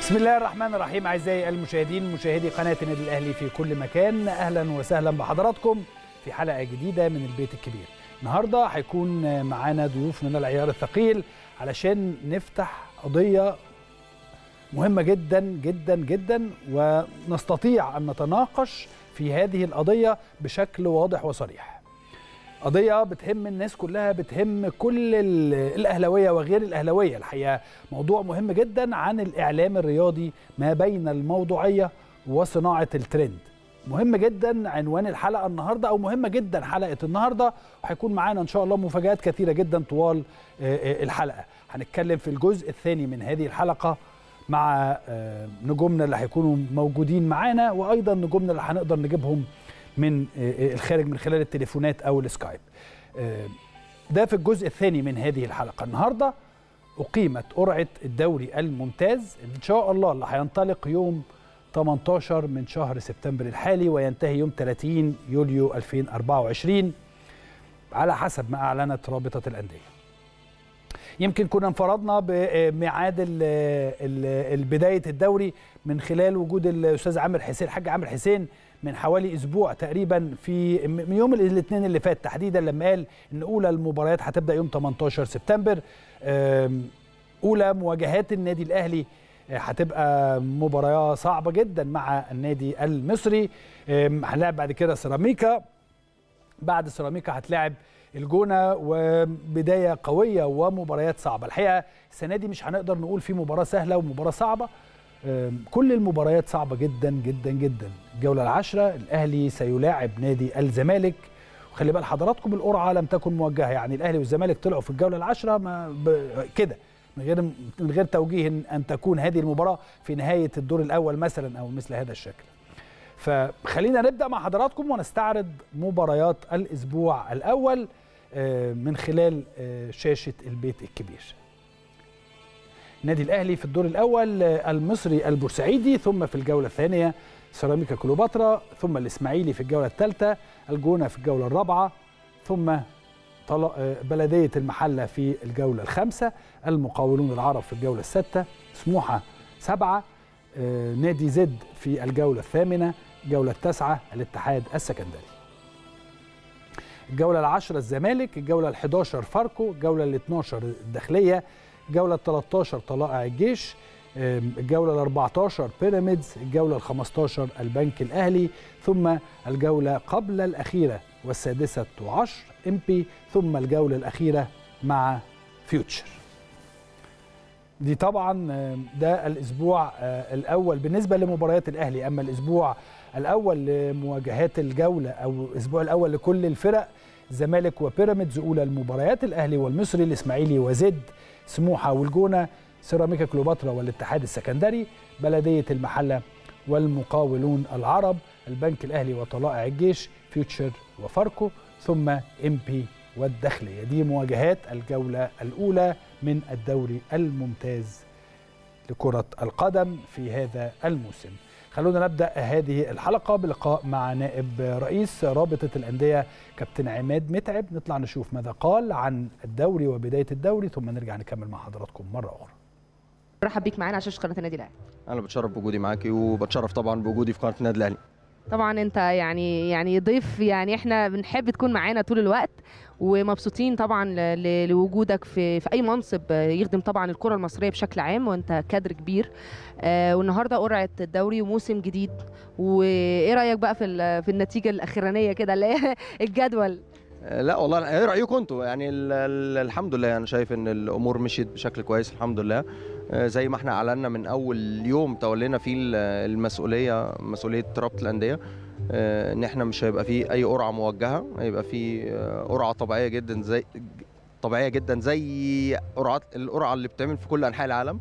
بسم الله الرحمن الرحيم اعزائي المشاهدين مشاهدي قناه النادي الاهلي في كل مكان اهلا وسهلا بحضراتكم في حلقه جديده من البيت الكبير النهارده هيكون معانا ضيوف من العيار الثقيل علشان نفتح قضيه مهمه جدا جدا جدا ونستطيع ان نتناقش في هذه القضيه بشكل واضح وصريح قضيه بتهم الناس كلها بتهم كل الاهلاويه وغير الاهلاويه الحقيقه موضوع مهم جدا عن الاعلام الرياضي ما بين الموضوعيه وصناعه الترند مهم جدا عنوان الحلقه النهارده او مهمه جدا حلقه النهارده وهيكون معانا ان شاء الله مفاجات كثيره جدا طوال الحلقه هنتكلم في الجزء الثاني من هذه الحلقه مع نجومنا اللي هيكونوا موجودين معانا وايضا نجومنا اللي هنقدر نجيبهم من الخارج من خلال التليفونات او السكايب ده في الجزء الثاني من هذه الحلقه النهارده اقيمت قرعه الدوري الممتاز ان شاء الله اللي هينطلق يوم 18 من شهر سبتمبر الحالي وينتهي يوم 30 يوليو 2024 على حسب ما اعلنت رابطه الانديه يمكن كنا انفردنا بميعاد بدايه الدوري من خلال وجود الاستاذ عامر حسين الحاج عامر حسين من حوالي اسبوع تقريبا في من يوم الاثنين اللي فات تحديدا لما قال ان اولى المباريات هتبدا يوم 18 سبتمبر اولى مواجهات النادي الاهلي هتبقى مباراه صعبه جدا مع النادي المصري هنلعب بعد كده سيراميكا بعد سيراميكا هتلاعب الجونه وبدايه قويه ومباريات صعبه الحقيقه السنه دي مش هنقدر نقول في مباراه سهله ومباراه صعبه كل المباريات صعبه جدا جدا جدا الجوله العاشره الاهلي سيلاعب نادي الزمالك وخلي بال حضراتكم القرعه لم تكن موجهه يعني الاهلي والزمالك طلعوا في الجوله العاشره ما كده من غير من غير توجيه ان تكون هذه المباراه في نهايه الدور الاول مثلا او مثل هذا الشكل فخلينا نبدا مع حضراتكم ونستعرض مباريات الاسبوع الاول من خلال شاشه البيت الكبير النادي الاهلي في الدور الاول المصري البورسعيدي ثم في الجوله الثانيه سيراميكا كليوباترا ثم الاسماعيلي في الجوله الثالثه الجونه في الجوله الرابعه ثم بلديه المحله في الجوله الخامسه المقاولون العرب في الجوله السادسه سموحه سبعه نادي زد في الجوله الثامنه الجوله التاسعه الاتحاد السكندري الجوله العاشره الزمالك الجوله ال11 فاركو الجوله ال12 الداخليه الجولة 13 طلائع الجيش الجولة ال 14 بيراميدز الجولة ال 15 البنك الأهلي ثم الجولة قبل الأخيرة والسادسة عشر إمبي ثم الجولة الأخيرة مع فيوتشر دي طبعا ده الأسبوع الأول بالنسبة لمباريات الأهلي أما الأسبوع الأول لمواجهات الجولة أو الأسبوع الأول لكل الفرق الزمالك وبيراميدز أولى المباريات الأهلي والمصري الإسماعيلي وزد سموحه والجونه سيراميكا كليوباترا والاتحاد السكندري بلديه المحله والمقاولون العرب البنك الاهلي وطلائع الجيش فيوتشر وفاركو ثم ام بي والداخليه دي مواجهات الجوله الاولى من الدوري الممتاز لكره القدم في هذا الموسم خلونا نبدا هذه الحلقه بلقاء مع نائب رئيس رابطه الانديه كابتن عماد متعب نطلع نشوف ماذا قال عن الدوري وبدايه الدوري ثم نرجع نكمل مع حضراتكم مره اخرى برحب بيك معانا على شاشه قناه النادي الاهلي انا بتشرف بوجودي معاكي وبتشرف طبعا بوجودي في قناه النادي الاهلي طبعا انت يعني يعني ضيف يعني احنا بنحب تكون معانا طول الوقت ومبسوطين طبعا لوجودك في في اي منصب يخدم طبعا الكره المصريه بشكل عام وانت كادر كبير آه والنهارده قرعه الدوري وموسم جديد وايه رايك بقى في في النتيجه الاخرانيه كده اللي هي الجدول لا والله ايه رايكم انتوا يعني ال ال الحمد لله انا شايف ان الامور مشيت بشكل كويس الحمد لله زي ما احنا اعلنا من اول يوم تولينا فيه المسؤوليه مسؤوليه رابطه الانديه ان احنا مش هيبقى فيه اي قرعه موجهه هيبقى فيه قرعه طبيعيه جدا زي طبيعيه جدا زي قرعات القرعه اللي بتعمل في كل انحاء العالم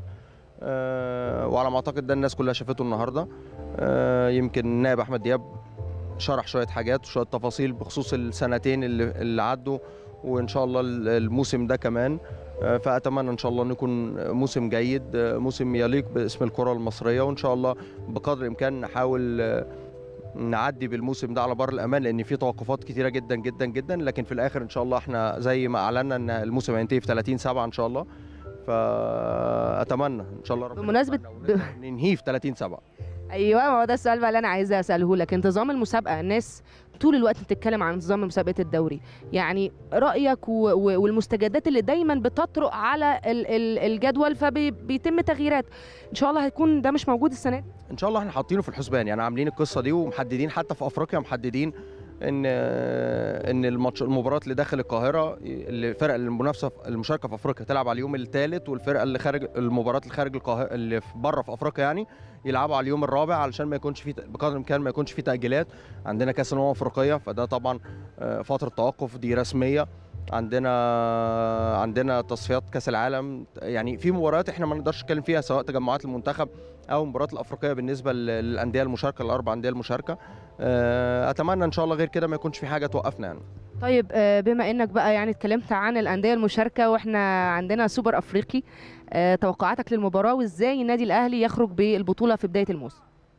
وعلى ما اعتقد ده الناس كلها شافته النهارده يمكن النائب احمد دياب شرح شويه حاجات وشويه تفاصيل بخصوص السنتين اللي, اللي عدوا وان شاء الله الموسم ده كمان فاتمنى ان شاء الله انه يكون موسم جيد موسم يليق باسم الكره المصريه وان شاء الله بقدر الامكان نحاول نعدي بالموسم ده على بر الامان لان في توقفات كتيره جدا جدا جدا لكن في الاخر ان شاء الله احنا زي ما اعلنا ان الموسم هينتهي في 30 7 ان شاء الله فاتمنى ان شاء الله ربنا بمناسبة يوفقنا ونقدر ننهيه في 30 7 ايوه ما هو ده السؤال بقى اللي انا عايزه اساله لك انتظام المسابقه الناس طول الوقت بتتكلم عن نظام مسابقه الدوري يعني رايك و... و... والمستجدات اللي دايما بتطرق على ال... ال... الجدول فبيتم تغييرات ان شاء الله هيكون ده مش موجود السنه دي ان شاء الله احنا حاطينه في الحسبان يعني عاملين القصه دي ومحددين حتى في افريقيا محددين ان ان الماتش المباراه اللي داخل القاهره اللي الفرق المنافسه المشاركه في افريقيا تلعب على اليوم الثالث والفرقه اللي خارج المباراه اللي خارج القاهره اللي في- بره في افريقيا يعني يلعبوا على اليوم الرابع علشان ما يكونش في بقدر الامكان ما يكونش في تاجيلات عندنا كاس الامم الافريقيه فده طبعا آه، فتره توقف دي رسميه عندنا عندنا تصفيات كاس العالم يعني في مباريات احنا ما نقدرش نتكلم فيها سواء تجمعات المنتخب او المباريات الافريقيه بالنسبه لل- للانديه المشاركه الاربع انديه المشاركه آه، اتمنى ان شاء الله غير كده ما يكونش في حاجه توقفنا يعني طيب آه، بما انك بقى يعني اتكلمت عن الانديه المشاركه واحنا عندنا سوبر افريقي آه، توقعاتك للمباراه وازاي النادي الاهلي يخرج بالبطوله في بدايه الموسم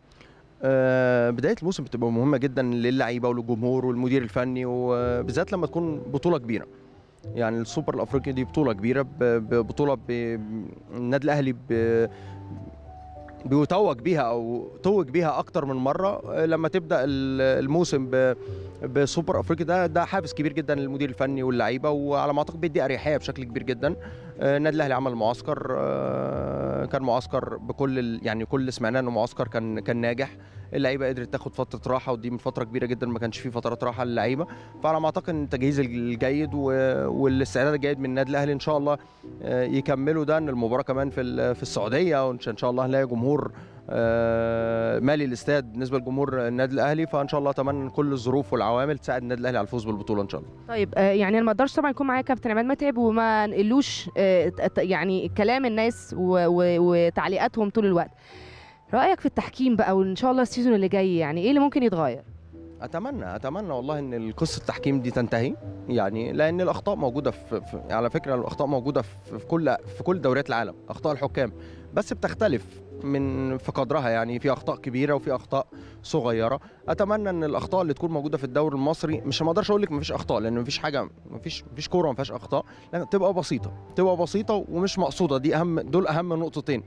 آه، بدايه الموسم بتبقى مهمه جدا للعيبه وللجمهور والمدير الفني وبالذات لما تكون بطوله كبيره يعني السوبر الافريقي دي بطوله كبيره ب- ب- بطوله ب- النادي الاهلي ب- بيتوج بيها او توج بيها اكتر من مره آه، لما تبدا ال- الموسم ب- بسوبر افريقيا ده ده حافز كبير جدا للمدير الفني واللعيبه وعلى ما اعتقد بيدي اريحيه بشكل كبير جدا آه، النادي الاهلي عمل معسكر آه، كان معسكر بكل ال- يعني كل اللي سمعناه انه معسكر كان كان ناجح اللعيبه قدرت تاخد فتره راحه ودي من فتره كبيره جدا ما كانش في فترات راحه للعيبه فعلى ما اعتقد ان التجهيز الجيد و- والاستعداد الجيد من النادي الاهلي ان شاء الله آه، يكملوا ده ان المباراه كمان في ال- في السعوديه وان شاء إن شاء الله هنلاقي جمهور آه، مالي الاستاد بالنسبه لجمهور النادي الاهلي فان شاء الله اتمنى ان كل الظروف والعوامل تساعد النادي الاهلي على الفوز بالبطوله ان شاء الله طيب آه، يعني انا ما اقدرش طبعا يكون معايا كابتن عماد متعب وما نقلوش آه، ت- ت- يعني كلام الناس و- و- وتعليقاتهم طول الوقت رايك في التحكيم بقى وان شاء الله السيزون اللي جاي يعني ايه اللي ممكن يتغير اتمنى اتمنى والله ان قصه التحكيم دي تنتهي يعني لان الاخطاء موجوده في, في على فكره الاخطاء موجوده في, في كل في كل دوريات العالم اخطاء الحكام بس بتختلف من في قدرها يعني في اخطاء كبيره وفي اخطاء صغيره اتمنى ان الاخطاء اللي تكون موجوده في الدوري المصري مش ما اقدرش اقول لك مفيش اخطاء لان مفيش حاجه مفيش مفيش كوره ما فيهاش اخطاء لكن تبقى بسيطه تبقى بسيطه ومش مقصوده دي اهم دول اهم نقطتين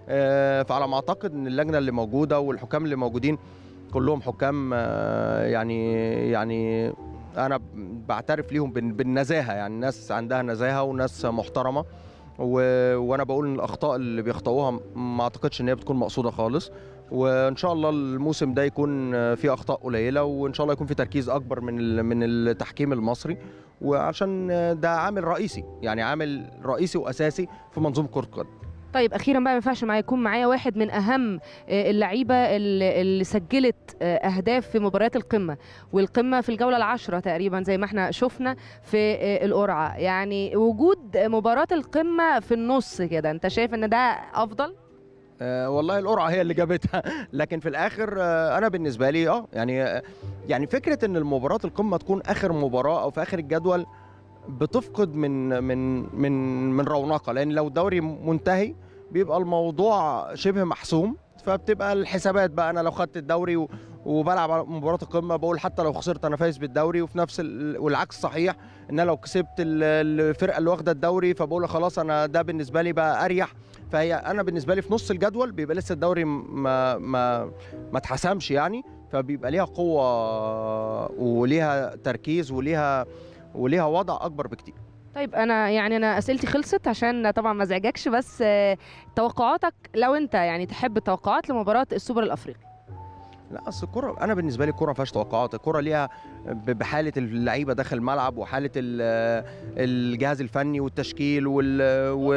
آه، فعلى ما اعتقد ان اللجنه اللي موجوده والحكام اللي موجودين كلهم حكام آه، يعني يعني انا بعترف ليهم بال- بالنزاهه يعني ناس عندها نزاهه وناس محترمه و... وانا بقول ان الاخطاء اللي بيخطئوها ما اعتقدش ان هي بتكون مقصوده خالص وان شاء الله الموسم ده يكون فيه اخطاء قليله وان شاء الله يكون في تركيز اكبر من ال... من التحكيم المصري وعشان ده عامل رئيسي يعني عامل رئيسي واساسي في منظومه كره القدم طيب اخيرا بقى ما ينفعش معايا يكون معايا واحد من اهم آه، اللعيبه اللي اللي سجلت آه، اهداف في مباريات القمه والقمه في الجوله العاشره تقريبا زي ما احنا شفنا في آه، القرعه يعني وجود مباراه القمه في النص كده انت شايف ان ده افضل آه والله القرعه هي اللي جابتها لكن في الاخر آه انا بالنسبه لي اه يعني آه يعني فكره ان المباراه القمه تكون اخر مباراه او في اخر الجدول بتفقد من من من من رونقها لان لو الدوري منتهي بيبقى الموضوع شبه محسوم فبتبقى الحسابات بقى انا لو خدت الدوري و- وبلعب على مباراه القمه بقول حتى لو خسرت انا فايز بالدوري وفي نفس ال... والعكس صحيح ان انا لو كسبت ال- الفرقه اللي واخده الدوري فبقول خلاص انا ده بالنسبه لي بقى اريح فهي انا بالنسبه لي في نص الجدول بيبقى لسه الدوري ما ما ما اتحسمش يعني فبيبقى ليها قوه وليها تركيز وليها وليها وضع اكبر بكتير طيب انا يعني انا اسئلتي خلصت عشان طبعا ما ازعجكش بس آه، توقعاتك لو انت يعني تحب التوقعات لمباراه السوبر الافريقي لا اصل الكوره انا بالنسبه لي الكوره ما فيهاش توقعات الكوره ليها ب- بحاله اللعيبه داخل الملعب وحاله ال- الجهاز الفني والتشكيل وال و...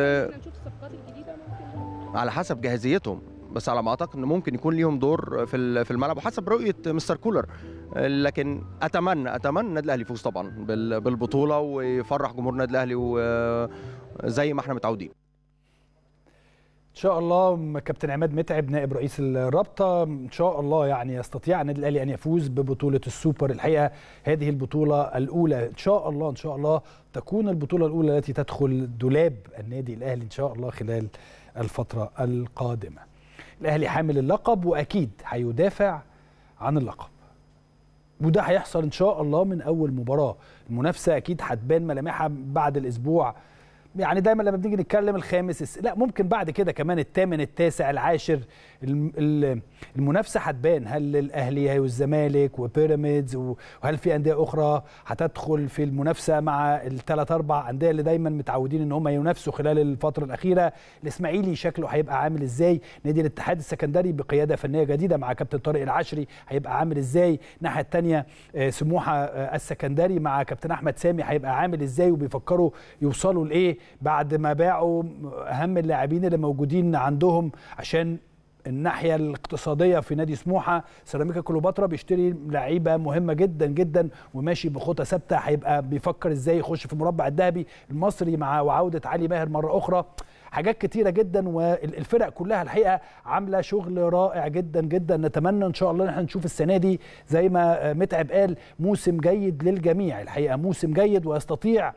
على حسب جاهزيتهم بس على ما اعتقد ان ممكن يكون ليهم دور في ال- في الملعب وحسب رؤيه مستر كولر لكن اتمنى اتمنى النادي الاهلي يفوز طبعا بال- بالبطوله ويفرح جمهور النادي الاهلي وزي ما احنا متعودين ان شاء الله كابتن عماد متعب نائب رئيس الرابطه ان شاء الله يعني يستطيع النادي الاهلي ان يفوز ببطوله السوبر الحقيقه هذه البطوله الاولى ان شاء الله ان شاء الله تكون البطوله الاولى التي تدخل دولاب النادي الاهلي ان شاء الله خلال الفتره القادمه الاهلي حامل اللقب واكيد هيدافع عن اللقب وده هيحصل ان شاء الله من اول مباراه المنافسه اكيد هتبان ملامحها بعد الاسبوع يعني دايما لما بنيجي نتكلم الخامس الس... لا ممكن بعد كده كمان الثامن التاسع العاشر الم- ال- المنافسه هتبان هل الاهلي والزمالك وبيراميدز و- وهل في انديه اخرى هتدخل في المنافسه مع الثلاث اربع انديه اللي دايما متعودين ان هم ينافسوا خلال الفتره الاخيره الاسماعيلي شكله هيبقى عامل ازاي نادي الاتحاد السكندري بقياده فنيه جديده مع كابتن طارق العشري هيبقى عامل ازاي الناحيه الثانيه سموحه آه، السكندري مع كابتن احمد سامي هيبقى عامل ازاي وبيفكروا يوصلوا لايه بعد ما باعوا اهم اللاعبين اللي موجودين عندهم عشان الناحيه الاقتصاديه في نادي سموحه سيراميكا كليوباترا بيشتري لعيبه مهمه جدا جدا وماشي بخطى ثابته هيبقى بيفكر ازاي يخش في المربع الذهبي المصري مع وعوده علي ماهر مره اخرى حاجات كتيره جدا والفرق كلها الحقيقه عامله شغل رائع جدا جدا نتمنى ان شاء الله ان احنا نشوف السنه دي زي ما متعب قال موسم جيد للجميع الحقيقه موسم جيد ويستطيع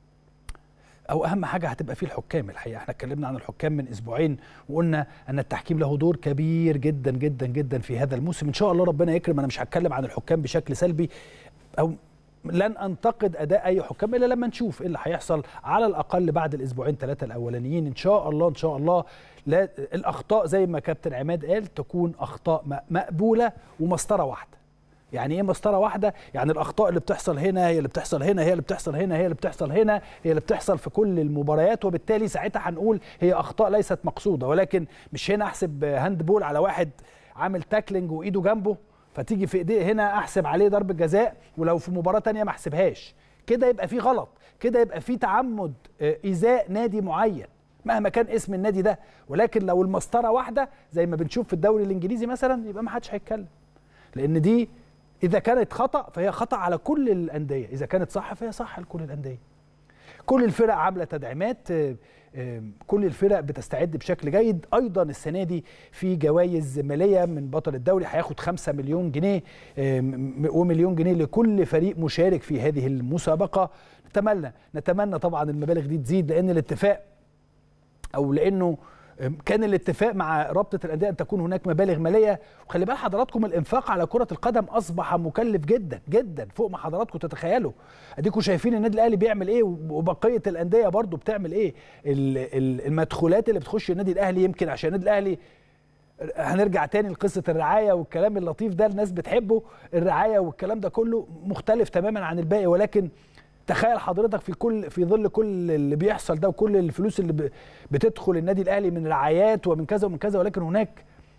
او اهم حاجه هتبقى فيه الحكام الحقيقه احنا اتكلمنا عن الحكام من اسبوعين وقلنا ان التحكيم له دور كبير جدا جدا جدا في هذا الموسم ان شاء الله ربنا يكرم انا مش هتكلم عن الحكام بشكل سلبي او لن انتقد اداء اي حكام الا لما نشوف ايه اللي هيحصل على الاقل بعد الاسبوعين ثلاثه الاولانيين ان شاء الله ان شاء الله لا الاخطاء زي ما كابتن عماد قال تكون اخطاء م- مقبوله ومسطره واحده يعني ايه مسطره واحده يعني الاخطاء اللي بتحصل هنا هي اللي بتحصل هنا هي اللي بتحصل هنا هي اللي بتحصل هنا هي اللي بتحصل في كل المباريات وبالتالي ساعتها هنقول هي اخطاء ليست مقصوده ولكن مش هنا احسب هاند بول على واحد عامل تاكلينج وايده جنبه فتيجي في ايديه هنا احسب عليه ضربه جزاء ولو في مباراه تانية ما احسبهاش كده يبقى في غلط كده يبقى في تعمد آه، ايذاء نادي معين مهما كان اسم النادي ده ولكن لو المسطره واحده زي ما بنشوف في الدوري الانجليزي مثلا يبقى ما حدش هيتكلم لان دي اذا كانت خطا فهي خطا على كل الانديه اذا كانت صح فهي صح لكل الانديه كل الفرق عامله تدعيمات آه، آه، كل الفرق بتستعد بشكل جيد ايضا السنه دي في جوائز ماليه من بطل الدوري هياخد 5 مليون جنيه آه، م- ومليون جنيه لكل فريق مشارك في هذه المسابقه نتمنى نتمنى طبعا المبالغ دي تزيد لان الاتفاق او لانه كان الاتفاق مع رابطه الانديه ان تكون هناك مبالغ ماليه وخلي بال حضراتكم الانفاق على كره القدم اصبح مكلف جدا جدا فوق ما حضراتكم تتخيلوا اديكم شايفين النادي الاهلي بيعمل ايه وبقيه الانديه برضو بتعمل ايه ال- ال- المدخولات اللي بتخش النادي الاهلي يمكن عشان النادي الاهلي هنرجع تاني لقصه الرعايه والكلام اللطيف ده الناس بتحبه الرعايه والكلام ده كله مختلف تماما عن الباقي ولكن تخيل حضرتك في كل في ظل كل اللي بيحصل ده وكل الفلوس اللي ب- بتدخل النادي الاهلي من رعايات ومن كذا ومن كذا ولكن هناك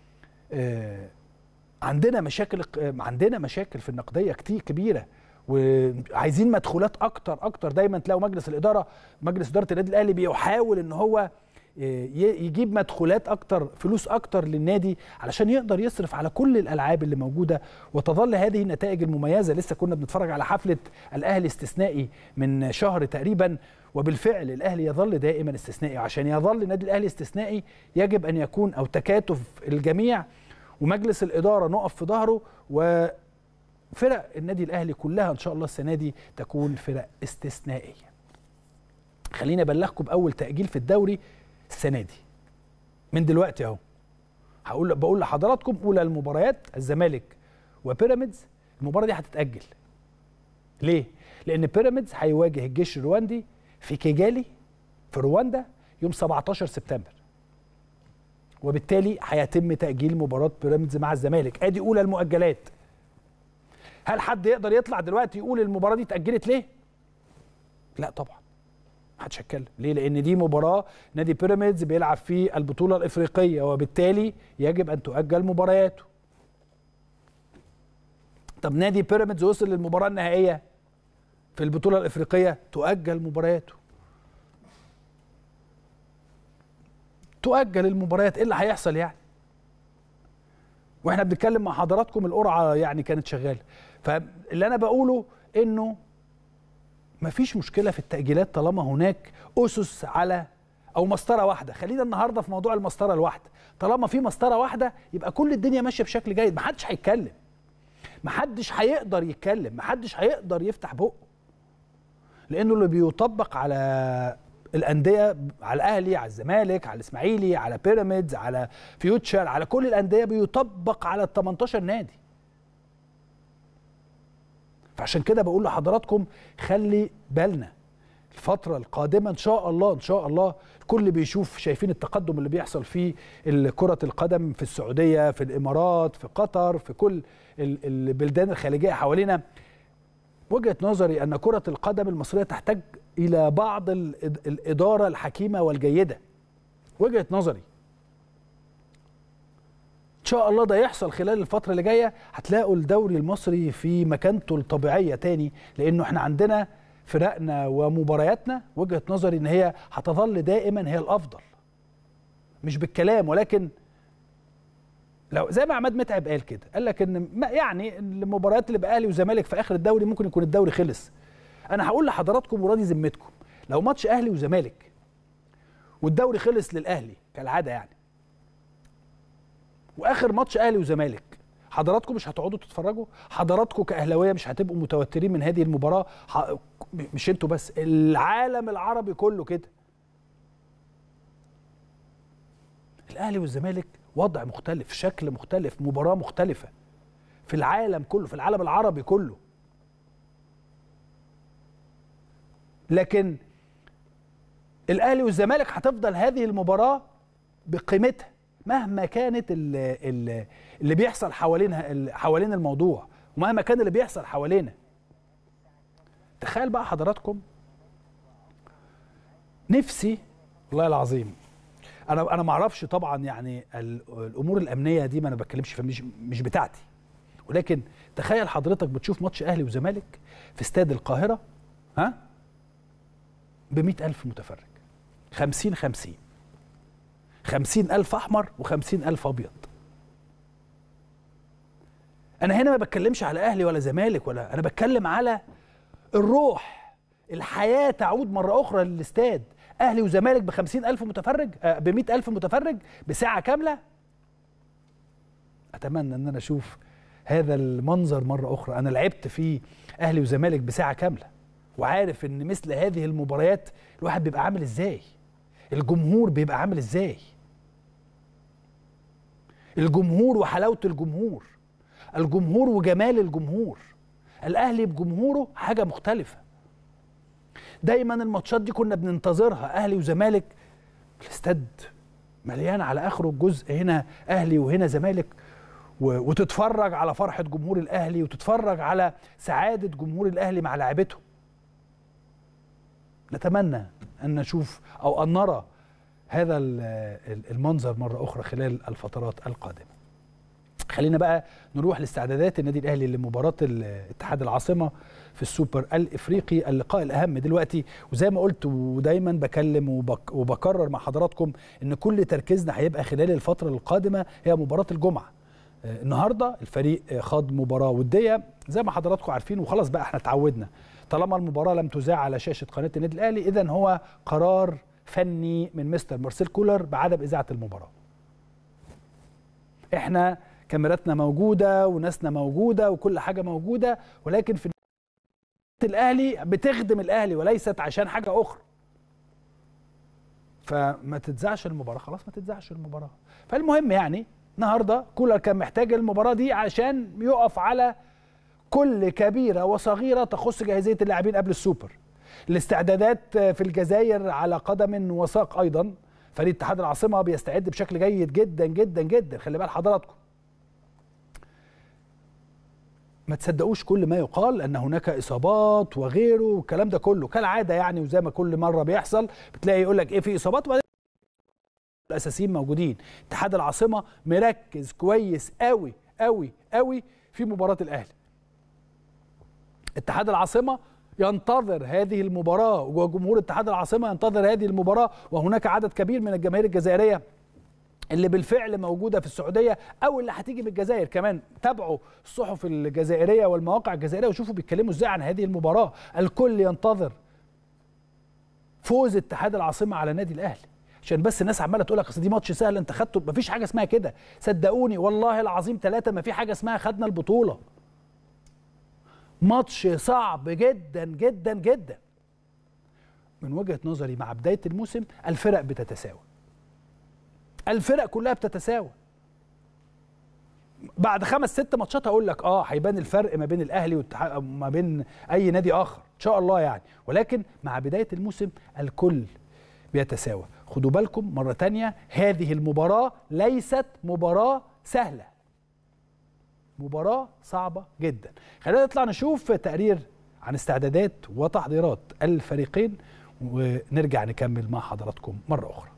آه، عندنا مشاكل آه، عندنا مشاكل في النقديه كتير كبيره وعايزين مدخولات اكتر اكتر دايما تلاقوا مجلس الاداره مجلس اداره النادي الاهلي بيحاول ان هو ي- يجيب مدخولات اكتر فلوس اكتر للنادي علشان يقدر يصرف على كل الالعاب اللي موجوده وتظل هذه النتائج المميزه لسه كنا بنتفرج على حفله الاهلي استثنائي من شهر تقريبا وبالفعل الاهلي يظل دائما استثنائي عشان يظل النادي الاهلي استثنائي يجب ان يكون او تكاتف الجميع ومجلس الاداره نقف في ظهره وفرق النادي الاهلي كلها ان شاء الله السنه دي تكون فرق استثنائيه خليني ابلغكم باول تاجيل في الدوري السنه دي من دلوقتي اهو هقول بقول لحضراتكم اولى المباريات الزمالك وبيراميدز المباراه دي هتتاجل ليه لان بيراميدز هيواجه الجيش الرواندي في كيجالي في رواندا يوم 17 سبتمبر وبالتالي هيتم تاجيل مباراه بيراميدز مع الزمالك ادي اولى المؤجلات هل حد يقدر يطلع دلوقتي يقول المباراه دي اتاجلت ليه لا طبعا محدش هيتكلم ليه لان دي مباراه نادي بيراميدز بيلعب في البطوله الافريقيه وبالتالي يجب ان تؤجل مبارياته طب نادي بيراميدز وصل للمباراه النهائيه في البطوله الافريقيه تؤجل مبارياته تؤجل المباريات ايه اللي هيحصل يعني واحنا بنتكلم مع حضراتكم القرعه يعني كانت شغاله فاللي انا بقوله انه مفيش مشكله في التاجيلات طالما هناك اسس على او مسطره واحده خلينا النهارده في موضوع المسطره الواحده طالما في مسطره واحده يبقى كل الدنيا ماشيه بشكل جيد محدش هيتكلم محدش هيقدر يتكلم محدش هيقدر يفتح بقه لانه اللي بيطبق على الانديه على الاهلي على الزمالك على الاسماعيلي على بيراميدز على فيوتشر على كل الانديه بيطبق على ال 18 نادي فعشان كده بقول لحضراتكم خلي بالنا الفترة القادمة إن شاء الله إن شاء الله الكل بيشوف شايفين التقدم اللي بيحصل في كرة القدم في السعودية في الإمارات في قطر في كل ال- البلدان الخليجية حوالينا وجهة نظري أن كرة القدم المصرية تحتاج إلى بعض ال- الإدارة الحكيمة والجيدة وجهة نظري ان شاء الله ده يحصل خلال الفتره اللي جايه هتلاقوا الدوري المصري في مكانته الطبيعيه تاني لانه احنا عندنا فرقنا ومبارياتنا وجهه نظري ان هي هتظل دائما هي الافضل مش بالكلام ولكن لو زي ما عماد متعب قال كده قال لك ان ما- يعني المباريات اللي باهلي وزمالك في اخر الدوري ممكن يكون الدوري خلص انا هقول لحضراتكم وراضي ذمتكم لو ماتش اهلي وزمالك والدوري خلص للاهلي كالعاده يعني واخر ماتش اهلي وزمالك حضراتكم مش هتقعدوا تتفرجوا حضراتكم كاهلاويه مش هتبقوا متوترين من هذه المباراه ح... مش انتوا بس العالم العربي كله كده الاهلي والزمالك وضع مختلف شكل مختلف مباراه مختلفه في العالم كله في العالم العربي كله لكن الاهلي والزمالك هتفضل هذه المباراه بقيمتها مهما كانت ال- ال- اللي بيحصل حوالينها ال- حوالين الموضوع ومهما كان اللي بيحصل حوالينا تخيل بقى حضراتكم نفسي والله العظيم انا انا ما اعرفش طبعا يعني ال- الامور الامنيه دي ما انا بتكلمش فيها مش مش بتاعتي ولكن تخيل حضرتك بتشوف ماتش اهلي وزمالك في استاد القاهره ها ب ألف متفرج 50 50 خمسين ألف أحمر وخمسين ألف أبيض أنا هنا ما بتكلمش على أهلي ولا زمالك ولا أنا بتكلم على الروح الحياة تعود مرة أخرى للاستاد أهلي وزمالك بخمسين ألف متفرج آه، بمئة ألف متفرج بساعة كاملة أتمنى أن أنا أشوف هذا المنظر مرة أخرى أنا لعبت في أهلي وزمالك بساعة كاملة وعارف أن مثل هذه المباريات الواحد بيبقى عامل إزاي الجمهور بيبقى عامل ازاي الجمهور وحلاوه الجمهور الجمهور وجمال الجمهور الاهلي بجمهوره حاجه مختلفه دايما الماتشات دي كنا بننتظرها اهلي وزمالك الاستاد مليان على اخره الجزء هنا اهلي وهنا زمالك و- وتتفرج على فرحه جمهور الاهلي وتتفرج على سعاده جمهور الاهلي مع لاعبتهم نتمنى ان نشوف او ان نرى هذا ال- ال- المنظر مره اخرى خلال الفترات القادمه. خلينا بقى نروح لاستعدادات النادي الاهلي لمباراه ال- اتحاد العاصمه في السوبر الافريقي اللقاء الاهم دلوقتي وزي ما قلت ودايما بكلم وبك وبكرر مع حضراتكم ان كل تركيزنا هيبقى خلال الفتره القادمه هي مباراه الجمعه. آه، النهارده الفريق آه، خاض مباراه وديه زي ما حضراتكم عارفين وخلاص بقى احنا اتعودنا طالما المباراه لم تذاع على شاشه قناه النادي الاهلي اذا هو قرار فني من مستر مارسيل كولر بعدم اذاعه المباراه. احنا كاميراتنا موجوده وناسنا موجوده وكل حاجه موجوده ولكن في الاهلي بتخدم الاهلي وليست عشان حاجه اخرى. فما تتذاعش المباراه خلاص ما تتذاعش المباراه. فالمهم يعني النهارده كولر كان محتاج المباراه دي عشان يقف على كل كبيره وصغيره تخص جاهزيه اللاعبين قبل السوبر. الاستعدادات في الجزائر على قدم وساق ايضا فريق اتحاد العاصمه بيستعد بشكل جيد جدا جدا جدا خلي بال حضراتكم. ما تصدقوش كل ما يقال ان هناك اصابات وغيره والكلام ده كله كالعاده يعني وزي ما كل مره بيحصل بتلاقي يقول لك ايه في اصابات وبعدين الاساسيين موجودين اتحاد العاصمه مركز كويس قوي قوي قوي في مباراه الاهلي اتحاد العاصمه ينتظر هذه المباراه وجمهور اتحاد العاصمه ينتظر هذه المباراه وهناك عدد كبير من الجماهير الجزائريه اللي بالفعل موجوده في السعوديه او اللي هتيجي من الجزائر كمان تابعوا الصحف الجزائريه والمواقع الجزائريه وشوفوا بيتكلموا ازاي عن هذه المباراه الكل ينتظر فوز اتحاد العاصمه على النادي الاهلي عشان بس الناس عماله تقول لك اصل دي ماتش سهل انت خدته مفيش حاجه اسمها كده صدقوني والله العظيم ثلاثه ما في حاجه اسمها خدنا البطوله ماتش صعب جدا جدا جدا من وجهه نظري مع بدايه الموسم الفرق بتتساوى الفرق كلها بتتساوى بعد خمس ست ماتشات هقول لك اه هيبان الفرق ما بين الاهلي والاتحاد ما بين اي نادي اخر ان شاء الله يعني ولكن مع بدايه الموسم الكل بيتساوى خدوا بالكم مره تانية هذه المباراه ليست مباراه سهله مباراه صعبه جدا خلينا نطلع نشوف تقرير عن استعدادات وتحضيرات الفريقين ونرجع نكمل مع حضراتكم مره اخرى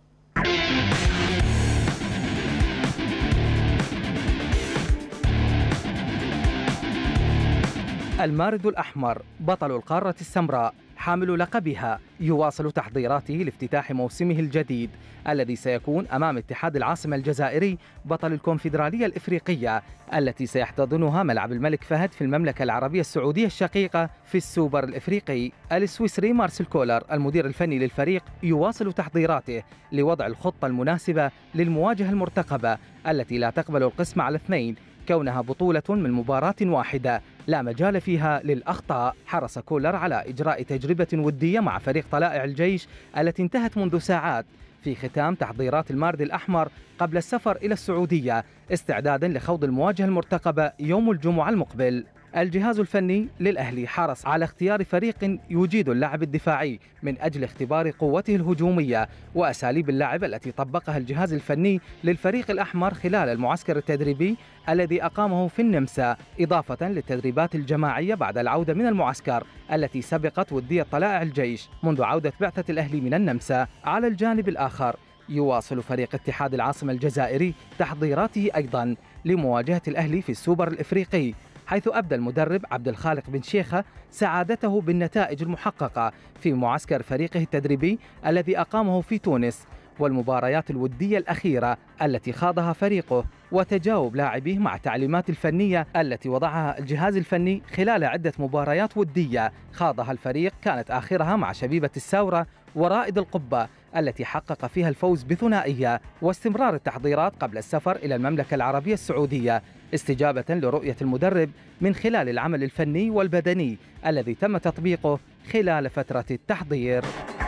المارد الأحمر بطل القارة السمراء حامل لقبها يواصل تحضيراته لافتتاح موسمه الجديد الذي سيكون أمام اتحاد العاصمة الجزائري بطل الكونفدرالية الإفريقية التي سيحتضنها ملعب الملك فهد في المملكة العربية السعودية الشقيقة في السوبر الإفريقي السويسري مارسيل كولر المدير الفني للفريق يواصل تحضيراته لوضع الخطة المناسبة للمواجهة المرتقبة التي لا تقبل القسم على اثنين كونها بطولة من مباراة واحدة لا مجال فيها للأخطاء حرص كولر على إجراء تجربة ودية مع فريق طلائع الجيش التي انتهت منذ ساعات في ختام تحضيرات المارد الأحمر قبل السفر إلى السعودية استعدادا لخوض المواجهة المرتقبة يوم الجمعة المقبل الجهاز الفني للأهلي حرص على اختيار فريق يجيد اللعب الدفاعي من أجل اختبار قوته الهجومية وأساليب اللعب التي طبقها الجهاز الفني للفريق الأحمر خلال المعسكر التدريبي الذي أقامه في النمسا إضافة للتدريبات الجماعية بعد العودة من المعسكر التي سبقت ودية طلائع الجيش منذ عودة بعثة الأهلي من النمسا على الجانب الآخر يواصل فريق اتحاد العاصمة الجزائري تحضيراته أيضا لمواجهة الأهلي في السوبر الإفريقي حيث أبدى المدرب عبد الخالق بن شيخة سعادته بالنتائج المحققة في معسكر فريقه التدريبي الذي أقامه في تونس والمباريات الودية الأخيرة التي خاضها فريقه وتجاوب لاعبيه مع التعليمات الفنية التي وضعها الجهاز الفني خلال عدة مباريات ودية خاضها الفريق كانت آخرها مع شبيبة الساورة ورائد القبة التي حقق فيها الفوز بثنائية واستمرار التحضيرات قبل السفر إلى المملكة العربية السعودية استجابة لرؤية المدرب من خلال العمل الفني والبدني الذي تم تطبيقه خلال فترة التحضير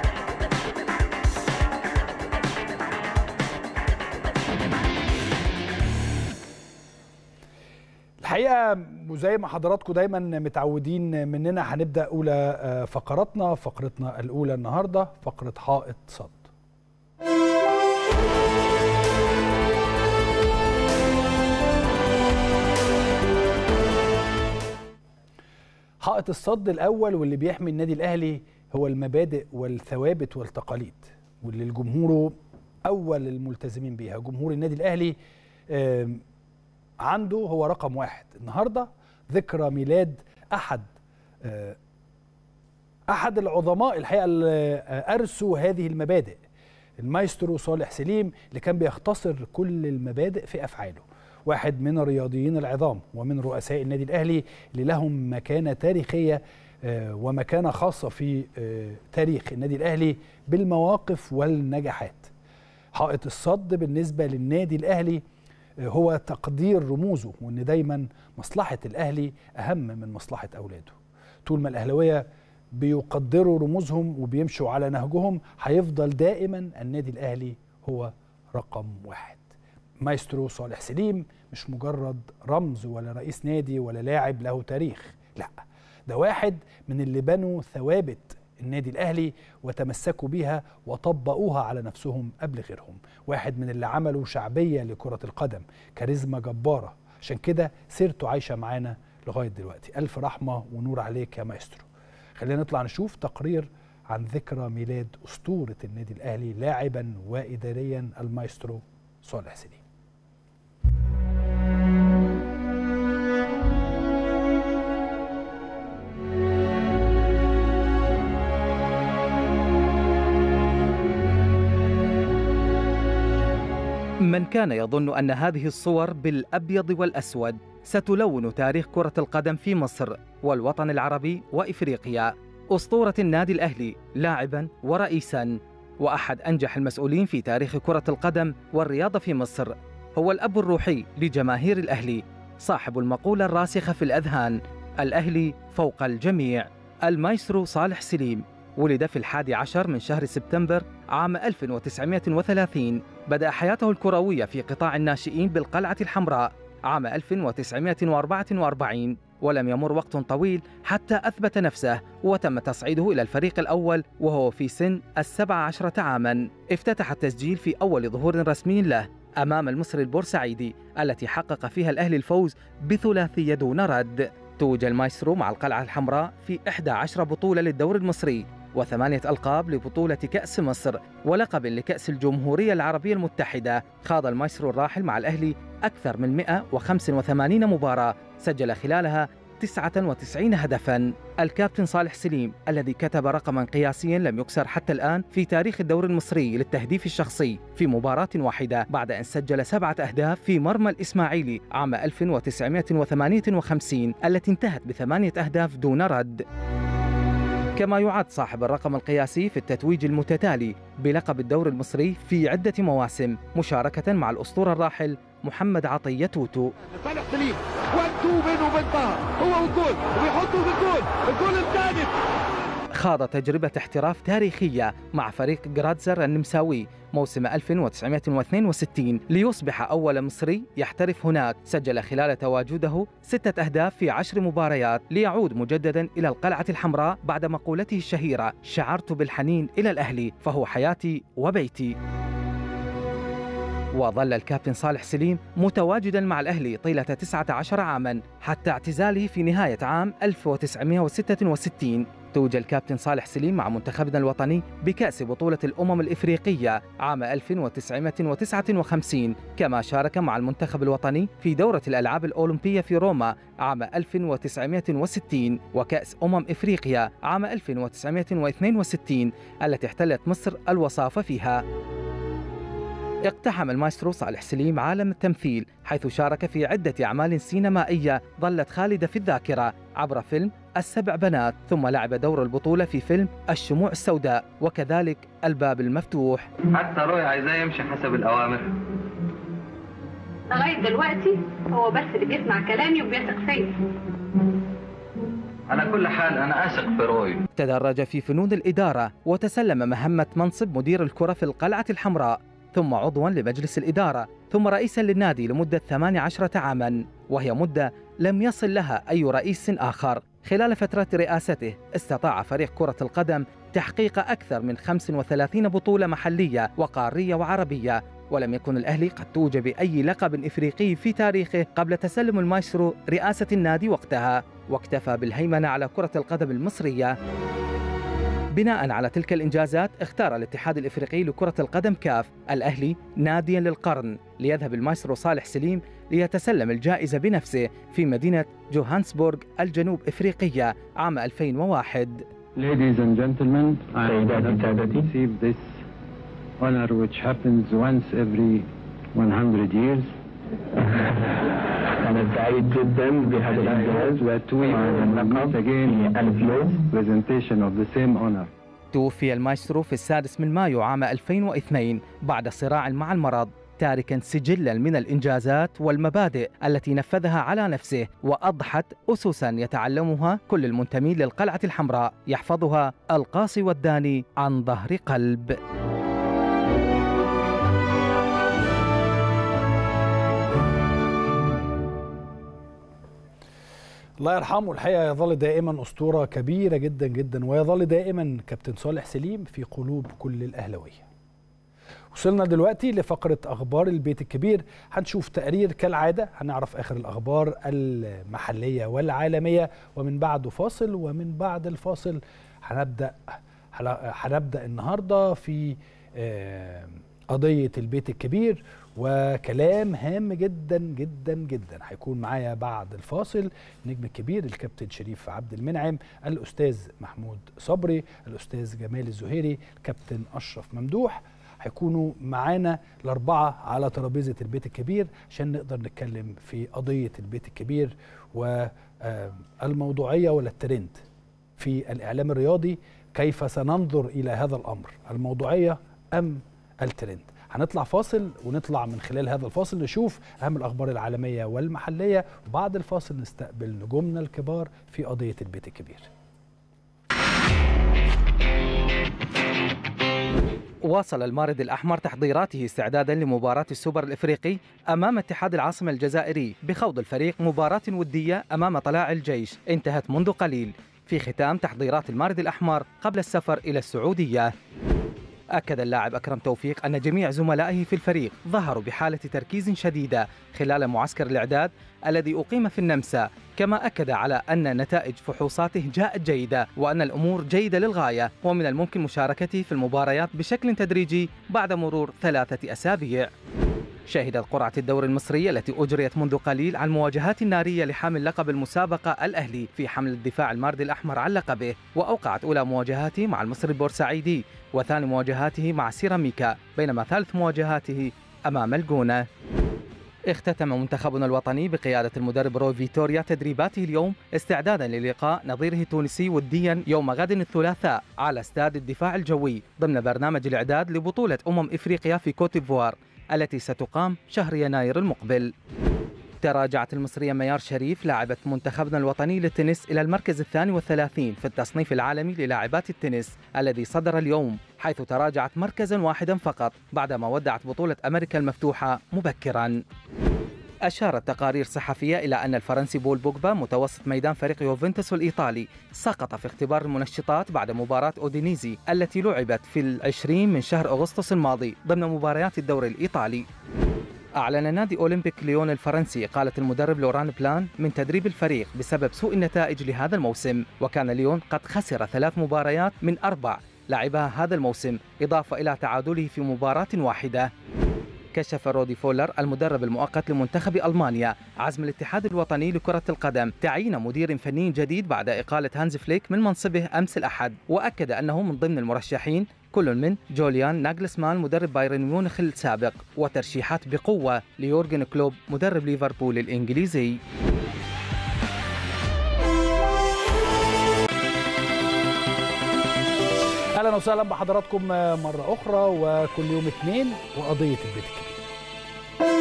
الحقيقه وزي ما حضراتكم دايما متعودين مننا هنبدا اولى فقراتنا فقرتنا الاولى النهارده فقره حائط صد حائط الصد الاول واللي بيحمي النادي الاهلي هو المبادئ والثوابت والتقاليد واللي الجمهور اول الملتزمين بيها جمهور النادي الاهلي عنده هو رقم واحد النهارده ذكرى ميلاد احد احد العظماء الحقيقه اللي ارسوا هذه المبادئ المايسترو صالح سليم اللي كان بيختصر كل المبادئ في افعاله واحد من الرياضيين العظام ومن رؤساء النادي الاهلي اللي لهم مكانه تاريخيه ومكانه خاصه في تاريخ النادي الاهلي بالمواقف والنجاحات حائط الصد بالنسبه للنادي الاهلي هو تقدير رموزه وان دايما مصلحه الاهلي اهم من مصلحه اولاده طول ما الاهلاويه بيقدروا رموزهم وبيمشوا على نهجهم هيفضل دائما النادي الاهلي هو رقم واحد مايسترو صالح سليم مش مجرد رمز ولا رئيس نادي ولا لاعب له تاريخ لا ده واحد من اللي بنوا ثوابت النادي الاهلي وتمسكوا بيها وطبقوها على نفسهم قبل غيرهم واحد من اللي عملوا شعبيه لكره القدم كاريزما جباره عشان كده سيرته عايشه معانا لغايه دلوقتي الف رحمه ونور عليك يا مايسترو خلينا نطلع نشوف تقرير عن ذكرى ميلاد اسطوره النادي الاهلي لاعبا واداريا المايسترو صالح سليم من كان يظن أن هذه الصور بالأبيض والأسود ستلون تاريخ كرة القدم في مصر والوطن العربي وإفريقيا أسطورة النادي الأهلي لاعبا ورئيسا وأحد أنجح المسؤولين في تاريخ كرة القدم والرياضة في مصر هو الأب الروحي لجماهير الأهلي صاحب المقولة الراسخة في الأذهان الأهلي فوق الجميع المايسترو صالح سليم ولد في الحادي عشر من شهر سبتمبر عام 1930 بدأ حياته الكروية في قطاع الناشئين بالقلعة الحمراء عام 1944 ولم يمر وقت طويل حتى أثبت نفسه وتم تصعيده إلى الفريق الأول وهو في سن السبع عشرة عاما افتتح التسجيل في أول ظهور رسمي له أمام المصري البورسعيدي التي حقق فيها الأهلي الفوز بثلاثية دون رد توج المايسترو مع القلعة الحمراء في 11 بطولة للدوري المصري وثمانية ألقاب لبطولة كأس مصر ولقب لكأس الجمهورية العربية المتحدة خاض المايسترو الراحل مع الأهلي أكثر من 185 مباراة سجل خلالها 99 هدفا الكابتن صالح سليم الذي كتب رقما قياسيا لم يكسر حتى الآن في تاريخ الدوري المصري للتهديف الشخصي في مباراة واحدة بعد أن سجل سبعة أهداف في مرمى الإسماعيلي عام 1958 التي انتهت بثمانية أهداف دون رد كما يعد صاحب الرقم القياسي في التتويج المتتالي بلقب الدوري المصري في عدة مواسم مشاركة مع الأسطورة الراحل محمد عطية توتو صالح سليم وان تو بينه وبين طه هو والجول ويحطه في الجول الجول الثالث خاض تجربة احتراف تاريخية مع فريق جرادزر النمساوي موسم 1962 ليصبح أول مصري يحترف هناك سجل خلال تواجده ستة أهداف في عشر مباريات ليعود مجددا إلى القلعة الحمراء بعد مقولته الشهيرة شعرت بالحنين إلى الأهلي فهو حياتي وبيتي وظل الكابتن صالح سليم متواجدا مع الأهلي طيلة 19 عاما حتى اعتزاله في نهاية عام 1966 توج الكابتن صالح سليم مع منتخبنا الوطني بكأس بطولة الأمم الإفريقية عام 1959 كما شارك مع المنتخب الوطني في دورة الألعاب الأولمبية في روما عام 1960 وكأس أمم إفريقيا عام 1962 التي احتلت مصر الوصافة فيها اقتحم المايسترو صالح سليم عالم التمثيل حيث شارك في عدة أعمال سينمائية ظلت خالدة في الذاكرة عبر فيلم السبع بنات ثم لعب دور البطولة في فيلم الشموع السوداء وكذلك الباب المفتوح حتى روي عايزاه يمشي حسب الأوامر لغاية دلوقتي هو بس اللي بيسمع كلامي وبيثق فيا على كل حال أنا أثق في روي تدرج في فنون الإدارة وتسلم مهمة منصب مدير الكرة في القلعة الحمراء ثم عضوا لمجلس الإدارة ثم رئيسا للنادي لمدة 18 عاما وهي مدة لم يصل لها أي رئيس آخر خلال فترة رئاسته استطاع فريق كرة القدم تحقيق أكثر من 35 بطولة محلية وقارية وعربية ولم يكن الأهلي قد توج بأي لقب إفريقي في تاريخه قبل تسلم المايسترو رئاسة النادي وقتها واكتفى بالهيمنة على كرة القدم المصرية بناء على تلك الإنجازات اختار الاتحاد الإفريقي لكرة القدم كاف الأهلي ناديا للقرن ليذهب المايسترو صالح سليم ليتسلم الجائزة بنفسه في مدينة جوهانسبورغ الجنوب إفريقية عام 2001 Ladies and gentlemen, I am سيداتي سادتي. receive this honor which happens once every 100 years. أنا سعيد جدا بهذا الإنجاز That we will meet again في ألف يوم presentation of the same honor. توفي المايسترو في السادس من مايو عام 2002 بعد صراع مع المرض تاركا سجلا من الانجازات والمبادئ التي نفذها على نفسه واضحت اسسا يتعلمها كل المنتمين للقلعه الحمراء يحفظها القاصي والداني عن ظهر قلب. الله يرحمه الحقيقه يظل دائما اسطوره كبيره جدا جدا ويظل دائما كابتن صالح سليم في قلوب كل الاهلاويه. وصلنا دلوقتي لفقره اخبار البيت الكبير هنشوف تقرير كالعاده هنعرف اخر الاخبار المحليه والعالميه ومن بعده فاصل ومن بعد الفاصل هنبدا هنبدا النهارده في آه، قضيه البيت الكبير وكلام هام جدا جدا جدا هيكون معايا بعد الفاصل النجم الكبير الكابتن شريف عبد المنعم الاستاذ محمود صبري الاستاذ جمال الزهيري الكابتن اشرف ممدوح هيكونوا معانا الأربعة على ترابيزة البيت الكبير عشان نقدر نتكلم في قضية البيت الكبير والموضوعية ولا الترند في الإعلام الرياضي كيف سننظر إلى هذا الأمر الموضوعية أم الترند هنطلع فاصل ونطلع من خلال هذا الفاصل نشوف أهم الأخبار العالمية والمحلية وبعد الفاصل نستقبل نجومنا الكبار في قضية البيت الكبير واصل المارد الأحمر تحضيراته استعدادا لمباراة السوبر الإفريقي أمام اتحاد العاصمة الجزائري بخوض الفريق مباراة ودية أمام طلاع الجيش انتهت منذ قليل في ختام تحضيرات المارد الأحمر قبل السفر إلى السعودية أكد اللاعب أكرم توفيق أن جميع زملائه في الفريق ظهروا بحالة تركيز شديدة خلال معسكر الإعداد الذي أقيم في النمسا كما أكد على أن نتائج فحوصاته جاءت جيدة وأن الأمور جيدة للغاية ومن الممكن مشاركته في المباريات بشكل تدريجي بعد مرور ثلاثة أسابيع شهدت قرعة الدوري المصرية التي أجريت منذ قليل عن مواجهات نارية لحامل لقب المسابقة الأهلي في حمل الدفاع المارد الأحمر عن لقبه وأوقعت أولى مواجهاته مع المصري البورسعيدي وثاني مواجهاته مع سيراميكا بينما ثالث مواجهاته أمام الجونة اختتم منتخبنا الوطني بقيادة المدرب روي فيتوريا تدريباته اليوم استعدادا للقاء نظيره التونسي وديا يوم غد الثلاثاء على استاد الدفاع الجوي ضمن برنامج الإعداد لبطولة أمم إفريقيا في كوت ديفوار التي ستقام شهر يناير المقبل تراجعت المصرية ميار شريف لاعبة منتخبنا الوطني للتنس إلى المركز الثاني والثلاثين في التصنيف العالمي للاعبات التنس الذي صدر اليوم حيث تراجعت مركزا واحدا فقط بعدما ودعت بطولة أمريكا المفتوحة مبكرا أشارت تقارير صحفية إلى أن الفرنسي بول بوجبا متوسط ميدان فريق يوفنتوس الإيطالي سقط في اختبار المنشطات بعد مباراة أودينيزي التي لعبت في العشرين من شهر أغسطس الماضي ضمن مباريات الدوري الإيطالي أعلن نادي أولمبيك ليون الفرنسي إقالة المدرب لوران بلان من تدريب الفريق بسبب سوء النتائج لهذا الموسم وكان ليون قد خسر ثلاث مباريات من أربع لعبها هذا الموسم إضافة إلى تعادله في مباراة واحدة كشف رودي فولر المدرب المؤقت لمنتخب ألمانيا عزم الاتحاد الوطني لكرة القدم تعيين مدير فني جديد بعد إقالة هانز فليك من منصبه أمس الأحد وأكد أنه من ضمن المرشحين كل من جوليان ناجلسمان مدرب بايرن ميونخ السابق وترشيحات بقوة ليورجن كلوب مدرب ليفربول الإنجليزي اهلا وسهلا بحضراتكم مره اخرى وكل يوم اثنين وقضيه البيت الكبير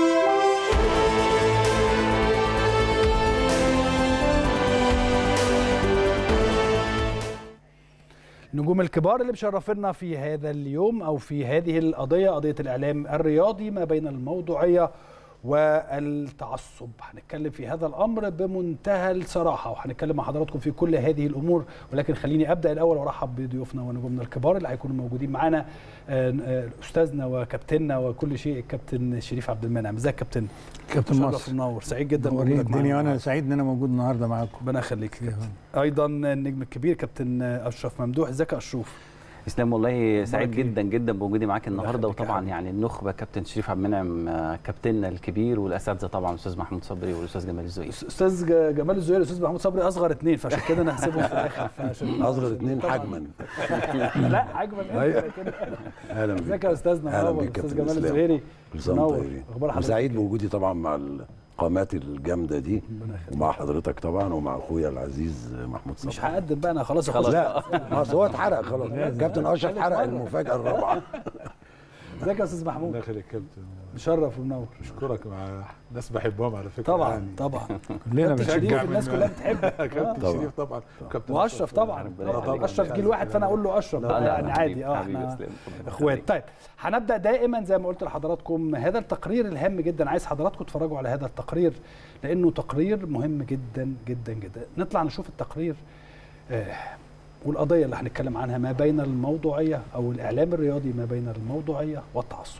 النجوم الكبار اللي مشرفينا في هذا اليوم او في هذه القضيه قضيه الاعلام الرياضي ما بين الموضوعيه والتعصب هنتكلم في هذا الامر بمنتهى الصراحه وهنتكلم مع حضراتكم في كل هذه الامور ولكن خليني ابدا الاول وارحب بضيوفنا ونجومنا الكبار اللي هيكونوا موجودين معانا استاذنا وكابتننا وكل شيء الكابتن شريف عبد المنعم ازيك كابتن كابتن مصر منور سعيد جدا بوجودك الدنيا وانا سعيد ان انا موجود النهارده معاكم ربنا يخليك ايضا النجم الكبير كابتن اشرف ممدوح ازيك يا اشرف اسلام والله سعيد جدا جدا بوجودي معاك النهارده وطبعا يعني النخبه كابتن شريف عبد المنعم كابتننا الكبير والاساتذه طبعا الاستاذ محمود صبري والاستاذ جمال الزهيري استاذ جمال الزهيري والاستاذ محمود صبري اصغر اثنين فعشان كده انا هسيبهم في الاخر فعشان اصغر اثنين حجما لا حجما اهلا بيك ازيك يا استاذنا اهلا بيك استاذ جمال الزهيري كل سنه وانتم طيبين اخبار حضرتك سعيد بوجودي طبعا مع القامات الجامده دي ومع حضرتك طبعا ومع اخويا العزيز محمود صبري مش هقدم بقى انا خلاص خلاص لا اصل هو اتحرق خلاص كابتن اشرف حرق المفاجاه الرابعه ازيك يا استاذ محمود الله يخليك كابتن مشرف ومنور اشكرك مع ناس بحبهم على فكره طبعا يعني. طبعا كلنا بنشجع الناس كلها بتحبك كابتن شريف طبعا كابتن واشرف طبعا طبعا اشرف جيل واحد فانا اقول له اشرف يعني عادي اه احنا اخوات طيب هنبدا دائما زي ما قلت لحضراتكم هذا التقرير الهام جدا عايز حضراتكم تتفرجوا على هذا التقرير لانه تقرير مهم جدا جدا جدا نطلع نشوف التقرير آه والقضيه اللي هنتكلم عنها ما بين الموضوعيه او الاعلام الرياضي ما بين الموضوعيه والتعصب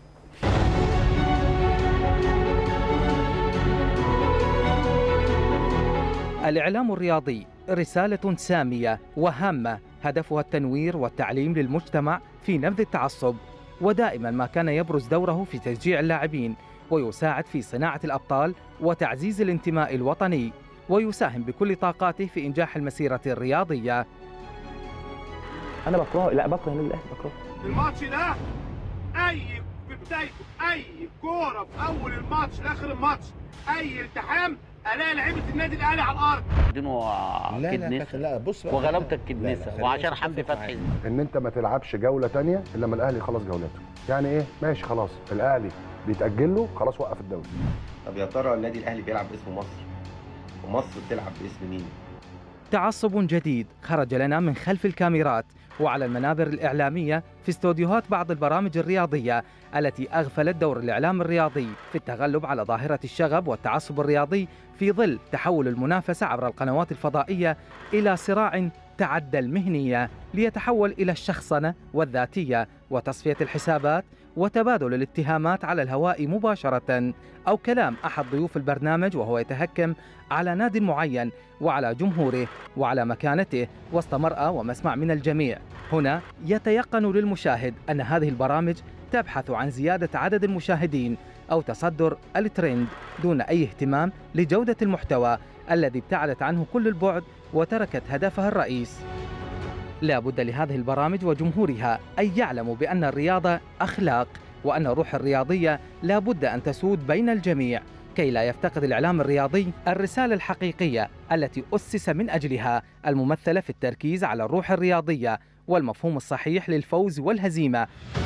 الإعلام الرياضي رسالة سامية وهامة هدفها التنوير والتعليم للمجتمع في نبذ التعصب ودائما ما كان يبرز دوره في تشجيع اللاعبين ويساعد في صناعة الأبطال وتعزيز الانتماء الوطني ويساهم بكل طاقاته في إنجاح المسيرة الرياضية أنا بكره لا بكره النادي الأهلي بكره الماتش ده أي في بدايته أي كورة في أول الماتش لآخر الماتش أي التحام الاقي لعيبه النادي الاهلي على الارض لا لا لا بص وغلبتك كدنسه وعشان حمدي فتحي ان انت ما تلعبش جوله تانية الا لما الاهلي خلص جولته يعني ايه ماشي خلاص الاهلي بيتاجل له خلاص وقف الدوري طب يا ترى النادي الاهلي بيلعب باسم مصر ومصر بتلعب باسم مين تعصب جديد خرج لنا من خلف الكاميرات وعلى المنابر الإعلامية في استوديوهات بعض البرامج الرياضية التي أغفلت دور الإعلام الرياضي في التغلب على ظاهرة الشغب والتعصب الرياضي في ظل تحول المنافسة عبر القنوات الفضائية إلى صراع تعدى المهنية ليتحول إلى الشخصنة والذاتية وتصفية الحسابات وتبادل الاتهامات على الهواء مباشرة أو كلام أحد ضيوف البرنامج وهو يتهكم على ناد معين وعلى جمهوره وعلى مكانته وسط مرأى ومسمع من الجميع هنا يتيقن للمشاهد أن هذه البرامج تبحث عن زيادة عدد المشاهدين أو تصدر الترند دون أي اهتمام لجودة المحتوى الذي ابتعدت عنه كل البعد وتركت هدفها الرئيس لا بد لهذه البرامج وجمهورها أن يعلموا بأن الرياضة أخلاق وأن الروح الرياضية لا بد أن تسود بين الجميع كي لا يفتقد الإعلام الرياضي الرسالة الحقيقية التي أسس من أجلها الممثلة في التركيز على الروح الرياضية والمفهوم الصحيح للفوز والهزيمة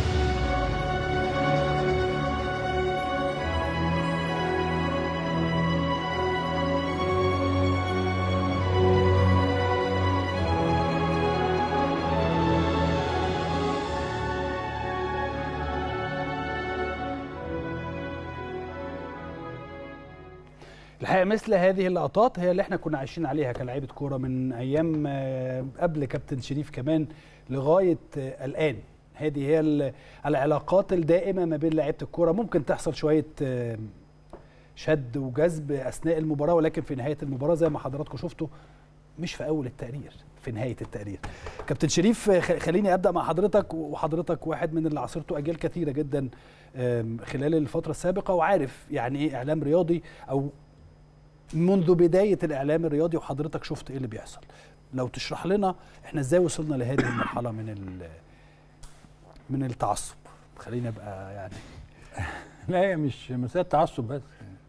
الحقيقه مثل هذه اللقطات هي اللي احنا كنا عايشين عليها كلاعيبه كوره من ايام آه، قبل كابتن شريف كمان لغايه آه، الان هذه هي ال- العلاقات الدائمه ما بين لعيبه الكوره ممكن تحصل شويه آه، شد وجذب اثناء المباراه ولكن في نهايه المباراه زي ما حضراتكم شفتوا مش في اول التقرير في نهايه التقرير كابتن شريف آه، خ- خليني ابدا مع حضرتك وحضرتك واحد من اللي عاصرته اجيال كثيره جدا آم، خلال الفتره السابقه وعارف يعني ايه اعلام رياضي او منذ بدايه الاعلام الرياضي وحضرتك شفت ايه اللي بيحصل لو تشرح لنا احنا ازاي وصلنا لهذه المرحله من ال- من التعصب خلينا ابقى يعني لا هي مش مسألة تعصب بس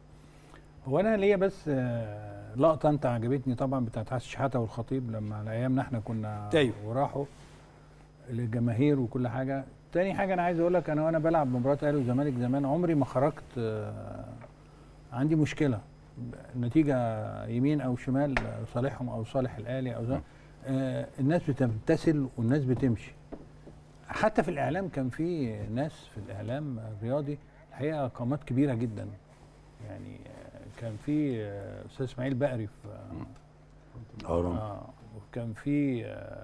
هو انا ليا بس آه، لقطه انت عجبتني طبعا بتاعت حسن شحاته والخطيب لما على ايامنا احنا كنا أيوه. وراحوا للجماهير وكل حاجه تاني حاجه انا عايز اقول لك انا وانا بلعب مباراه اهلي والزمالك زمان عمري ما خرجت آه، عندي مشكله النتيجه يمين او شمال صالحهم او صالح الاهلي او ده آه، الناس بتمتثل والناس بتمشي حتى في الاعلام كان في ناس في الاعلام الرياضي الحقيقه قامات كبيره جدا يعني آه، كان في آه، استاذ اسماعيل بقري في آه، أهرام. اه وكان في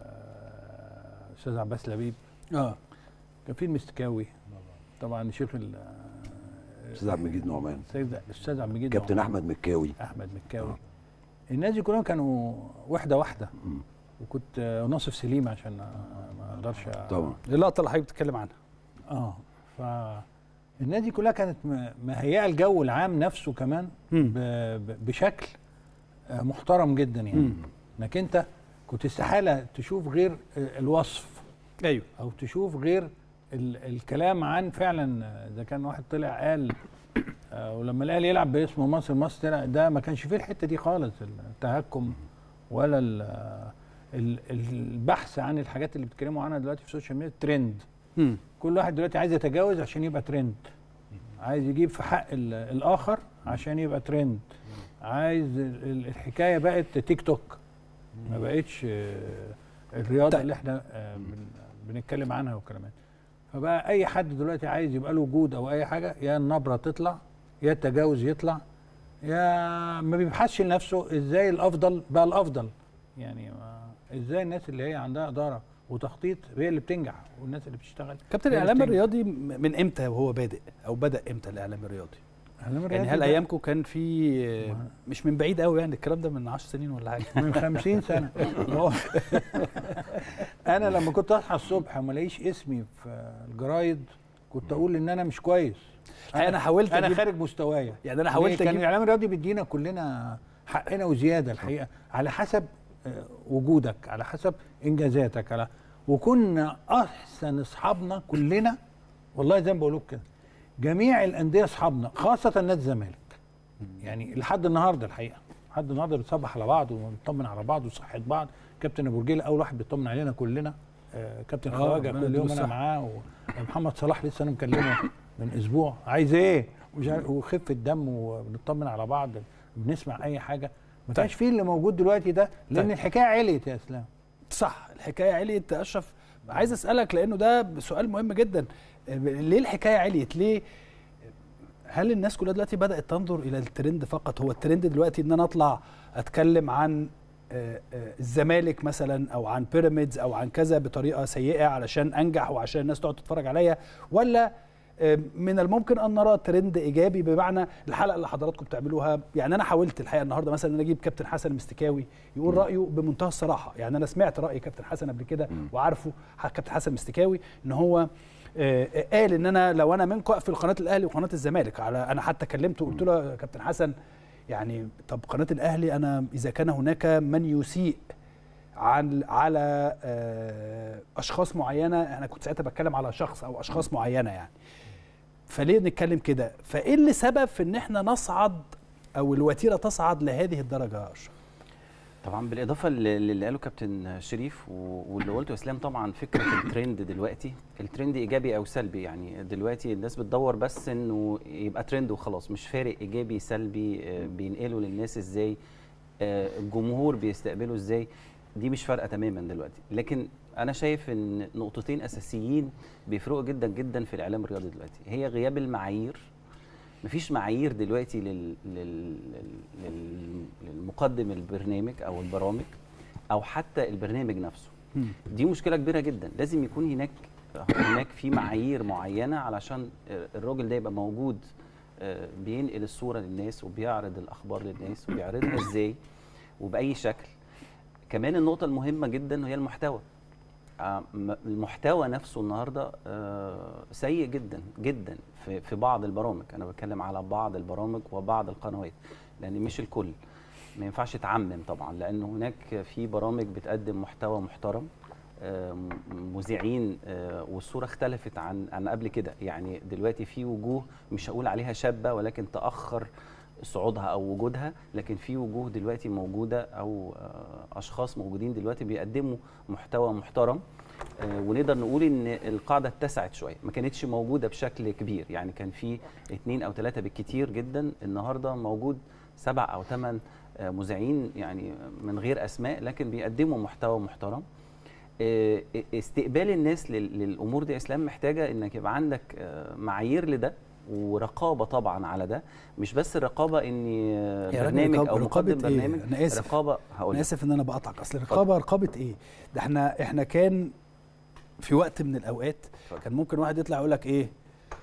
آه، استاذ عباس لبيب اه كان في المستكاوي طبعا شيخ ال- استاذ عبد المجيد نعمان السيد الاستاذ عبد المجيد كابتن نعمان. احمد مكاوي احمد مكاوي الناس دي كلهم كانوا وحده واحده وكنت آه، ناصف سليم عشان آه، ما اقدرش طبعا اللقطه اللي حضرتك بتتكلم عنها اه فالناس دي كلها كانت م- مهيئه الجو العام نفسه كمان ب... ب... بشكل آه، محترم جدا يعني مم. انك انت كنت استحاله تشوف غير آه، الوصف ايوه او تشوف غير ال... الكلام عن فعلا آه، اذا كان واحد طلع قال آه، ولما الاهلي يلعب باسم مصر مصر طلع ده ما كانش فيه الحته دي خالص التهكم ولا ال... ال- البحث عن الحاجات اللي بيتكلموا عنها دلوقتي في السوشيال ميديا ترند مم. كل واحد دلوقتي عايز يتجاوز عشان يبقى ترند عايز يجيب في حق ال- الاخر عشان يبقى ترند عايز ال- ال- الحكايه بقت تيك توك ما بقتش آه، الرياضه اللي احنا آه، بن- بنتكلم عنها والكلام ده. فبقى اي حد دلوقتي عايز يبقى له وجود او اي حاجه يا النبره تطلع يا التجاوز يطلع يا ما بيبحثش لنفسه ازاي الافضل بقى الافضل يعني ما ازاي الناس اللي هي عندها اداره وتخطيط هي اللي بتنجح والناس اللي بتشتغل كابتن هي اللي الاعلام بتنجح. الرياضي م- من امتى وهو بادئ او بدا امتى الاعلام الرياضي الإعلام يعني الرياضي هل ده- ايامكم كان في مش من بعيد قوي يعني الكلام ده من 10 سنين ولا حاجه من 50 سنه هو- انا لما كنت اصحى الصبح وما الاقيش اسمي في الجرايد كنت اقول ان انا مش كويس الحقيقة أنا حاولت انا أجيب- خارج مستوايا يعني أنا ليه؟ حاولت كان أجيب- الاعلام الرياضي بيدينا كلنا حقنا وزياده الحقيقه على حسب آه، وجودك على حسب انجازاتك على وكنا احسن اصحابنا كلنا والله زي ما بقول لك كده جميع الانديه اصحابنا خاصه نادي الزمالك يعني لحد النهارده الحقيقه لحد النهارده بنصبح على بعض ونطمن على بعض وصحه بعض كابتن ابو رجيله اول واحد بيطمن علينا كلنا آه كابتن آه، خواجه ربنا كل يديله يوم انا الصحة. معاه ومحمد صلاح لسه انا مكلمه من اسبوع عايز ايه ومش عارف- وخفه دم وبنطمن على بعض بنسمع اي حاجه ما كانش فيه اللي موجود دلوقتي ده لان طيب. الحكايه عليت يا اسلام صح الحكايه عليت اشرف عايز اسالك لانه ده سؤال مهم جدا ليه الحكايه عليت ليه هل الناس كلها دلوقتي بدات تنظر الى الترند فقط هو الترند دلوقتي ان انا اطلع اتكلم عن آه، آه، الزمالك مثلا او عن بيراميدز او عن كذا بطريقه سيئه علشان انجح وعشان الناس تقعد تتفرج عليا ولا آه، من الممكن ان نرى ترند ايجابي بمعنى الحلقه اللي حضراتكم بتعملوها يعني انا حاولت الحقيقه النهارده مثلا ان أنا اجيب كابتن حسن المستكاوي يقول رايه بمنتهى الصراحه يعني انا سمعت راي كابتن حسن قبل كده وعارفه ح- كابتن حسن المستكاوي ان هو آه، قال ان انا لو انا منكم اقفل قناه الاهلي وقناه الزمالك على انا حتى كلمته وقلت له يا كابتن حسن يعني طب قناه الاهلي انا اذا كان هناك من يسيء عن على آه، اشخاص معينه انا كنت ساعتها بتكلم على شخص او اشخاص معينه يعني فليه نتكلم كده فايه اللي سبب في ان احنا نصعد او الوتيره تصعد لهذه الدرجه يا اشرف طبعا بالاضافه للي اللي قاله كابتن شريف و- واللي قلته اسلام طبعا فكره الترند دلوقتي الترند ايجابي او سلبي يعني دلوقتي الناس بتدور بس انه يبقى ترند وخلاص مش فارق ايجابي سلبي آه، بينقله للناس ازاي آه، الجمهور بيستقبله ازاي دي مش فارقه تماما دلوقتي لكن انا شايف ان نقطتين اساسيين بيفرقوا جدا جدا في الاعلام الرياضي دلوقتي هي غياب المعايير مفيش معايير دلوقتي لل... لل... لل... للمقدم البرنامج او البرامج او حتى البرنامج نفسه دي مشكله كبيره جدا لازم يكون هناك هناك في معايير معينه علشان الراجل ده يبقى موجود آه، بينقل الصوره للناس وبيعرض الاخبار للناس وبيعرضها ازاي وباي شكل كمان النقطه المهمه جدا هي المحتوى آه، م- المحتوى نفسه النهارده آه، سيء جدا جدا في في بعض البرامج انا بتكلم على بعض البرامج وبعض القنوات لان مش الكل ما ينفعش تعمم طبعا لان هناك في برامج بتقدم محتوى محترم آه، م- مذيعين آه، والصوره اختلفت عن عن قبل كده يعني دلوقتي في وجوه مش هقول عليها شابه ولكن تاخر صعودها او وجودها لكن في وجوه دلوقتي موجوده او آه، اشخاص موجودين دلوقتي بيقدموا محتوى محترم آه، ونقدر نقول ان القاعده اتسعت شويه ما كانتش موجوده بشكل كبير يعني كان في اثنين او ثلاثه بالكتير جدا النهارده موجود سبع او ثمان مذيعين يعني من غير اسماء لكن بيقدموا محتوى محترم آه، استقبال الناس لل- للامور دي يا اسلام محتاجه انك يبقى عندك آه، معايير لده ورقابه طبعا على ده مش بس الرقابه ان آه، يا راجل برنامج رقاب- او رقابة مقدم إيه؟ برنامج أنا آسف. رقابه هقول انا لك. اسف ان انا بقطعك اصل الرقابه رقابه ايه ده احنا احنا كان في وقت من الاوقات كان ممكن واحد يطلع يقول لك ايه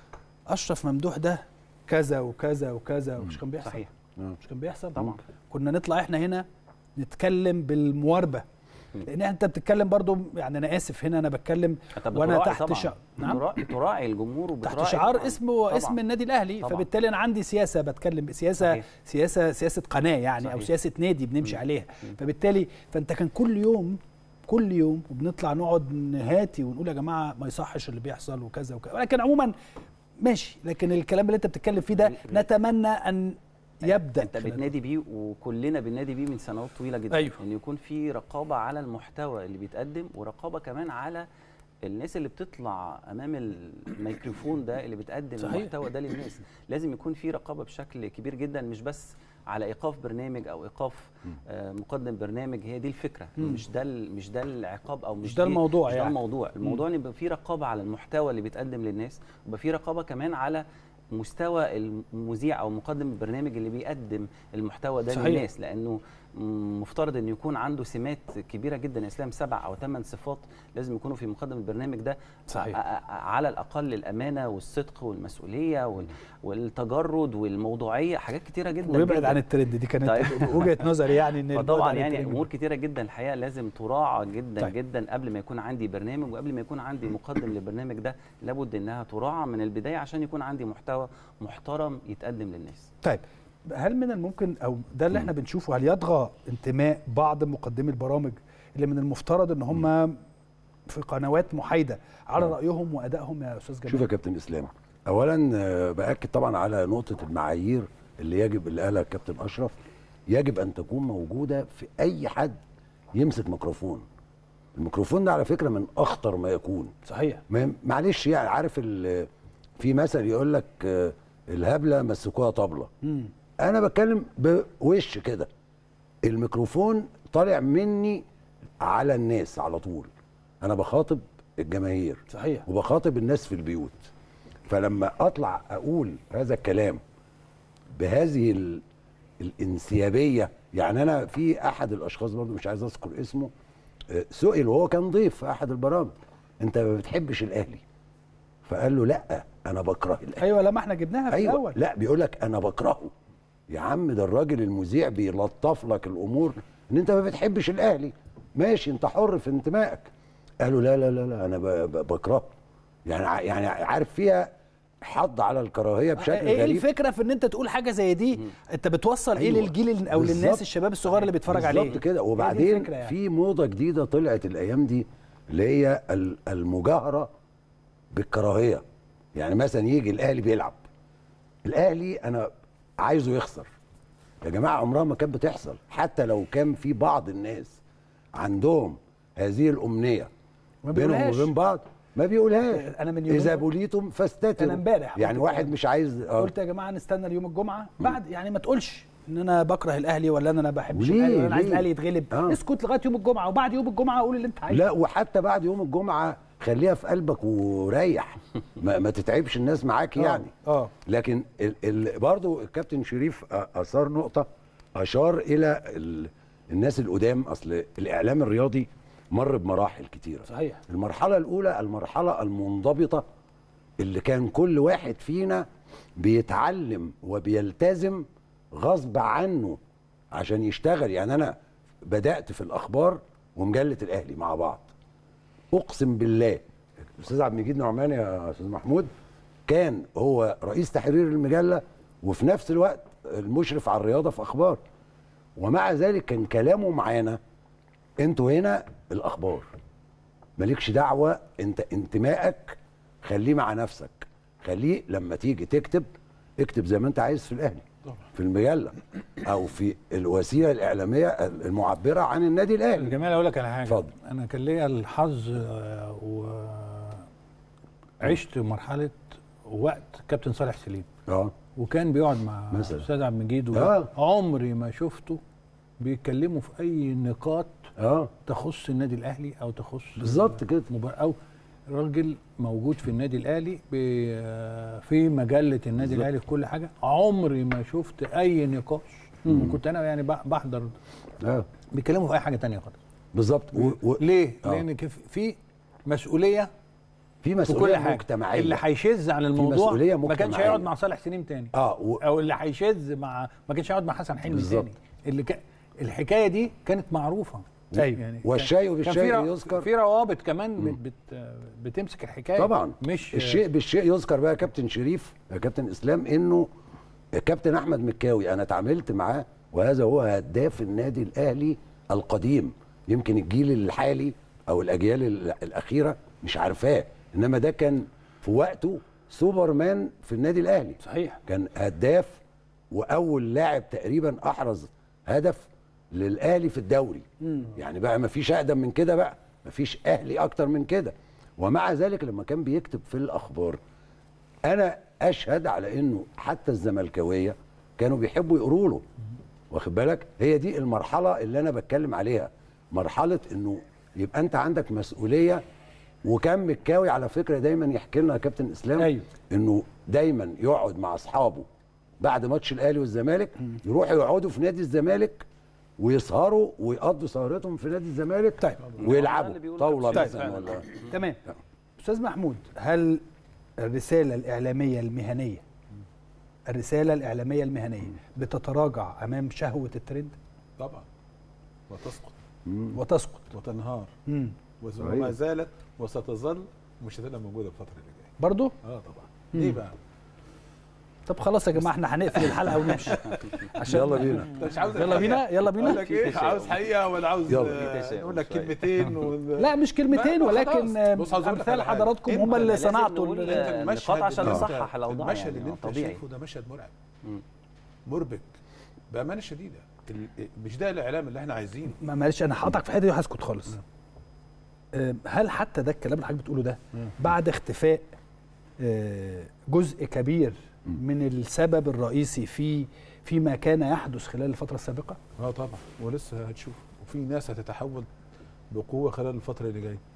اشرف ممدوح ده كذا وكذا وكذا مش كان بيحصل صحيح مش كان بيحصل طبعا كنا نطلع احنا هنا نتكلم بالمواربه لان انت بتتكلم برضو يعني انا اسف هنا انا بتكلم أنت وانا بتراعي تحت طبعاً. شعار نعم بتراعي, بتراعي الجمهور وبتراعي تحت شعار طبعاً. اسمه طبعاً. اسم النادي الاهلي طبعاً. فبالتالي انا عندي سياسه بتكلم سياسه صحيح. سياسه سياسه قناه يعني او صحيح. سياسه نادي بنمشي عليها فبالتالي فانت كان كل يوم كل يوم وبنطلع نقعد نهاتي ونقول يا جماعه ما يصحش اللي بيحصل وكذا وكذا ولكن عموما ماشي لكن الكلام اللي انت بتتكلم فيه ده نتمنى ان يبدا انت بتنادي بيه وكلنا بننادي بيه من سنوات طويله جدا أيوه. ان يكون في رقابه على المحتوى اللي بيتقدم ورقابه كمان على الناس اللي بتطلع امام الميكروفون ده اللي بتقدم صحيح. المحتوى ده للناس لازم يكون في رقابه بشكل كبير جدا مش بس على ايقاف برنامج او ايقاف آه مقدم برنامج هي دي الفكره مم. مش ده ال- مش ده العقاب او مش, مش ده دي- الموضوع مش يعني. ده الموضوع الموضوع ان يبقى في رقابه على المحتوى اللي بيتقدم للناس ويبقى في رقابه كمان على مستوى المذيع او مقدم البرنامج اللي بيقدم المحتوى ده صحيح. للناس لانه م- مفترض انه يكون عنده سمات كبيره جدا يا اسلام سبع او ثمان صفات لازم يكونوا في مقدم البرنامج ده صحيح. ع- ع- على الاقل الامانه والصدق والمسؤوليه وال- والتجرد والموضوعيه حاجات كتيره جدا ويبعد جدا. عن الترند دي كانت طيب. وجهه نظري يعني ان البعد فطبعا عن يعني الترند. امور كتيره جدا الحقيقه لازم تراعى جدا طيب. طيب. جدا قبل ما يكون عندي برنامج وقبل ما يكون عندي مقدم للبرنامج ده لابد انها تراعى من البدايه عشان يكون عندي محتوى محترم يتقدم للناس طيب هل من الممكن او ده اللي احنا بنشوفه هل يطغى انتماء بعض مقدمي البرامج اللي من المفترض ان هم في قنوات محايده على رايهم وادائهم يا استاذ جمال شوف يا كابتن اسلام اولا آه، باكد طبعا على نقطه المعايير اللي يجب اللي قالها الكابتن اشرف يجب ان تكون موجوده في اي حد يمسك ميكروفون الميكروفون ده على فكره من اخطر ما يكون صحيح ما- معلش يعني عارف ال- في مثل يقول لك آه، الهبله مسكوها طبله مم. انا بتكلم بوش كده الميكروفون طالع مني على الناس على طول انا بخاطب الجماهير صحيح وبخاطب الناس في البيوت فلما اطلع اقول هذا الكلام بهذه ال... الانسيابيه يعني انا في احد الاشخاص برضو مش عايز اذكر اسمه آه، سئل وهو كان ضيف في احد البرامج انت ما بتحبش الاهلي فقال له لا انا بكره الاهلي ايوه لما احنا جبناها في ايوه الاول لا بيقول لك انا بكرهه يا عم ده الراجل المذيع بيلطف لك الامور ان انت ما بتحبش الاهلي ماشي انت حر في انتمائك قالوا لا لا لا لا انا ب- ب- بكرهه يعني ع- يعني عارف فيها حض على الكراهيه بشكل ايه غريب الفكره في ان انت تقول حاجه زي دي انت بتوصل ايه أيوة. للجيل او بالظبط. للناس الشباب الصغير اللي بيتفرج عليه بالظبط كده هي دي وبعدين الفكرة يعني. في موضه جديده طلعت الايام دي اللي هي ال- المجاهره بالكراهيه يعني مثلا يجي الاهلي بيلعب الاهلي انا عايزه يخسر يا جماعه عمرها ما كانت بتحصل حتى لو كان في بعض الناس عندهم هذه الامنيه ما بينهم بيقولهاش. وبين بعض ما بيقولهاش انا من يومين اذا قلت- بليتم فاستتروا انا امبارح يعني قلت واحد كده. مش عايز آه. قلت يا جماعه نستنى اليوم الجمعه بعد يعني ما تقولش ان انا بكره الاهلي ولا ان انا ما بحبش ليه؟ الاهلي ولا انا عايز ليه؟ الاهلي يتغلب آه. اسكت لغايه يوم الجمعه وبعد يوم الجمعه قول اللي انت عايزه لا وحتى بعد يوم الجمعه خليها في قلبك وريح ما, ما تتعبش الناس معاك آه، يعني اه لكن ال ال برضو الكابتن شريف أ- اثار نقطه اشار الى ال الناس القدام اصل الاعلام الرياضي مر بمراحل كتيره صحيح المرحله الاولى المرحله المنضبطه اللي كان كل واحد فينا بيتعلم وبيلتزم غصب عنه عشان يشتغل يعني انا بدات في الاخبار ومجله الاهلي مع بعض اقسم بالله الاستاذ عبد المجيد نعمان يا استاذ محمود كان هو رئيس تحرير المجله وفي نفس الوقت المشرف على الرياضه في اخبار ومع ذلك كان كلامه معانا انتوا هنا الاخبار مالكش دعوه انت انتمائك خليه مع نفسك خليه لما تيجي تكتب اكتب زي ما انت عايز في الاهلي في المجله او في الوسيله الاعلاميه المعبره عن النادي الاهلي جمال اقول لك على حاجه اتفضل. انا كان ليا الحظ آه، وعشت مرحله وقت كابتن صالح سليم اه وكان بيقعد مع مثلا. استاذ عبد المجيد آه. عمري ما شفته بيتكلموا في اي نقاط اه تخص النادي الاهلي او تخص بالظبط كده مبار... او راجل موجود في النادي الاهلي بي... آه، في مجله النادي بالظبط. الاهلي في كل حاجه عمري ما شفت اي نقاش وكنت انا يعني بح- بحضر اه بيتكلموا في اي حاجه تانية خالص بالظبط و... و... ليه؟ آه. لان كيف- في مسؤوليه في في كل مسؤوليه حاجه مجتمعيه اللي هيشذ عن الموضوع مسؤولية ما كانش مجتمعية. هيقعد مع صالح سليم تاني اه و... او اللي هيشذ مع ما كانش هيقعد مع حسن حلمي بالظبط. تاني اللي ك... الحكايه دي كانت معروفه أيوة. يعني والشاي كان- وبالشاي كان في رو- يذكر. في روابط كمان بت... بت... بتمسك الحكايه طبعا مش الشيء بالشيء يذكر بقى يا كابتن شريف يا كابتن اسلام انه الكابتن احمد مكاوي انا اتعاملت معاه وهذا هو هداف النادي الاهلي القديم يمكن الجيل الحالي او الاجيال ال- الاخيره مش عارفاه انما ده كان في وقته سوبرمان في النادي الاهلي صحيح كان هداف واول لاعب تقريبا احرز هدف للاهلي في الدوري مم. يعني بقى ما فيش اقدم من كده بقى ما فيش اهلي اكتر من كده ومع ذلك لما كان بيكتب في الاخبار انا اشهد على انه حتى الزملكاويه كانوا بيحبوا يقروا له واخد بالك هي دي المرحله اللي انا بتكلم عليها مرحله انه يبقى انت عندك مسؤوليه وكان مكاوي على فكره دايما يحكي لنا يا كابتن اسلام أيوه. انه دايما يقعد مع اصحابه بعد ماتش الاهلي والزمالك يروحوا يقعدوا في نادي الزمالك ويسهروا ويقضوا سهرتهم في نادي الزمالك طيب ويلعبوا طاوله طيب. مثلا ولا تمام استاذ محمود هل الرساله الاعلاميه المهنيه الرساله الاعلاميه المهنيه بتتراجع امام شهوه الترند طبعا وتسقط وتسقط وتنهار مم. وز- صحيح. وما زالت وستظل ومش هتبقى موجوده الفتره اللي جايه برضو اه طبعا مم. ليه بقى؟ طب خلاص يا جماعه احنا هنقفل الحلقه ونمشي يلا بينا. انت مش عاوز يلا بينا يلا بينا اقول لك ايه عاوز حقيقه ولا عاوز يلا. آه، نقول لك كلمتين و... لا مش كلمتين ما- ما ولكن خلاص. بص عاوز أقول لك امثال على حاجة. حضراتكم أنت هم اللي لازم صنعتوا نقول ال- انت المشهد نقاط عشان اللي أنت- نصحح الأوضاع المشهد يعني، اللي انت طبيعي. شايفه ده مشهد مرعب مربك بامانه شديده ال- مش ده الاعلام اللي احنا عايزينه ما- معلش انا هقطعك في الحته دي وهسكت خالص آه، هل حتى ده الكلام اللي حضرتك بتقوله ده بعد اختفاء آه، جزء كبير من السبب الرئيسي في فيما كان يحدث خلال الفتره السابقه اه طبعا ولسه هتشوف وفي ناس هتتحول بقوه خلال الفتره اللي جايه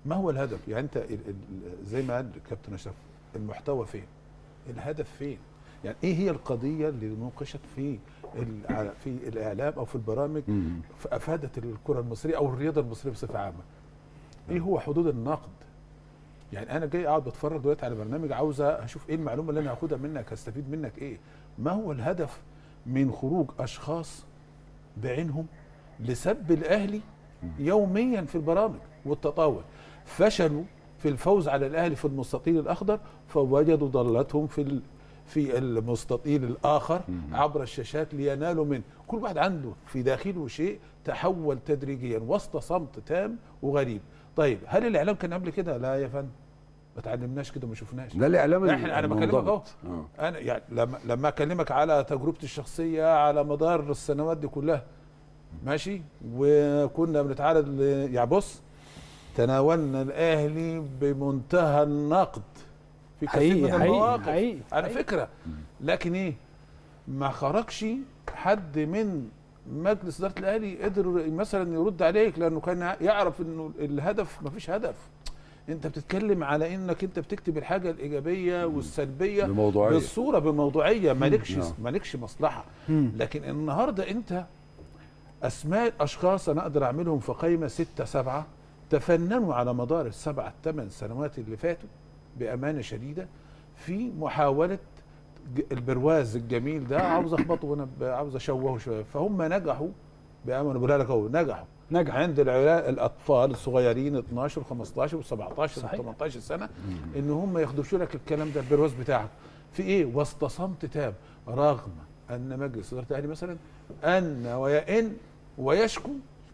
ما هو الهدف يعني انت ال- ال- زي ما قال كابتن اشرف المحتوى فين الهدف فين يعني ايه هي القضيه اللي نوقشت في ال- في الاعلام او في البرامج افادت الكره المصريه او الرياضه المصريه بصفه عامه ايه هو حدود النقد يعني انا جاي اقعد بتفرج دلوقتي على برنامج عاوز اشوف ايه المعلومه اللي انا هاخدها منك هستفيد منك ايه ما هو الهدف من خروج اشخاص بعينهم لسب الاهلي يوميا في البرامج والتطاول فشلوا في الفوز على الاهلي في المستطيل الاخضر فوجدوا ضلتهم في ال- في المستطيل الاخر عبر الشاشات لينالوا منه كل واحد عنده في داخله شيء تحول تدريجيا وسط صمت تام وغريب طيب هل الاعلام كان قبل كده لا يا فندم ما تعلمناش كده ما شفناش ده الإعلام احنا انا بكلمك اهو المنضبط. آه. انا يعني لما لما اكلمك على تجربتي الشخصيه على مدار السنوات دي كلها ماشي وكنا بنتعرض ل... يعني بص تناولنا الاهلي بمنتهى النقد في كثير حقيقي، من حقيقي، المواقف حقيقي، على حقيقي. فكره لكن ايه ما خرجش حد من مجلس اداره الاهلي قدر مثلا يرد عليك لانه كان يعرف انه الهدف ما فيش هدف انت بتتكلم على انك انت بتكتب الحاجه الايجابيه والسلبيه بموضوعية. بالصوره بموضوعيه مالكش نعم. مالكش مصلحه مم. لكن النهارده انت اسماء اشخاص انا اقدر اعملهم في قائمه ستة سبعة تفننوا على مدار السبع الثمان سنوات اللي فاتوا بامانه شديده في محاوله ج- البرواز الجميل ده عاوز اخبطه وانا ب- عاوز اشوهه شويه فهم نجحوا بامانه بقولها لك اهو نجحوا نجح عند العيال الاطفال الصغيرين 12 و15 و17 صحيح. و18 سنه ان هم يخدشوا لك الكلام ده البرواز بتاعك في ايه وسط صمت تام رغم ان مجلس اداره الاهلي مثلا ان ويئن ويشكو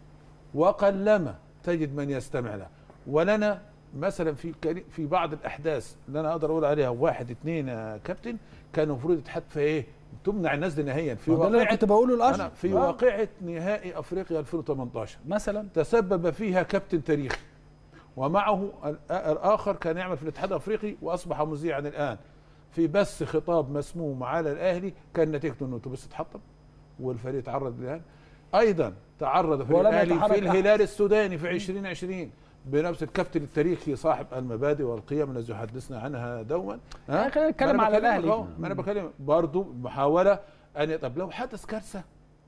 وقلما تجد من يستمع له ولنا مثلا في كري- في بعض الاحداث اللي انا اقدر اقول عليها واحد اثنين يا كابتن كان المفروض يتحط في ايه؟ تمنع الناس دي نهائيا في ما ده اللي أنا واقعه كنت بقوله لأشرف. أنا في آه. واقعه نهائي افريقيا 2018 مثلا تسبب فيها كابتن تاريخي ومعه ال- الاخر كان يعمل في الاتحاد الافريقي واصبح مذيعا الان في بث خطاب مسموم على الاهلي كان نتيجته انه اتوبيس اتحطم والفريق تعرض للان ايضا تعرض فريق ولم الاهلي يتحرك في أحد. الهلال السوداني في 2020 بنفس الكابتن التاريخي صاحب المبادئ والقيم التي يحدثنا عنها دوما يعني خلينا نتكلم ما أنا على بكلمك الأهلي. أهو، ما انا بكلم برضه محاوله ان طب لو حدث كارثه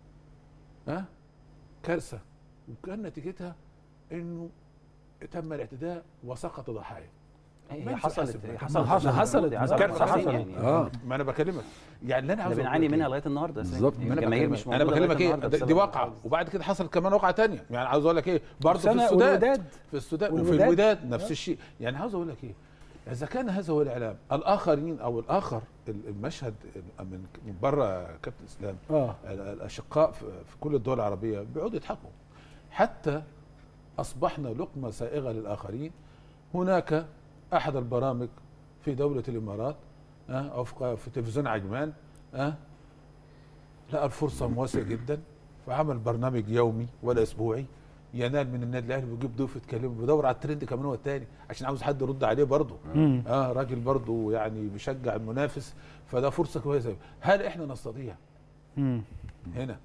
ها كارثه وكان نتيجتها انه تم الاعتداء وسقط ضحايا هي ما ينفع حصلت- يحاسب هي ده. حصلت. حصلت حصلت. حصلت. كارثه حصلت. حصلت يعني. اه ما انا بكلمك يعني اللي انا احنا عاوز بنعاني أقوله منها إيه؟ لغايه النهارده يا سيدي. بالظبط ما انا الجماهير بكلمك مش انا موجودة بكلمك لغاية ايه النهاردة دي, دي بسبب واقعه وبعد كده حصل كمان واقعه تانية يعني عاوز اقول لك ايه برضه في سنة السودان والوداد. في السودان وفي والوداد. الوداد نفس الشيء يعني عاوز اقول لك ايه اذا كان هذا هو الاعلام الاخرين او الاخر ال- المشهد من من بره كابتن اسلام آه. ال- الاشقاء في في كل الدول العربيه بيقعدوا يضحكوا حتى اصبحنا لقمه سائغه للاخرين هناك احد البرامج في دوله الامارات أه او في في تلفزيون عجمان أه لقى الفرصه مواسيه جدا فعمل برنامج يومي ولا اسبوعي ينال من النادي الاهلي ويجيب ضيوف يتكلموا بيدور على الترند كمان هو الثاني عشان عاوز حد يرد عليه برضه مم. اه راجل برضه يعني بيشجع المنافس فده فرصه كويسه هل احنا نستطيع مم. هنا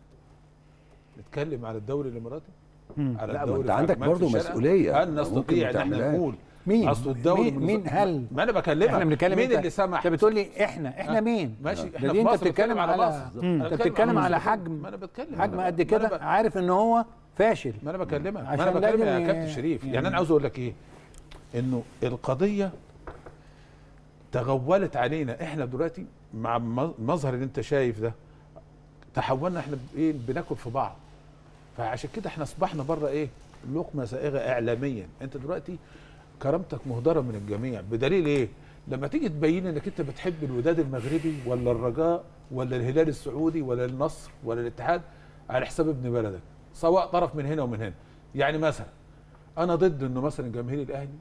نتكلم على الدوري الاماراتي مم. على لا، ما الدوري أنت في عندك عجمان في برضو الشارقة؟ مسؤولية. هل ممكن نستطيع ما ان احنا تعملهاش. نقول مين اصل الدوري مين, مين هل ما انا بكلمك احنا بنتكلم مين انت- اللي سمح انت بتقول لي احنا احنا آه. مين ماشي ده احنا دي في انت مصر بتتكلم على مصر. مم. أنا انت بتكلم بتتكلم على مصر. حجم ما انا بتكلم حجم ما أنا- قد ما أنا كده ب- عارف ان هو فاشل ما انا بكلمك ما عشان انا بكلم لازم يا ي- كابتن شريف يعني انا عاوز اقول لك ايه انه القضيه تغولت علينا احنا دلوقتي مع الم- المظهر اللي انت شايف ده تحولنا احنا ب- ايه بناكل في بعض فعشان كده احنا اصبحنا بره ايه لقمه سائغه اعلاميا انت دلوقتي كرامتك مهدره من الجميع بدليل ايه لما تيجي تبين انك انت بتحب الوداد المغربي ولا الرجاء ولا الهلال السعودي ولا النصر ولا الاتحاد على حساب ابن بلدك سواء طرف من هنا ومن هنا يعني مثلا انا ضد انه مثلا جماهير الاهلي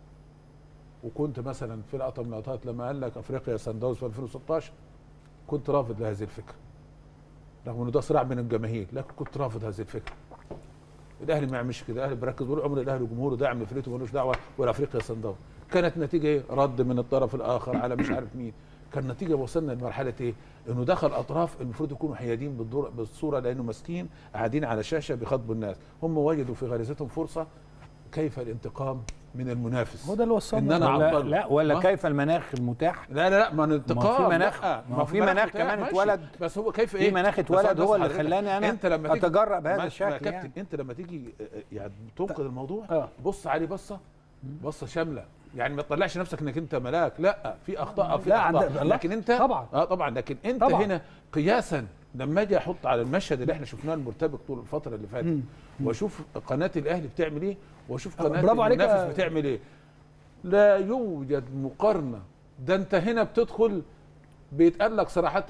وكنت مثلا في لقطه من اللقطات لما قال لك افريقيا سان داونز في 2016 كنت رافض لهذه الفكره رغم انه ده صراع بين الجماهير لكن كنت رافض هذه الفكره الاهلي ما يعملش كده الاهلي بيركز بيقول عمر الاهلي جمهوره داعم لفريقه ملوش دعوه ولا افريقيا سان داونز كانت نتيجه ايه رد من الطرف الاخر على مش عارف مين كان نتيجه وصلنا لمرحله ايه انه دخل اطراف المفروض يكونوا حيادين بالدور بالصوره لانه ماسكين قاعدين على شاشه بيخاطبوا الناس هم وجدوا في غريزتهم فرصه كيف الانتقام من المنافس هو ده اللي ان وصلنا انا ولا اعطله لا ولا ما- كيف المناخ المتاح لا لا لا ما الانتقام ما هو في مناخ لا، ما هو في مناخ بتاع- كمان ماشي. اتولد بس هو كيف في ايه مناخ بس اتولد بص هو اللي حضرتك، خلاني أنا انت لما تيجي أتجرأ بهذا ما- ما الشكل كابتن يعني. انت لما تيجي آه، يعني تنقذ الموضوع بص عليه بصه بصه شامله يعني ما تطلعش نفسك انك انت ملاك لا في اخطاء في لا، اخطاء عند- الله. لكن انت طبعا. اه طبعا لكن انت طبعا. هنا قياسا لما اجي احط على المشهد اللي احنا شفناه المرتبك طول الفتره اللي فاتت مم. واشوف قناه الاهلي بتعمل ايه واشوف آه، قناه برافو عليك يا- المنافس بتعمل ايه لا يوجد مقارنه ده انت هنا بتدخل بيتقال لك صراحه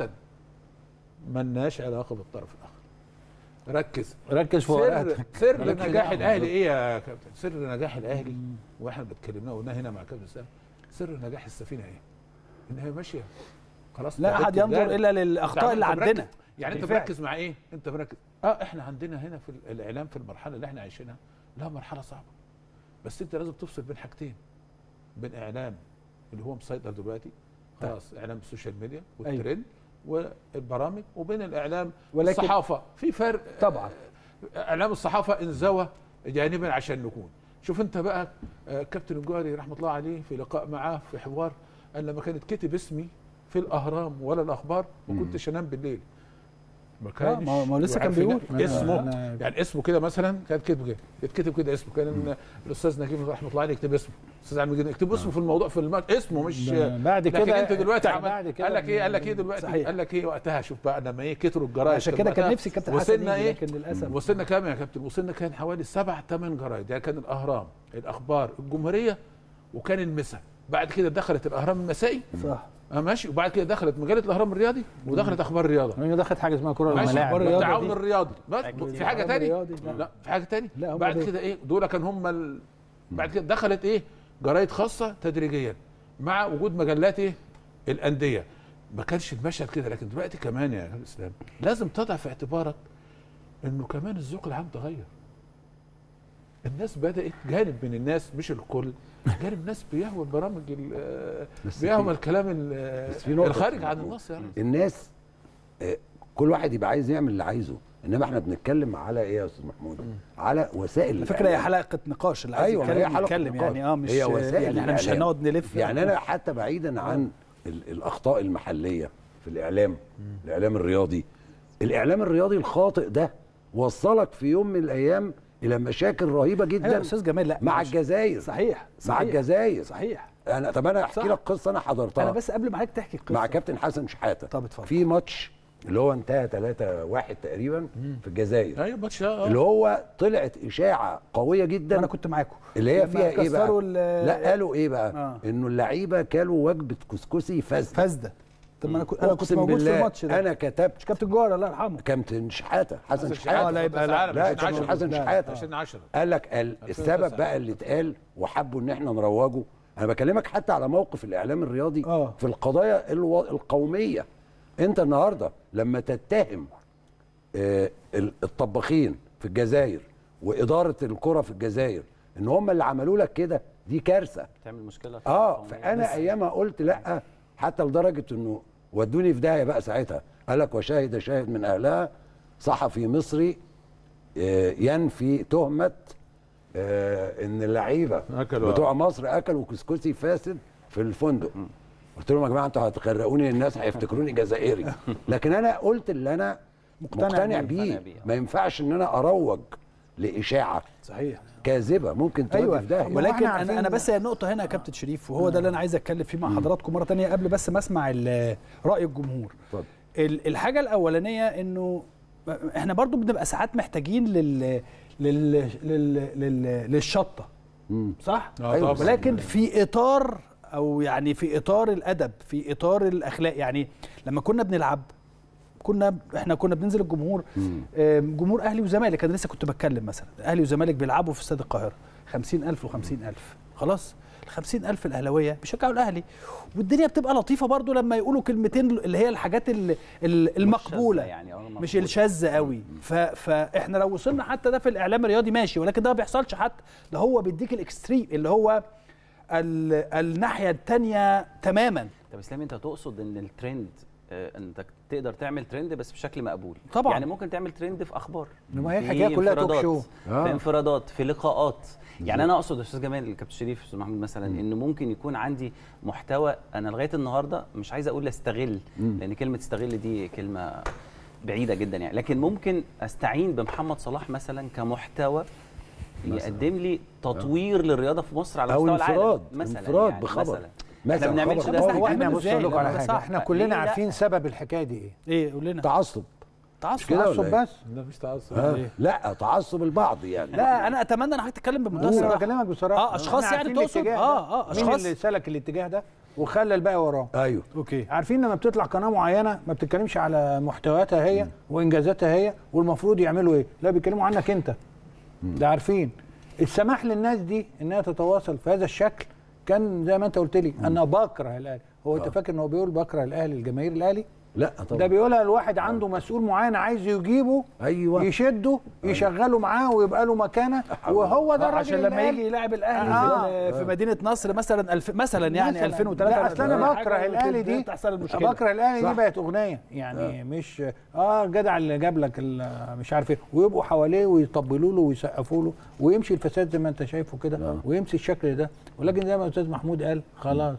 ملناش علاقه بالطرف الاخر ركز ركز في سر ورقتك. سر ركز. نجاح الاهلي ايه يا كابتن سر نجاح الاهلي واحنا بنتكلمنا قلنا هنا مع كابتن سام سر نجاح السفينه ايه ان هي ماشيه خلاص لا تعبت أحد ينظر الجانب. إلا للأخطاء أنت اللي مركز- عندنا. يعني انت بالفعل. مركز مع ايه انت مركز اه احنا عندنا هنا في الاعلام في المرحله اللي احنا عايشينها لا مرحله صعبه بس انت لازم تفصل بين حاجتين بين اعلام اللي هو مسيطر دلوقتي خلاص اعلام السوشيال ميديا والترند والبرامج وبين الاعلام ولكن- الصحافه في فرق طبعا اعلام الصحافه انزوى جانبا عشان نكون شوف انت بقى آه، كابتن الجوهري رحمه الله عليه في لقاء معاه في حوار قال لما كانت كتب اسمي في الاهرام ولا الاخبار ما كنتش انام بالليل ما آه، ما هو- ما هو لسه كان وعارف إن بيقول. اسمه أنا- يعني اسمه كده مثلا كانت كتب كده يتكتب كده اسمه كان الاستاذ نجيب رحمه الله عليه يكتب اسمه الاستاذ عمرو جديد يكتب اسمه في الموضوع في المات اسمه مش ده بعد لكن كده- انت دلوقتي بعد عمل كده قال لك ايه قال لك ايه دلوقتي صحيح. قال لك ايه وقتها شوف بقى لما ايه كتروا الجرايد عشان كده كان وقتها نفسي كابتن حسن وصلنا يجي، ايه لكن للأسف. وصلنا كام يا كابتن وصلنا كان حوالي سبع ثمان جرايد يعني كان الاهرام الاخبار الجمهوريه وكان المسا بعد كده دخلت الاهرام المسائي صح اه ماشي وبعد كده دخلت مجله الاهرام الرياضي ودخلت اخبار الرياضه هي دخلت حاجه اسمها كره ماشي الملاعب والتعاون الرياضي بس أكيد. في حاجه التعاون تاني الرياضي، لا. لا في حاجه تاني لا، هم بعد دول. كده ايه دول كان هم ال... بعد كده دخلت ايه جرايد خاصه تدريجيا مع وجود مجلات ايه الانديه ما كانش المشهد كده لكن دلوقتي كمان يا كابتن اسلام لازم تضع في اعتبارك انه كمان الذوق العام تغير الناس بدات جانب من الناس مش الكل جانب الناس بيهوى البرامج ال- بس بيهوى في- الكلام ال- بس في نقطة الخارج في عن الموضوع. النص يعني الناس آه، كل واحد يبقى عايز يعمل اللي عايزه انما احنا بنتكلم على ايه يا استاذ محمود على وسائل على فكره هي الإعلام. حلقه نقاش اللي عايز ايوه ما هي يتكلم حلقه يتكلم نقاش. يعني اه مش هي وسائل يعني احنا مش الإعلام. هنقعد نلف يعني انا حتى بعيدا عن ال- الاخطاء المحليه في الاعلام الاعلام الرياضي الاعلام الرياضي الخاطئ ده وصلك في يوم من الايام الى مشاكل رهيبه جدا ايوه يا استاذ جمال لا مع مش- الجزائر صحيح مع صحيح. الجزائر صحيح انا طب انا احكي صح. لك قصه انا حضرتها انا بس قبل ما حضرتك تحكي القصه مع كابتن حسن شحاته طب اتفضل في ماتش اللي هو انتهى 3 1 تقريبا في الجزائر ايوه ماتش آه. اللي هو طلعت اشاعه قويه جدا انا كنت معاكم اللي هي لما فيها ايه بقى كسروا ال- لا قالوا ايه بقى آه. انه اللعيبه كلوا وجبه كسكسي فاسده فاسده طب ما انا كنت انا كنت أقسم موجود في بالله الماتش ده انا كتبت مش كابتن جوهر الله يرحمه كابتن شحاته حسن حسن شحاته آه، لا يبقى لا. لا عشان كابتن عشرة. حسن لا، لا. شحاته عشان 10 قال لك قال السبب بقى اللي اتقال وحبوا ان احنا نروجه انا بكلمك حتى على موقف الاعلام الرياضي آه. في القضايا الو... القوميه انت النهارده لما تتهم آه، ال- الطباخين في الجزائر واداره الكره في الجزائر ان هم اللي عملوا لك كده دي كارثه تعمل مشكله في اه القومية. فانا ايامها قلت لا حتى لدرجه انه ودوني في داهيه بقى ساعتها قال لك وشاهد شاهد من اهلها صحفي مصري آه، ينفي تهمه آه، ان اللعيبه أكلوا. بتوع مصر اكلوا كسكسي فاسد في الفندق قلت لهم يا جماعه انتوا هتغرقوني الناس هيفتكروني جزائري لكن انا قلت اللي انا مقتنع مقتنع بيه. بيه مقتنع بيه. ما ينفعش ان انا اروج لاشاعه صحيح كاذبه ممكن تودي ايوه في داهيه ولكن عارفين انا انا إن- بس هي النقطه هنا يا كابتن شريف وهو ده اللي انا عايز اتكلم فيه مع حضراتكم مره تانية قبل بس ما اسمع ال- راي الجمهور اتفضل. ال- الحاجه الاولانيه انه احنا برضو بنبقى ساعات محتاجين لل لل لل, لل... للشطه مم. صح آه، طبعاً. ولكن في اطار او يعني في اطار الادب في اطار الاخلاق يعني لما كنا بنلعب كنا احنا كنا بننزل الجمهور آم، جمهور اهلي وزمالك انا لسه كنت بتكلم مثلا اهلي وزمالك بيلعبوا في استاد القاهره 50000 و50000 خلاص ال 50000 الاهلاويه بيشجعوا الاهلي والدنيا بتبقى لطيفه برضو لما يقولوا كلمتين اللي هي الحاجات ال- ال- المقبوله يعني، آه، مش المقبولة. الشاذه قوي ف... فاحنا لو وصلنا حتى ده في الاعلام الرياضي ماشي ولكن ده ما بيحصلش حتى ده هو بيديك الاكستريم اللي هو ال... الناحيه الثانيه تماما طب اسلام انت تقصد ان الترند آه، انت تقدر تعمل ترند بس بشكل مقبول طبعاً. يعني ممكن تعمل ترند في اخبار إنما هي في الحكاية كلها توك انفرادات، شو. آه. في انفرادات في لقاءات يعني انا اقصد يا استاذ جمال الكابتن شريف استاذ محمود مثلا ان ممكن يكون عندي محتوى انا لغايه النهارده مش عايز اقول استغل لان كلمه استغل دي كلمه بعيده جدا يعني لكن ممكن استعين بمحمد صلاح مثلا كمحتوى يقدم لي تطوير للرياضه في مصر على أو مستوى العالم انفراد، مثلا انفراد يعني بخبر. مثلا مثلاً احنا ما بنعملش خبر. ده هو هو احنا احنا بص اقول لكم على حاجه احنا كلنا ليه لا؟ عارفين سبب الحكايه دي ايه ايه قول لنا تعصب تعصب كده ولا تعصب إيه؟ بس لا مفيش تعصب آه. ليه؟ لا تعصب البعض يعني لا انا اتمنى ان حضرتك تتكلم بمنتهى بس انا الصراحه بكلمك بصراحه اه اشخاص إحنا يعني عارفين تقصد الاتجاه ده. اه اه مين اشخاص اللي سلك الاتجاه ده وخلى الباقي وراه ايوه اوكي عارفين لما بتطلع قناه معينه ما بتتكلمش على محتوياتها هي وانجازاتها هي والمفروض يعملوا ايه لا بيتكلموا عنك انت ده عارفين السماح للناس دي انها تتواصل في هذا الشكل كان زي ما انت قلت لي انا بكره الاهلي هو انت فاكر ان هو بيقول بكره الاهلي الجماهير الاهلي لا طبعا ده بيقولها الواحد عنده مسؤول معين عايز يجيبه ايوه يشده يشغله معاه ويبقى له مكانه وهو ده آه، الراجل عشان لما اللي قال- يجي يلاعب الاهلي آه. في, في مدينه نصر مثلا الف مثلا يعني مثلاً. 2003 لا اصل انا حاجة بكره الاهلي دي تحصل المشكله بكره الاهلي صح. دي بقت اغنيه يعني مش اه الجدع اللي جاب لك ال- مش عارف ايه ويبقوا حواليه ويطبلوا له ويسقفوا له ويمشي الفساد زي ما انت شايفه كده ويمشي الشكل ده ولكن زي ما الاستاذ محمود قال خلاص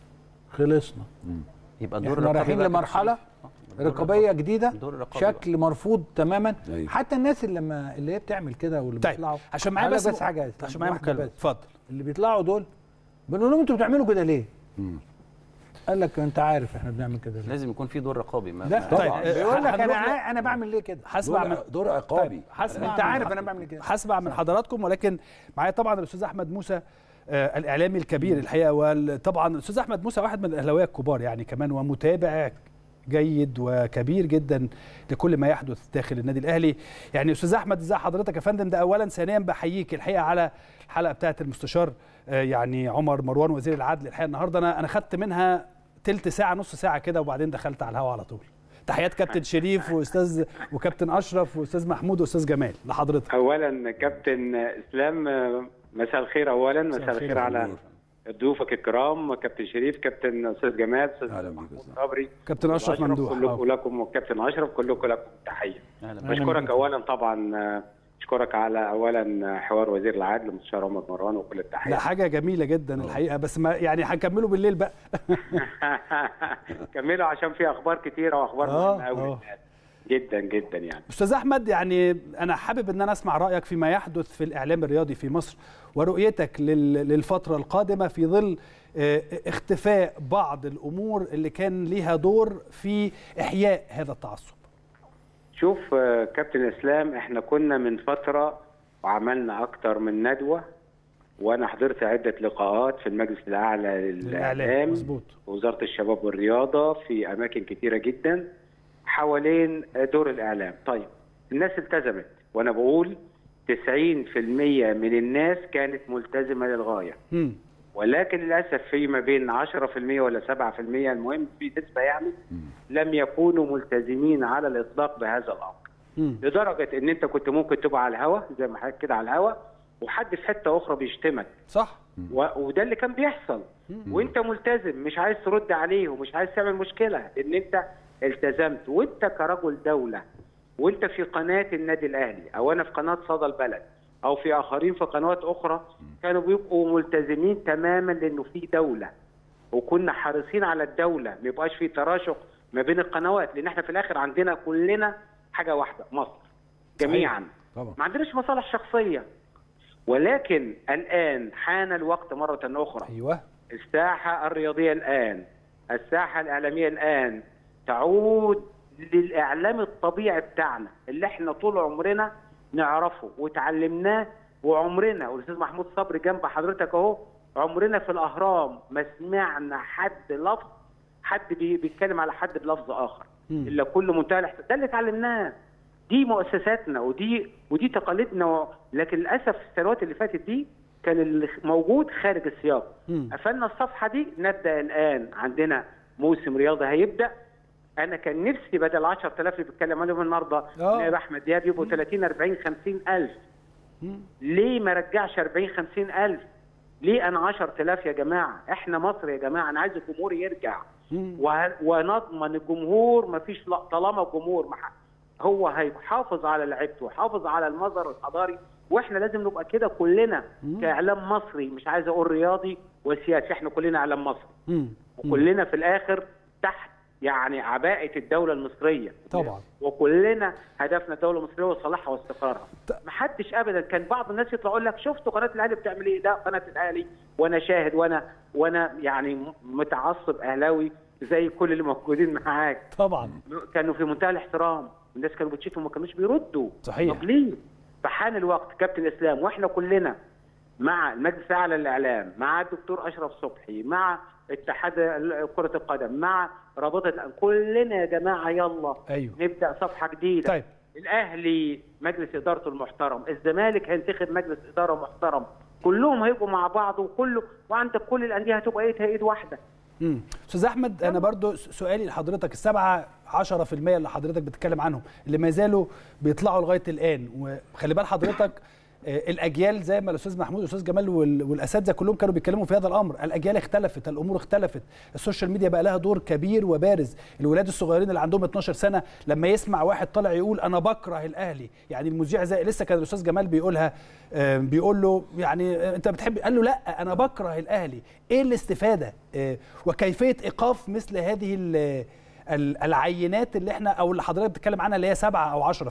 خلصنا يبقى الدور احنا الرقابي رايحين بقى لمرحله كابتن شريف. آه، الدور رقابيه الرقابي. جديده الدور الرقابي شكل مرفوض تماما أيوة. حتى الناس اللي لما اللي هي بتعمل كده واللي طيب بيطلعوا عشان معايا أقول بس لك بس حاجه عشان معايا واحدة مكالمه بس. اتفضل اللي بيطلعوا دول بنقول لهم انتوا بتعملوا كده ليه؟ قال لك انت عارف احنا بنعمل كده ليه؟ لازم يكون في دور رقابي ما لا ما- طبعا طيب، بيقول لك انا هنروح ل- عا- انا بعمل ليه كده؟ هسمع من دور, دور عقابي هسمع انت من- عارف انا بعمل كده هسمع من حضراتكم ولكن معايا طبعا الاستاذ احمد موسى آه الاعلامي الكبير الحقيقه وطبعا الاستاذ احمد موسى واحد من الاهلاويه الكبار يعني كمان ومتابع جيد وكبير جدا لكل ما يحدث داخل النادي الاهلي يعني استاذ احمد ازي حضرتك يا فندم ده اولا ثانيا بحييك الحقيقه على الحلقه بتاعه المستشار آه يعني عمر مروان وزير العدل الحقيقه النهارده انا انا خدت منها تلت ساعه نص ساعه كده وبعدين دخلت على الهواء على طول تحيات كابتن شريف واستاذ وكابتن اشرف واستاذ محمود واستاذ جمال لحضرتك اولا كابتن اسلام مساء الخير اولا مساء الخير على ضيوفك الكرام كابتن شريف كابتن استاذ جمال استاذ محمود صبري كابتن اشرف ممدوح كلكم لكم وكابتن اشرف كلكم لكم تحيه أهلا بشكرك بيك. اولا طبعا اشكرك على اولا حوار وزير العدل المستشار عمر مروان وكل التحيه لا حاجه جميله جدا الحقيقه بس ما يعني هنكمله بالليل بقى كملوا عشان في اخبار كتيره واخبار آه، مهمه قوي آه. جدا جدا يعني استاذ احمد يعني انا حابب ان انا اسمع رايك فيما يحدث في الاعلام الرياضي في مصر ورؤيتك لل- للفتره القادمه في ظل آه، اختفاء بعض الامور اللي كان ليها دور في احياء هذا التعصب شوف آه، كابتن اسلام احنا كنا من فتره وعملنا اكتر من ندوه وانا حضرت عده لقاءات في المجلس الاعلى للاعلام مظبوط وزاره الشباب والرياضه في اماكن كتيره جدا حوالين دور الاعلام طيب الناس التزمت وانا بقول 90% من الناس كانت ملتزمه للغايه ولكن للاسف في ما بين 10% ولا 7% المهم في نسبه يعني لم يكونوا ملتزمين على الاطلاق بهذا الامر لدرجه ان انت كنت ممكن تبقى على الهوا زي ما حضرتك كده على الهوا وحد في حته اخرى بيشتمك صح و... وده اللي كان بيحصل وانت ملتزم مش عايز ترد عليه ومش عايز تعمل مشكله لان انت التزمت وانت كرجل دوله وانت في قناه النادي الاهلي او انا في قناه صدى البلد او في اخرين في قنوات اخرى كانوا بيبقوا ملتزمين تماما لانه في دوله وكنا حريصين على الدوله ما يبقاش في تراشق ما بين القنوات لان احنا في الاخر عندنا كلنا حاجه واحده مصر جميعا طبعا ما عندناش مصالح شخصيه ولكن الان حان الوقت مره اخرى ايوه الساحه الرياضيه الان الساحه الاعلاميه الان تعود للاعلام الطبيعي بتاعنا اللي احنا طول عمرنا نعرفه وتعلمناه وعمرنا والاستاذ محمود صبري جنب حضرتك اهو عمرنا في الاهرام ما سمعنا حد لفظ حد بي- بيتكلم على حد بلفظ اخر الا كل منتهى الاحترام ده اللي اتعلمناه دي مؤسساتنا ودي ودي تقاليدنا و... لكن للاسف السنوات اللي فاتت دي كان اللي موجود خارج السياق قفلنا الصفحه دي نبدا الان عندنا موسم رياضي هيبدا انا كان نفسي بدل 10000 اللي بيتكلم عليهم النهارده نائب احمد دياب يبقوا 30 40 50 الف ليه ما رجعش 40 50 الف ليه انا 10000 يا جماعه احنا مصر يا جماعه انا عايز الجمهور يرجع وه- ونضمن الجمهور مفيش لا طالما الجمهور مح- هو هيحافظ على لعيبته ويحافظ على المظهر الحضاري واحنا لازم نبقى كده كلنا كاعلام مصري مش عايز اقول رياضي وسياسي احنا كلنا اعلام مصري وكلنا في الاخر تحت يعني عباءه الدوله المصريه طبعا وكلنا هدفنا الدوله المصريه وصلاحها واستقرارها ما حدش ابدا كان بعض الناس يطلع يقول لك شفتوا قناه الاهلي بتعمل ايه ده قناه الاهلي وانا شاهد وانا وانا يعني م- متعصب اهلاوي زي كل اللي موجودين معاك طبعا كانوا في منتهى الاحترام الناس كانوا بتشوفوا ما كانوش بيردوا صحيح. طب ليه فحان الوقت كابتن اسلام واحنا كلنا مع المجلس الاعلى للاعلام مع الدكتور اشرف صبحي مع اتحاد ال- كره القدم مع رابطه الأ- كلنا يا جماعه يلا ايوه نبدا صفحه جديده طيب. الاهلي مجلس ادارته المحترم الزمالك هينتخب مجلس اداره محترم كلهم هيبقوا مع بعض وكله وعندك كل الانديه هتبقى ايد ايد واحده امم استاذ احمد انا برضو س- سؤالي لحضرتك السبعة 10% اللي حضرتك بتتكلم عنهم اللي ما زالوا بيطلعوا لغايه الان وخلي بال حضرتك آه، الاجيال زي ما الاستاذ محمود والاستاذ جمال وال- والاساتذه كلهم كانوا بيتكلموا في هذا الامر الاجيال اختلفت الامور اختلفت السوشيال ميديا بقى لها دور كبير وبارز الولاد الصغيرين اللي عندهم 12 سنه لما يسمع واحد طالع يقول انا بكره الاهلي يعني المذيع زي لسه كان الاستاذ جمال بيقولها آه، بيقول له يعني آه، انت بتحب قال له لا انا بكره الاهلي ايه الاستفاده آه، وكيفيه ايقاف مثل هذه ال- ال- العينات اللي احنا او اللي حضرتك بتتكلم عنها اللي هي 7 او 10%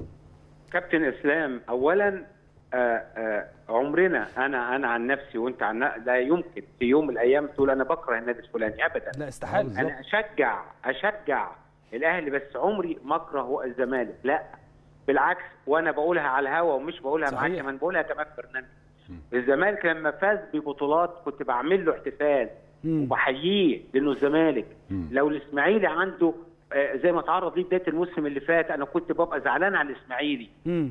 كابتن اسلام اولا آه آه عمرنا انا انا عن نفسي وانت عن لا يمكن في يوم من الايام تقول انا بكره النادي الفلاني ابدا لا استحاله انا اشجع اشجع الاهلي بس عمري ما اكره الزمالك لا بالعكس وانا بقولها على الهوا ومش بقولها معاك صحيح. كمان بقولها كمان في برنامج الزمالك لما فاز ببطولات كنت بعمل له احتفال وبحييه لانه الزمالك لو الاسماعيلي عنده آه، زي ما تعرض ليه بدايه الموسم اللي فات انا كنت ببقى زعلان على الاسماعيلي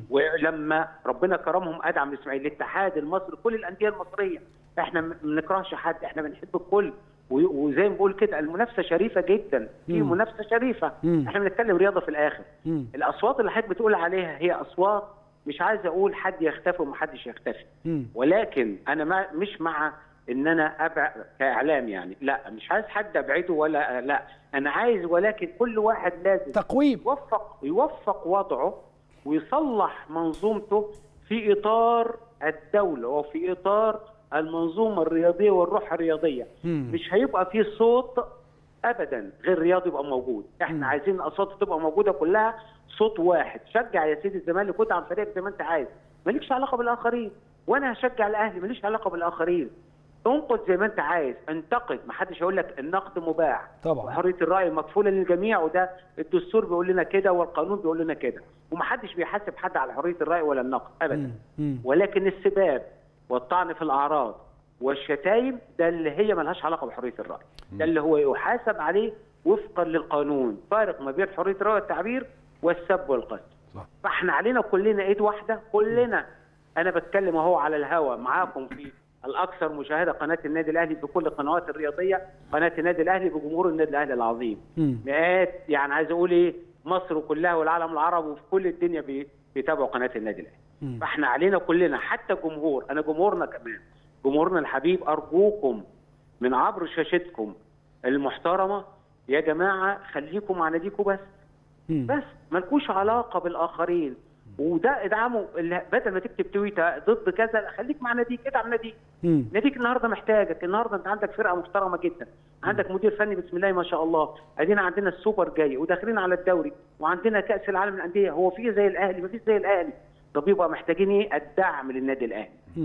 ولما ربنا كرمهم ادعم الاسماعيلي الاتحاد المصري كل الانديه المصريه احنا ما بنكرهش حد احنا بنحب الكل و- وزي ما بقول كده المنافسه شريفه جدا في مم. منافسه شريفه مم. احنا بنتكلم رياضه في الاخر مم. الاصوات اللي حضرتك بتقول عليها هي اصوات مش عايز اقول حد يختفي ومحدش يختفي مم. ولكن انا ما مش مع ان انا ابع كاعلام يعني لا مش عايز حد ابعده ولا لا انا عايز ولكن كل واحد لازم تقويم يوفق يوفق وضعه ويصلح منظومته في اطار الدوله وفي اطار المنظومه الرياضيه والروح الرياضيه مم. مش هيبقى فيه صوت ابدا غير رياضي يبقى موجود احنا عايزين الاصوات تبقى موجوده كلها صوت واحد شجع يا سيدي الزمالك وادعم فريقك زي ما انت عايز مالكش علاقه بالاخرين وانا هشجع الاهلي ماليش علاقه بالاخرين انقد زي ما انت عايز انتقد ما حدش هيقول لك النقد مباح طبعا وحريه الراي مكفوله للجميع وده الدستور بيقول لنا كده والقانون بيقول لنا كده ومحدش بيحاسب حد على حريه الراي ولا النقد ابدا مم. ولكن السباب والطعن في الاعراض والشتايم ده اللي هي ملهاش علاقه بحريه الراي ده اللي هو يحاسب عليه وفقا للقانون فارق ما بين حريه الراي والتعبير والسب والقتل فاحنا علينا كلنا ايد واحده كلنا انا بتكلم اهو على الهوا معاكم في الاكثر مشاهده قناه النادي الاهلي بكل القنوات الرياضيه قناه النادي الاهلي بجمهور النادي الاهلي العظيم مئات يعني عايز اقول ايه مصر كلها والعالم العربي وفي كل الدنيا بي- بيتابعوا قناه النادي الاهلي فاحنا علينا كلنا حتى الجمهور انا جمهورنا كمان جمهورنا الحبيب ارجوكم من عبر شاشتكم المحترمه يا جماعه خليكم مع ناديكم بس بس ملكوش علاقه بالاخرين وده ادعمه اللي بدل ما تكتب تويته ضد كذا خليك مع ناديك ادعم ناديك ناديك النهارده محتاجك النهارده انت عندك فرقه محترمه جدا عندك مدير فني بسم الله ما شاء الله ادينا عندنا السوبر جاي وداخلين على الدوري وعندنا كاس العالم للانديه هو في زي الاهلي مفيش زي الاهلي طب يبقى محتاجين ايه الدعم للنادي الاهلي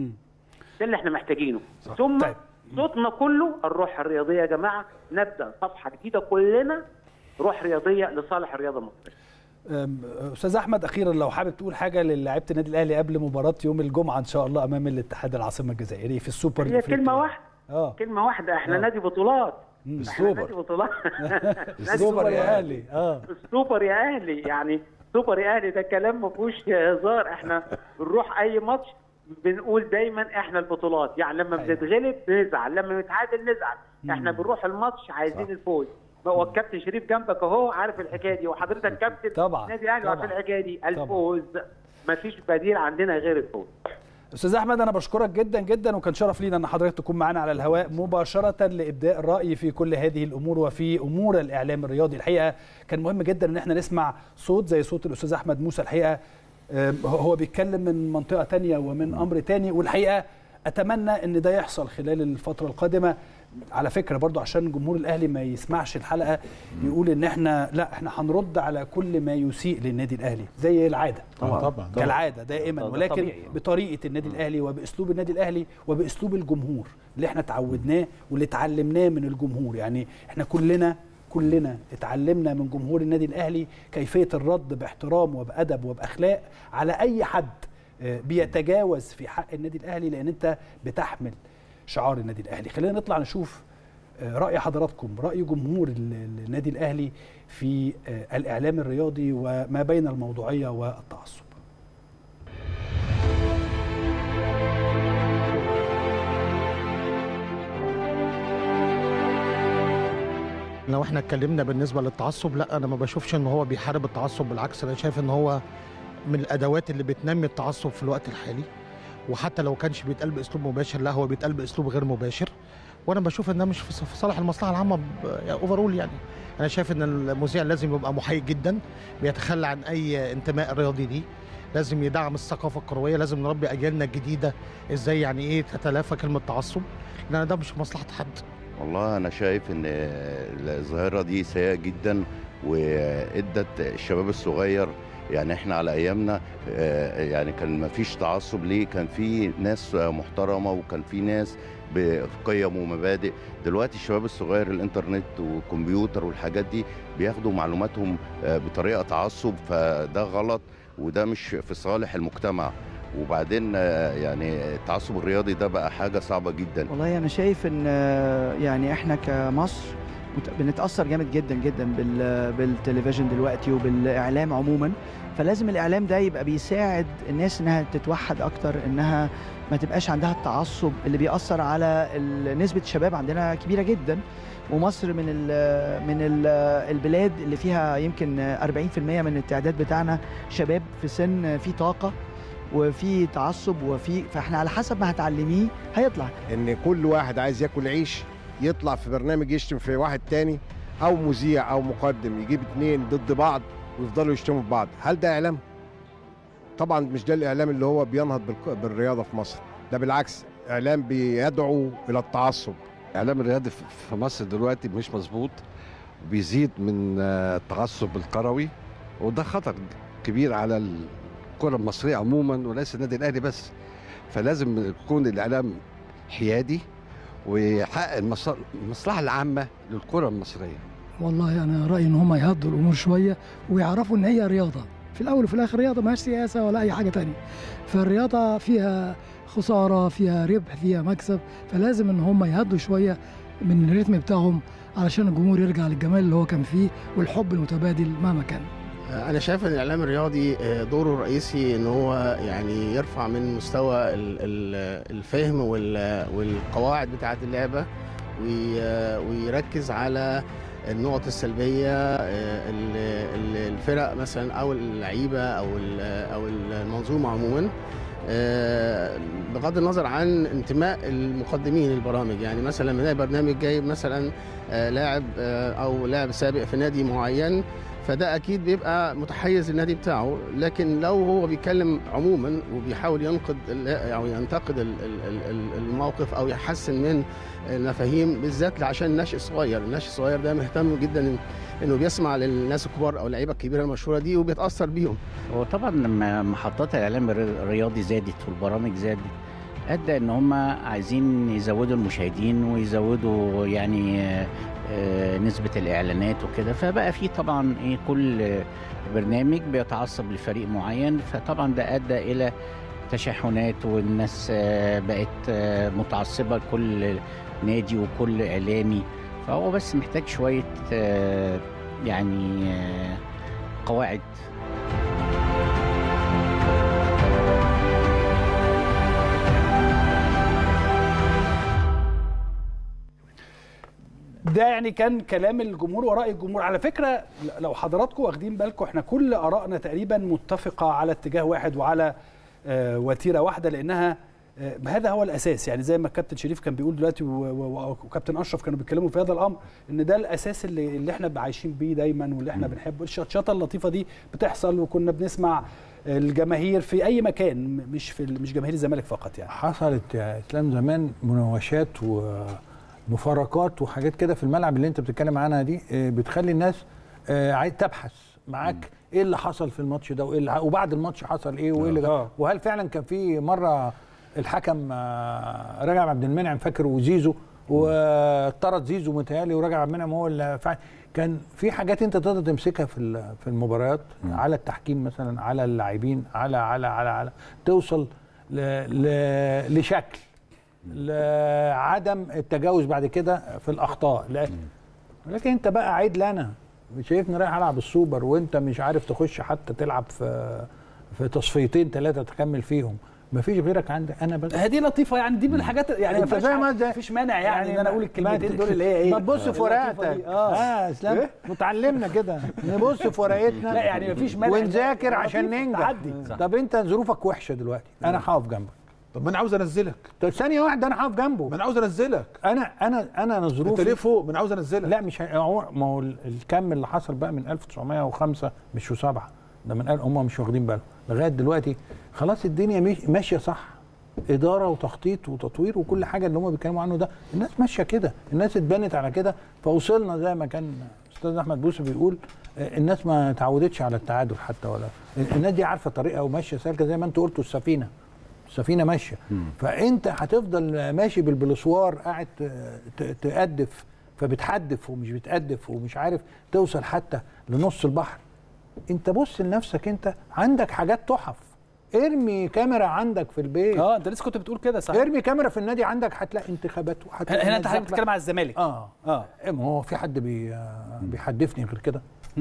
ده اللي احنا محتاجينه ثم صوتنا كله الروح الرياضيه يا جماعه نبدا صفحه جديده كلنا روح رياضيه لصالح الرياضه المصريه أم، استاذ احمد اخيرا لو حابب تقول حاجه للاعيبه النادي الاهلي قبل مباراه يوم الجمعه ان شاء الله امام الاتحاد العاصمه الجزائري في السوبر هي الافريقي كلمه واحده اه كلمه واحده احنا آه. نادي بطولات مم، احنا السوبر. نادي بطولات نادي السوبر يا اهلي اه السوبر يا اهلي يعني سوبر يا اهلي ده كلام ما فيهوش هزار احنا بنروح اي ماتش بنقول دايما احنا البطولات يعني لما بنتغلب نزعل لما نتعادل نزعل احنا بنروح الماتش عايزين الفوز هو الكابتن شريف جنبك اهو عارف الحكايه دي وحضرتك كابتن طبعا نادي الاهلي وعارف طبعا. الحكايه دي الفوز ما فيش بديل عندنا غير الفوز استاذ احمد انا بشكرك جدا جدا وكان شرف لينا ان حضرتك تكون معنا على الهواء مباشره لابداء الراي في كل هذه الامور وفي امور الاعلام الرياضي الحقيقه كان مهم جدا ان احنا نسمع صوت زي صوت الاستاذ احمد موسى الحقيقه آم، هو بيتكلم من منطقه تانية ومن امر تاني والحقيقه اتمنى ان ده يحصل خلال الفتره القادمه على فكره برضو عشان جمهور الاهلي ما يسمعش الحلقه يقول ان احنا لا احنا هنرد على كل ما يسيء للنادي الاهلي زي العاده طبعاً. طبعاً. كالعاده دائما ده- ده ولكن طبيعي. بطريقه النادي الاهلي وباسلوب النادي الاهلي وباسلوب الجمهور اللي احنا اتعودناه واللي اتعلمناه من الجمهور يعني احنا كلنا كلنا اتعلمنا من جمهور النادي الاهلي كيفيه الرد باحترام وبادب وباخلاق على اي حد آه، بيتجاوز في حق النادي الاهلي لان انت بتحمل شعار النادي الاهلي خلينا نطلع نشوف آه، راي حضراتكم راي جمهور ال- النادي الاهلي في آه، الاعلام الرياضي وما بين الموضوعيه والتعصب لو احنا اتكلمنا بالنسبه للتعصب لا انا ما بشوفش ان هو بيحارب التعصب بالعكس انا شايف ان هو من الادوات اللي بتنمي التعصب في الوقت الحالي وحتى لو كانش بيتقال باسلوب مباشر لا هو بيتقال باسلوب غير مباشر وانا بشوف ان ده مش في ص- في صالح المصلحه العامه اوفرول يعني انا شايف ان المذيع لازم يبقى محايد جدا بيتخلى عن اي انتماء رياضي ليه لازم يدعم الثقافه الكرويه لازم نربي اجيالنا الجديده ازاي يعني ايه تتلافى كلمه تعصب لان ده مش في مصلحه حد والله انا شايف ان الظاهره دي سيئه جدا وادت الشباب الصغير يعني احنا على ايامنا آه، يعني كان ما فيش تعصب ليه كان في ناس محترمه وكان في ناس بقيم ومبادئ دلوقتي الشباب الصغير الانترنت والكمبيوتر والحاجات دي بياخدوا معلوماتهم آه، بطريقه تعصب فده غلط وده مش في صالح المجتمع وبعدين آه، يعني التعصب الرياضي ده بقى حاجه صعبه جدا والله انا شايف ان آه، يعني احنا كمصر مت- بنتاثر جامد جدا جدا بال- بالتلفزيون دلوقتي وبالاعلام عموما فلازم الاعلام ده يبقى بيساعد الناس انها تتوحد اكتر انها ما تبقاش عندها التعصب اللي بيأثر على ال- نسبه الشباب عندنا كبيره جدا ومصر من ال من ال البلاد اللي فيها يمكن 40% من التعداد بتاعنا شباب في سن في طاقه وفي تعصب وفي فاحنا على حسب ما هتعلميه هيطلع ان كل واحد عايز ياكل عيش يطلع في برنامج يشتم في واحد تاني او مذيع او مقدم يجيب اتنين ضد بعض ويفضلوا يشتموا في بعض هل ده اعلام طبعا مش ده الاعلام اللي هو بينهض بالك- بالرياضه في مصر ده بالعكس اعلام بيدعو الى التعصب الاعلام الرياضي في- في مصر دلوقتي مش مظبوط بيزيد من آه، التعصب الكروي وده خطر كبير على الكره المصريه عموما وليس النادي الاهلي بس فلازم يكون الاعلام حيادي ويحقق المص- المصلحه العامه للكره المصريه والله انا رايي ان هم يهدوا الامور شويه ويعرفوا ان هي رياضه في الاول وفي الاخر رياضه ما هيش سياسه ولا اي حاجه تانية فالرياضه فيها خساره فيها ربح فيها مكسب فلازم ان هم يهدوا شويه من الريتم بتاعهم علشان الجمهور يرجع للجمال اللي هو كان فيه والحب المتبادل مهما كان أنا شايف إن الإعلام الرياضي آه، دوره الرئيسي إن هو يعني يرفع من مستوى ال- ال- الفهم وال- والقواعد بتاعة اللعبة وي- ويركز على النقط السلبية آه، ال- ال- الفرق مثلا أو اللعيبة أو ال- أو المنظومة عموما آه، بغض النظر عن انتماء المقدمين البرامج يعني مثلا لما نلاقي برنامج جايب مثلا آه، لاعب آه، او لاعب سابق في نادي معين فده اكيد بيبقى متحيز للنادي بتاعه لكن لو هو بيتكلم عموما وبيحاول ينقد ال- او ينتقد ال- ال- ال- الموقف او يحسن من المفاهيم بالذات عشان الناشئ الصغير الناشئ الصغير ده مهتم جدا إن- انه بيسمع للناس الكبار او اللعيبه الكبيره المشهوره دي وبيتاثر بيهم وطبعا لما محطات الاعلام الر- الرياضي زادت والبرامج زادت ادى ان هم عايزين يزودوا المشاهدين ويزودوا يعني آه، آه، نسبه الاعلانات وكده فبقى في طبعا ايه كل برنامج بيتعصب لفريق معين فطبعا ده ادى الى تشحنات والناس آه، بقت آه، متعصبه لكل نادي وكل اعلامي فهو بس محتاج شويه آه، يعني آه، قواعد ده يعني كان كلام الجمهور وراي الجمهور على فكره لو حضراتكم واخدين بالكم احنا كل ارائنا تقريبا متفقه على اتجاه واحد وعلى آه، وتيره واحده لانها آه، هذا هو الاساس يعني زي ما الكابتن شريف كان بيقول دلوقتي و- و- وكابتن اشرف كانوا بيتكلموا في هذا الامر ان ده الاساس اللي, اللي احنا عايشين بيه دايما واللي احنا بنحبه الشطشطه اللطيفه دي بتحصل وكنا بنسمع الجماهير في اي مكان م- مش في ال- مش جماهير الزمالك فقط يعني حصلت يا اسلام زمان مناوشات ومفارقات وحاجات كده في الملعب اللي انت بتتكلم عنها دي آه، بتخلي الناس آه، عايز تبحث معاك ايه اللي حصل في الماتش ده وايه اللي وبعد الماتش حصل ايه وايه اللي آه. وهل فعلا كان في مره الحكم آه، رجب عبد المنعم فاكر وزيزو وطرد زيزو متهيألي ورجع عبد المنعم هو اللي فعل كان في حاجات انت تقدر تمسكها في ال- في المباريات على التحكيم مثلا على اللاعبين على على على على توصل ل ل لشكل لعدم التجاوز بعد كده في الاخطاء لا لكن انت بقى عيد لنا شايفني رايح العب السوبر وانت مش عارف تخش حتى تلعب في في تصفيتين ثلاثه تكمل فيهم مفيش غيرك عندك انا بس هذه لطيفه يعني دي من الحاجات يعني انت ما فاهم فيش ازاي؟ مفيش مانع يعني, ان انا اقول ما- الكلمتين ما- دول اللي هي ايه ما تبص في اللطيفة ورقتك دي. اه اه اسلام متعلمنا كده نبص في ورقتنا لا يعني مفيش مانع ونذاكر عشان لطيف، ننجح تعدي. طب انت ظروفك وحشه دلوقتي انا هقف جنبك طب ما انا عاوز انزلك طب ثانيه واحده انا هقف جنبه ما انا عاوز انزلك انا انا انا انا ظروفي انت ليه فوق ما انا عاوز انزلك لا مش هي- هو- ما هو ال- الكم اللي حصل بقى من 1905 مش و7 ده من قال هم مش واخدين بالهم لغايه دلوقتي خلاص الدنيا مش- ماشيه صح اداره وتخطيط وتطوير وكل حاجه اللي هم بيتكلموا عنه ده الناس ماشيه كده الناس اتبنت على كده فوصلنا زي ما كان استاذ احمد بوسي بيقول آه، الناس ما تعودتش على التعادل حتى ولا الناس دي عارفه طريقه وماشيه سالكه زي ما انتوا قلتوا السفينه السفينه ماشيه فانت هتفضل ماشي بالبلسوار قاعد ت- ت- تأدف فبتحدف ومش بتأدف ومش عارف توصل حتى لنص البحر انت بص لنفسك انت عندك حاجات تحف ارمي كاميرا عندك في البيت اه انت لسه كنت بتقول كده صح ارمي كاميرا في النادي عندك هتلاقي انتخابات وهتلاقي هنا انت ناس حضرتك داخلة. بتتكلم على الزمالك اه اه ما هو في حد بي آه، بيحدفني غير كده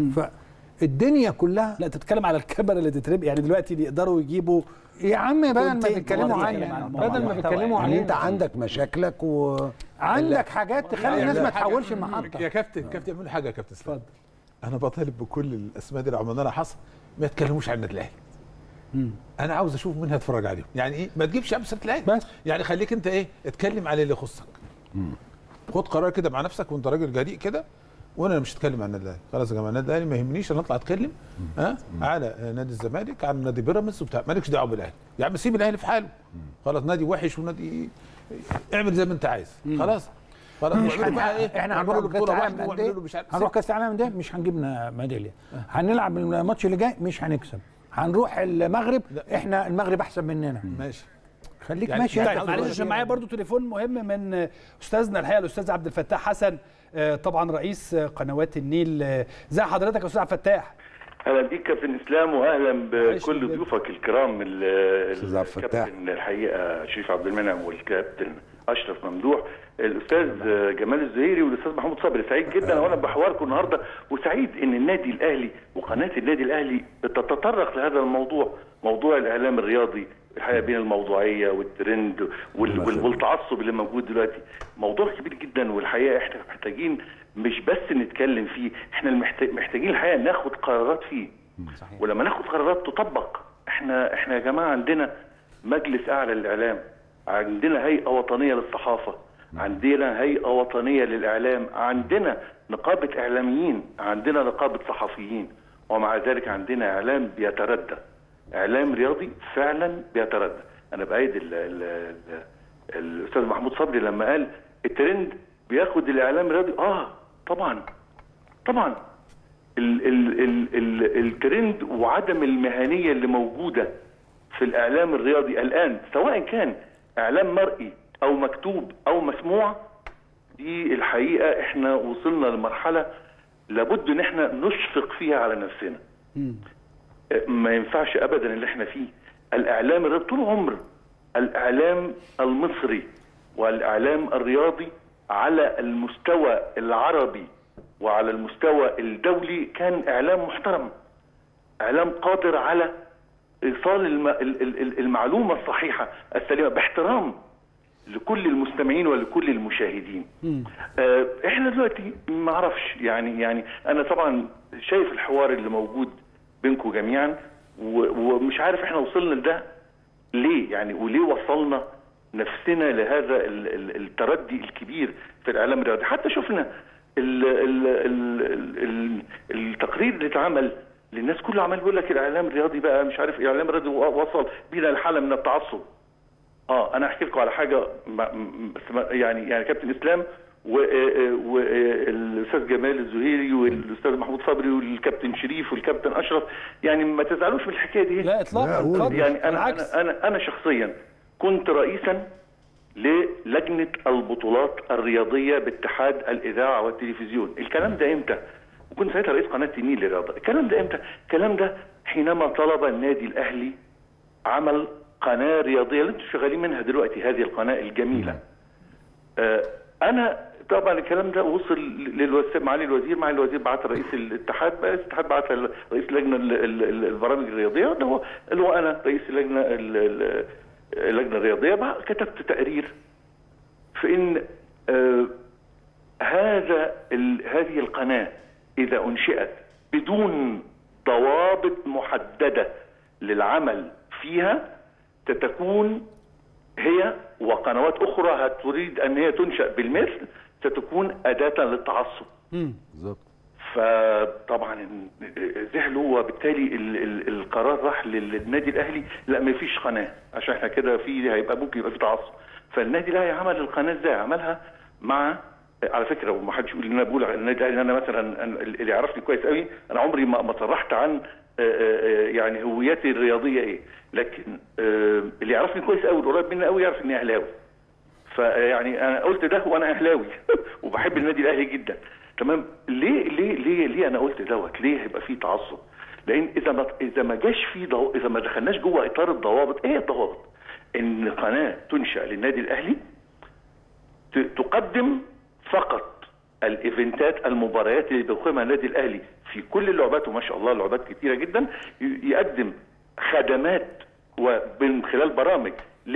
فالدنيا كلها لا تتكلم على الكاميرا اللي تترمي يعني دلوقتي يقدروا يجيبوا يا عم بدل ما كونتنت بيتكلموا واضح عني يعني عن بدل ما المحتوى بيتكلموا يعني عني انت عندك مشاكلك و عندك حاجات تخلي الناس ما تحولش المحطه يا كابتن كابتن اعمل حاجه يا كابتن اتفضل انا بطالب بكل الاسماء دي اللي عملنا حصل ما يتكلموش عن النادي الاهلي انا عاوز اشوف منها اتفرج عليهم يعني ايه ما تجيبش امثله الاهلي بس يعني خليك انت ايه اتكلم على اللي يخصك خد قرار كده مع نفسك وانت راجل جريء كده وانا مش هتكلم عن النادي الاهلي خلاص يا جماعه النادي الاهلي ما يهمنيش انا اطلع اتكلم ها على نادي الزمالك على نادي بيراميدز وبتاع مالكش دعوه بالاهلي يا عم سيب الاهلي في حاله خلاص نادي وحش ونادي اعمل زي ما انت عايز خلاص خلاص مش واعملوا بقى ايه احنا واعملوا هنروح له كاس بطوله العالم واحده للأندية، واعملوا له مش عارف هنروح كاس العالم ده مش هنجيب ميداليه هنلعب الماتش اللي جاي مش هنكسب هنروح المغرب احنا المغرب احسن مننا ماشي خليك يعني ماشي طيب معلش عشان معايا برضو تليفون مهم من استاذنا الحقيقه الاستاذ عبد الفتاح حسن آه، طبعا رئيس قنوات النيل آه، ازي حضرتك يا استاذ عبد الفتاح اهلا بيك كابتن اسلام واهلا بكل ضيوفك الكرام ال- أستاذ عبد الفتاح. الكابتن الحقيقه شريف عبد المنعم والكابتن اشرف ممدوح الاستاذ جمال الزهيري والاستاذ محمود صبري سعيد جدا وانا بحواركم النهارده وسعيد ان النادي الاهلي وقناه النادي الاهلي تتطرق لهذا الموضوع موضوع الاعلام الرياضي الحقيقه بين الموضوعيه والترند وال- وال- والتعصب اللي موجود دلوقتي موضوع كبير جدا والحقيقه احنا محتاجين مش بس نتكلم فيه احنا المحت- محتاجين الحقيقه ناخد قرارات فيه صحيح. ولما ناخد قرارات تطبق احنا احنا يا جماعه عندنا مجلس اعلى للاعلام عندنا هيئه وطنيه للصحافه عندنا هيئه وطنيه للاعلام عندنا نقابه اعلاميين عندنا نقابه صحفيين ومع ذلك عندنا اعلام بيتردى اعلام رياضي فعلا بيتردى انا بايد ال- ال- ال- الاستاذ محمود صبري لما قال الترند بياخد الاعلام الرياضي اه طبعا طبعا ال ال ال ال الترند وعدم المهنيه اللي موجوده في الاعلام الرياضي الان سواء كان اعلام مرئي او مكتوب او مسموع دي الحقيقه احنا وصلنا لمرحله لابد ان احنا نشفق فيها على نفسنا ما ينفعش ابدا اللي احنا فيه الاعلام الرياضي طول عمر الاعلام المصري والاعلام الرياضي على المستوى العربي وعلى المستوى الدولي كان اعلام محترم اعلام قادر على ايصال الم- ال- ال- ال- المعلومه الصحيحه السليمه باحترام لكل المستمعين ولكل المشاهدين آه، احنا دلوقتي ما اعرفش يعني يعني انا طبعا شايف الحوار اللي موجود بينكم جميعا و- ومش عارف احنا وصلنا لده ليه يعني وليه وصلنا نفسنا لهذا ال- ال- التردي الكبير في الاعلام الرياضي حتى شفنا ال ال ال ال ال التقرير اللي اتعمل للناس كله عمال بيقول لك الاعلام الرياضي بقى مش عارف اعلام الرياضي وصل بينا لحاله من التعصب اه انا احكي لكم على حاجه ما م- بس ما- يعني يعني كابتن اسلام والاستاذ جمال الزهيري والاستاذ محمود صبري والكابتن شريف والكابتن اشرف يعني ما تزعلوش من الحكايه دي لا اطلاقا اتفضل. يعني انا بالعكس. انا انا انا شخصيا كنت رئيسا للجنه البطولات الرياضيه باتحاد الاذاعه والتلفزيون الكلام ده امتى وكنت ساعتها رئيس قناه النيل للرياضه الكلام ده امتى الكلام ده حينما طلب النادي الاهلي عمل قناه رياضيه اللي انتم شغالين منها دلوقتي هذه القناه الجميله آه، انا طبعا الكلام ده وصل للوزير معالي الوزير معالي الوزير بعت رئيس الاتحاد بقى الاتحاد بعت رئيس اللجنه ال- ال- ال- البرامج الرياضيه اللي هو اللي هو انا رئيس اللجنه ال- ال- اللجنه الرياضيه بقى كتبت تقرير في ان آه، هذا ال- هذه القناه اذا انشئت بدون ضوابط محدده للعمل فيها ستكون هي وقنوات اخرى تريد ان هي تنشا بالمثل ستكون اداه للتعصب بالظبط فطبعا زعلوا وبالتالي ال ال القرار راح للنادي الاهلي لا ما فيش قناه عشان احنا كده في هيبقى ممكن يبقى في تعصب فالنادي الاهلي عمل القناه ازاي عملها مع على فكره وما حدش يقول ان انا بقول عن النادي الاهلي انا مثلا أنا اللي يعرفني كويس قوي انا عمري ما ما صرحت عن آه، آه، يعني هويتي الرياضيه ايه لكن آه، اللي يعرفني كويس قوي القريب مني قوي يعرف اني اهلاوي فيعني انا قلت ده وانا اهلاوي وبحب النادي الاهلي جدا تمام ليه ليه ليه ليه انا قلت دوت ليه هيبقى فيه تعصب لان اذا ما اذا ما جاش في ضو... اذا ما دخلناش جوه اطار الضوابط ايه الضوابط ان قناه تنشا للنادي الاهلي ت... تقدم فقط الايفنتات المباريات اللي بيقيمها النادي الاهلي في كل اللعبات وما شاء الله لعبات كتيره جدا ي- يقدم خدمات ومن خلال برامج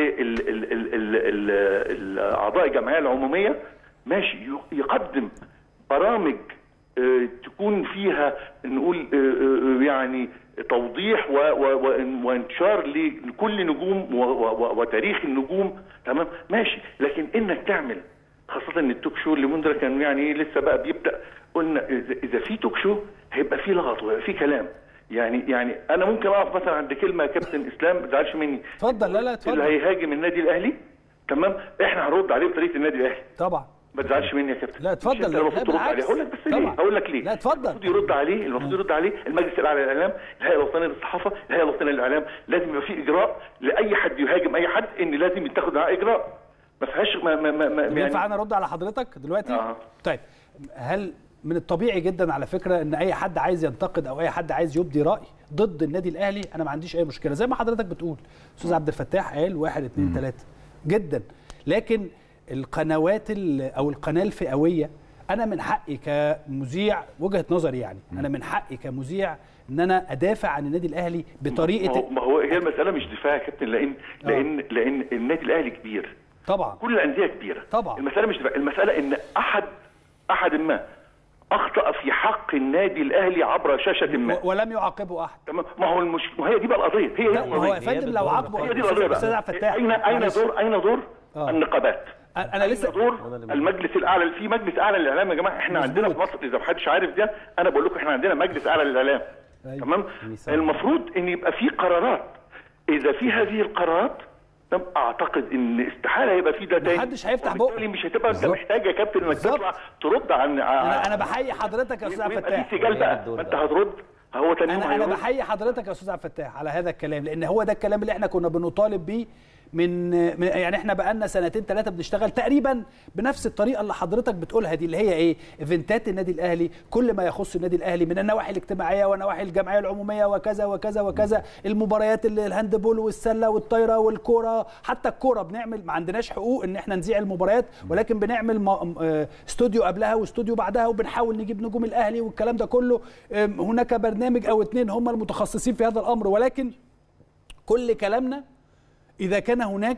للاعضاء الجمعيه العموميه ماشي ي- يقدم برامج آه، تكون فيها نقول آه، آه، يعني توضيح و- و- و- وانتشار لكل نجوم و- و- وتاريخ النجوم تمام ماشي لكن انك تعمل خاصة ان التوك شو اللي مندرة كان يعني إيه لسه بقى بيبدأ قلنا اذا إذا في توك شو هيبقى في لغط وهيبقى في كلام يعني يعني انا ممكن اقف مثلا عند كلمه يا كابتن اسلام ما تزعلش مني اتفضل لا لا اللي اتفضل هيهاجم النادي الاهلي تمام احنا هنرد عليه بطريقه النادي الاهلي طبعا ما تزعلش مني يا كابتن لا اتفضل مش انت لا المفروض ترد عليه بالعكس. هقول لك بس ليه طبعا. هقول لك ليه لا اتفضل المفروض يرد عليه المفروض يرد عليه المجلس الاعلى للاعلام الهيئه الوطنيه للصحافه الهيئه الوطنيه للاعلام لازم يبقى في اجراء لاي حد يهاجم اي حد ان لازم يتاخد معاه اجراء ما فيهاش ما ما ما ما- ينفع انا ارد على حضرتك دلوقتي آه. طيب هل من الطبيعي جدا على فكره ان اي حد عايز ينتقد او اي حد عايز يبدي راي ضد النادي الاهلي انا ما عنديش اي مشكله زي ما حضرتك بتقول استاذ عبد الفتاح قال واحد اتنين تلاته جدا لكن القنوات ال- او القناه الفئويه انا من حقي كمذيع وجهه نظري يعني انا من حقي كمذيع ان انا ادافع عن النادي الاهلي ما بطريقه هو, ما هو هي المساله مش دفاع يا كابتن لان لان لان النادي الاهلي كبير طبعا كل الانديه كبيره طبعا المساله مش دفاع المساله ان احد احد ما اخطا في حق النادي الاهلي عبر شاشه ما ولم يعاقبه احد تمام ما هو المش... ما هي دي بقى القضيه هي دي لا، ما هو يا القضية. فندم لو عاقبه هي دي أستاذ- القضيه أستاذ بقى عبد الفتاح، اين اين معلش. دور اين دور النقابات انا لسه دور المجلس الاعلى في مجلس اعلى للاعلام يا جماعه احنا عندنا في مصر اذا محدش عارف ده انا بقول لكم احنا عندنا مجلس اعلى للاعلام تمام المفروض ان يبقى في قرارات اذا في هذه القرارات طب اعتقد ان استحاله يبقى في ده تاني محدش هيفتح بقه مش هتبقى انت محتاج يا كابتن انك تطلع ترد عن انا انا بحيي حضرتك يا استاذ عبد ويبقى في الفتاح سجال بقى ما انت هترد هو تاني يوم انا انا هيرد. بحيي حضرتك يا استاذ عبد الفتاح على هذا الكلام لان هو ده الكلام اللي احنا كنا بنطالب بيه من من- يعني احنا بقالنا سنتين ثلاثه بنشتغل تقريبا بنفس الطريقه اللي حضرتك بتقولها دي اللي هي ايه ايفنتات النادي الاهلي كل ما يخص النادي الاهلي من النواحي الاجتماعيه ونواحي الجمعيه العموميه وكذا وكذا وكذا المباريات اللي الهاندبول والسله والطايره والكوره حتى الكوره بنعمل ما عندناش حقوق ان احنا نذيع المباريات ولكن بنعمل م- آه، استوديو قبلها واستوديو بعدها وبنحاول نجيب نجوم الاهلي والكلام ده كله آم، هناك برنامج او اتنين هم المتخصصين في هذا الامر ولكن كل كلامنا اذا كان هناك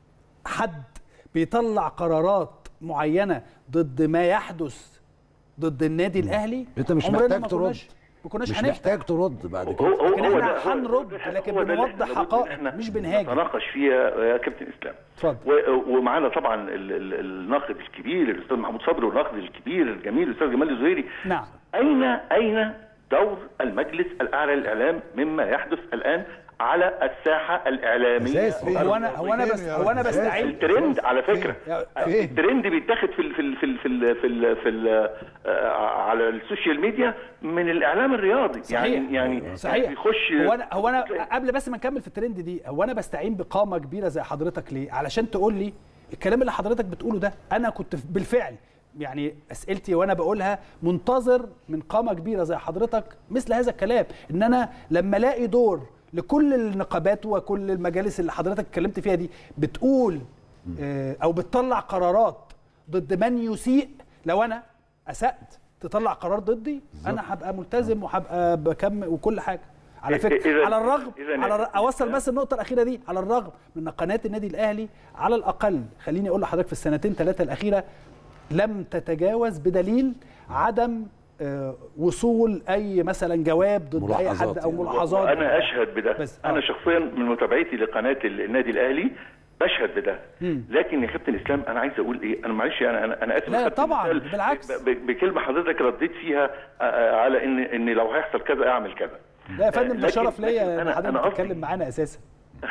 حد بيطلع قرارات معينه ضد ما يحدث ضد النادي الاهلي انت مش عمرنا محتاج ما ترد. كناش- ما كناش مش هنفتح محتاج ترد بعد هو كده هو لكن هو احنا ده- هو- هنرد لكن هو ده اللي بنوضح إحنا لابد إن حقائق إحنا مش بنهاجم نتناقش فيها يا كابتن اسلام اتفضل و- ومعانا طبعا ال- ال- الناقد الكبير الاستاذ محمود صبري والناقد الكبير الجميل الاستاذ جمال الزهيري نعم اين اين دور المجلس الاعلى للاعلام مما يحدث الان على الساحه الاعلاميه أساسي. هو أنا- هو أنا بس- هو أنا بستعين- الترند على فكره فين؟ الترند بيتاخد في ال في ال في ال في ال في, ال في ال على السوشيال ميديا من الاعلام الرياضي صحيح يعني يعني صحيح بيخش هو انا هو انا قبل بس ما نكمل في الترند دي هو انا بستعين بقامه كبيره زي حضرتك ليه علشان تقول لي الكلام اللي حضرتك بتقوله ده انا كنت بالفعل يعني اسئلتي وانا بقولها منتظر من قامه كبيره زي حضرتك مثل هذا الكلام ان انا لما الاقي دور لكل النقابات وكل المجالس اللي حضرتك اتكلمت فيها دي بتقول آه، او بتطلع قرارات ضد من يسيء لو انا اسات تطلع قرار ضدي انا هبقى ملتزم وهبقى بكمل وكل حاجه على فكره إذا- على الرغم إذا- على الر- اوصل بس النقطه الاخيره دي على الرغم من ان قناه النادي الاهلي على الاقل خليني اقول لحضرتك في السنتين ثلاثه الاخيره لم تتجاوز بدليل عدم آه، وصول اي مثلا جواب ضد اي حد او ملاحظات انا اشهد بده بس انا شخصيا من متابعتي لقناه النادي الاهلي بشهد بده مم. لكن يا كابتن اسلام انا عايز اقول ايه انا معلش انا انا, أنا اسف لا خدت طبعا مثال بالعكس ب- ب- بكلمه حضرتك رديت فيها آه، آه، على ان ان لو هيحصل كذا اعمل كذا لا يا فندم ده لكن- شرف ليا لكن ان أنا- حضرتك أنا قصدي- تتكلم معانا اساسا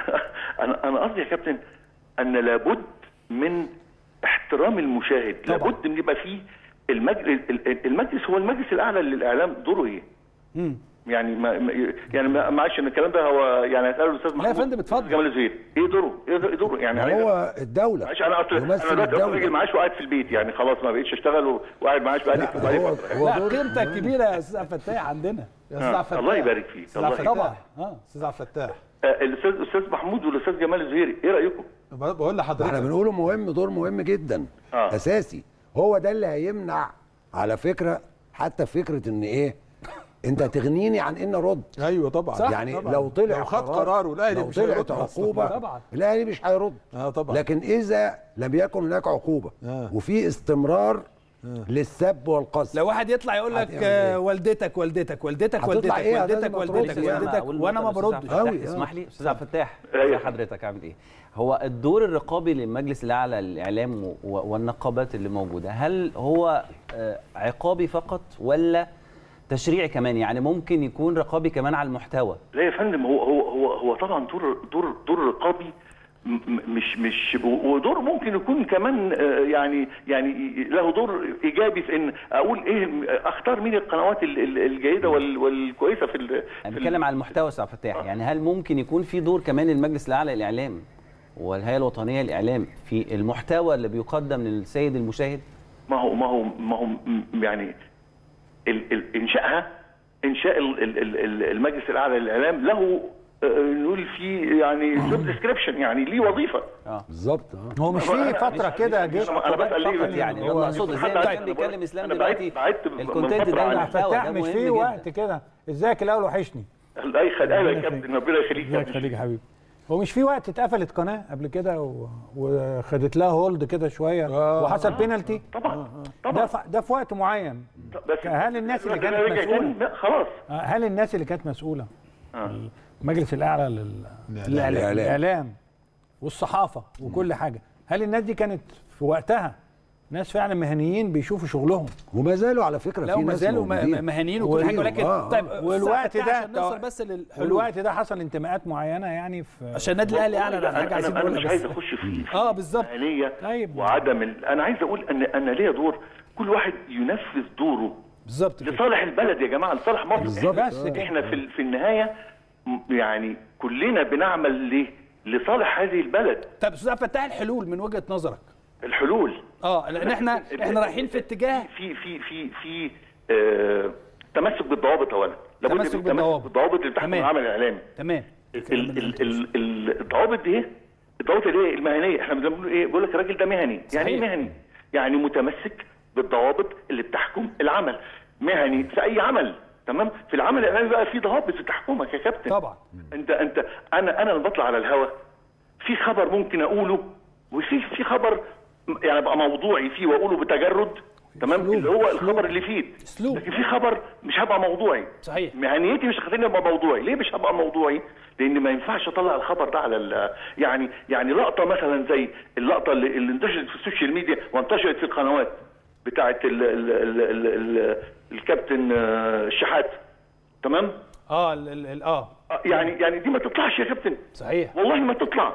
انا انا قصدي يا كابتن ان لابد من احترام المشاهد طبعا. لابد من يبقى فيه المجلس المجلس هو المجلس الاعلى للاعلام دوره ايه مم. يعني ما ما- يعني ما- معلش ان الكلام ده هو يعني هساله الاستاذ محمود لا يا فندم اتفضل جمال الزهير ايه دوره؟ ايه دو- إيه دوره؟ يعني عايز- هو الدوله معلش انا اصل يمثل انا دلوقتي الدولة. راجل معاش وقاعد في البيت يعني خلاص ما بقتش اشتغل و- وقاعد معاش بقالي بقالي فتره لا قيمتك كبيره يا استاذ عبد الفتاح عندنا يا أستاذ عبد الفتاح. الله يبارك فيك، أستاذ الله عبد يبارك الفتاح. فيك. اه استاذ عبد الفتاح آه، الاستاذ الاستاذ محمود والاستاذ جمال الزهيري ايه رايكم؟ بقول لحضرتك احنا بنقوله مهم دور مهم جدا آه. اساسي هو ده اللي هيمنع على فكره حتى فكره ان ايه انت تغنيني عن ان ارد ايوه طبعا صح يعني طبعاً. لو طلع لو خد قرار والاهلي لو مش طلعت هيرد أصلاً. عقوبه طبعاً. الاهلي مش هيرد اه طبعا لكن اذا لم يكن هناك عقوبه وفي استمرار للسب والقذف لو واحد يطلع يقول لك هتعمل آه، إيه؟ والدتك والدتك والدتك هتطلع والدتك إيه؟ والدتك لازم والدتك ترد يعني. والدتك أقول وانا ما للأستاذ عبد بردش الفتاح، اسمح لي استاذ عبد الفتاح ازي حضرتك عامل ايه هو الدور الرقابي للمجلس الاعلى للاعلام و- والنقابات اللي موجوده هل هو آه، عقابي فقط ولا تشريعي كمان يعني ممكن يكون رقابي كمان على المحتوى لا يا فندم هو هو هو هو طبعا دور دور دور رقابي م- م- مش مش ودور ممكن يكون كمان آه، يعني يعني له دور ايجابي في ان اقول ايه اختار مين القنوات ال- ال- الجيده وال- والكويسه في ال- انا في بتكلم على المحتوى يا استاذ عبد الفتاح يعني هل ممكن يكون في دور كمان للمجلس الاعلى للاعلام والهيئه الوطنيه للاعلام في المحتوى اللي بيقدم للسيد المشاهد ما هو ما هو ما هو م- يعني ال ال انشائها انشاء ال ال ال ال- المجلس الاعلى للاعلام له آه، نقول فيه يعني جوب ديسكريبشن يعني ليه وظيفه بالظبط هو مش في فتره كده جه انا بسال ليه فقط يعني هو انا اقصد ازاي حتى كان بيتكلم اسلام أنا دلوقتي بعدت- بعدت من الكونتنت فترة ده عن المحتوى فتاح ده مش مهم في جدا وقت كده ازيك الاول وحشني الله يخليك اهلا يا كابتن ربنا يخليك ازيك خليك يا حبيبي هو مش في وقت اتقفلت قناه قبل كده و... وخدت لها هولد كده شويه وحصل بينالتي طبعا ده ف... ده في وقت معين بس هل الناس اللي دلوقتي كانت رجع مسؤوله تاني؟ لا، خلاص آه، هل الناس اللي كانت مسؤوله آه. المجلس الاعلى لل... للاعلام الإعلام. الاعلام والصحافه وكل حاجه هل الناس دي كانت في وقتها ناس فعلا مهنيين بيشوفوا شغلهم وما زالوا على فكره لا في وما ناس زالوا م- موجودين. م- مهنيين وكل حاجه ولكن آه. طيب والوقت ده عشان نوصل بس للحلول والوقت ده حصل انتماءات معينه يعني في عشان النادي الاهلي اعلن عن أنا- حاجه عايزين انا أنا نقولها مش عايز بس اخش في اه بالظبط المهنيه طيب وعدم ال... انا عايز اقول ان انا ليا دور كل واحد ينفذ دوره بالظبط لصالح البلد يا جماعه لصالح مصر بالظبط. احنا, بس كده. احنا في ال- في النهايه م- يعني كلنا بنعمل ليه لصالح هذه البلد طب استاذ عبد الفتاح الحلول من وجهه نظرك الحلول اه لان احنا احنا رايحين في اتجاه في في في في آه تمسك بالضوابط اولا لابد تمسك من بالضوابط. بالضوابط اللي تحكم تمام. العمل الاعلامي تمام ال- ال- ال- ال- الضوابط دي الضوابط اللي هي المهنيه احنا بنقول ايه بيقول لك الراجل ده مهني يعني ايه صحيح. مهني يعني متمسك بالضوابط اللي بتحكم العمل مهني في اي عمل تمام في العمل الاعلامي بقى في ضوابط بتحكمك يا كابتن طبعا انت انت انا انا لما بطلع على الهوا في خبر ممكن اقوله وفي في خبر م- يعني ابقى موضوعي فيه واقوله بتجرد تمام اللي هو الخبر اللي يفيد لكن في خبر مش هبقى موضوعي صحيح مهنيتي مش هتخليني ابقى موضوعي ليه مش هبقى موضوعي لان ما ينفعش اطلع الخبر ده على ال- يعني يعني لقطه مثلا زي اللقطه اللي, اللي انتشرت في السوشيال ميديا وانتشرت في القنوات بتاعه ال ال ال ال ال الكابتن آه، الشحات تمام اه ال ال ال- اه آه، يعني يعني دي ما تطلعش يا كابتن صحيح والله ما تطلع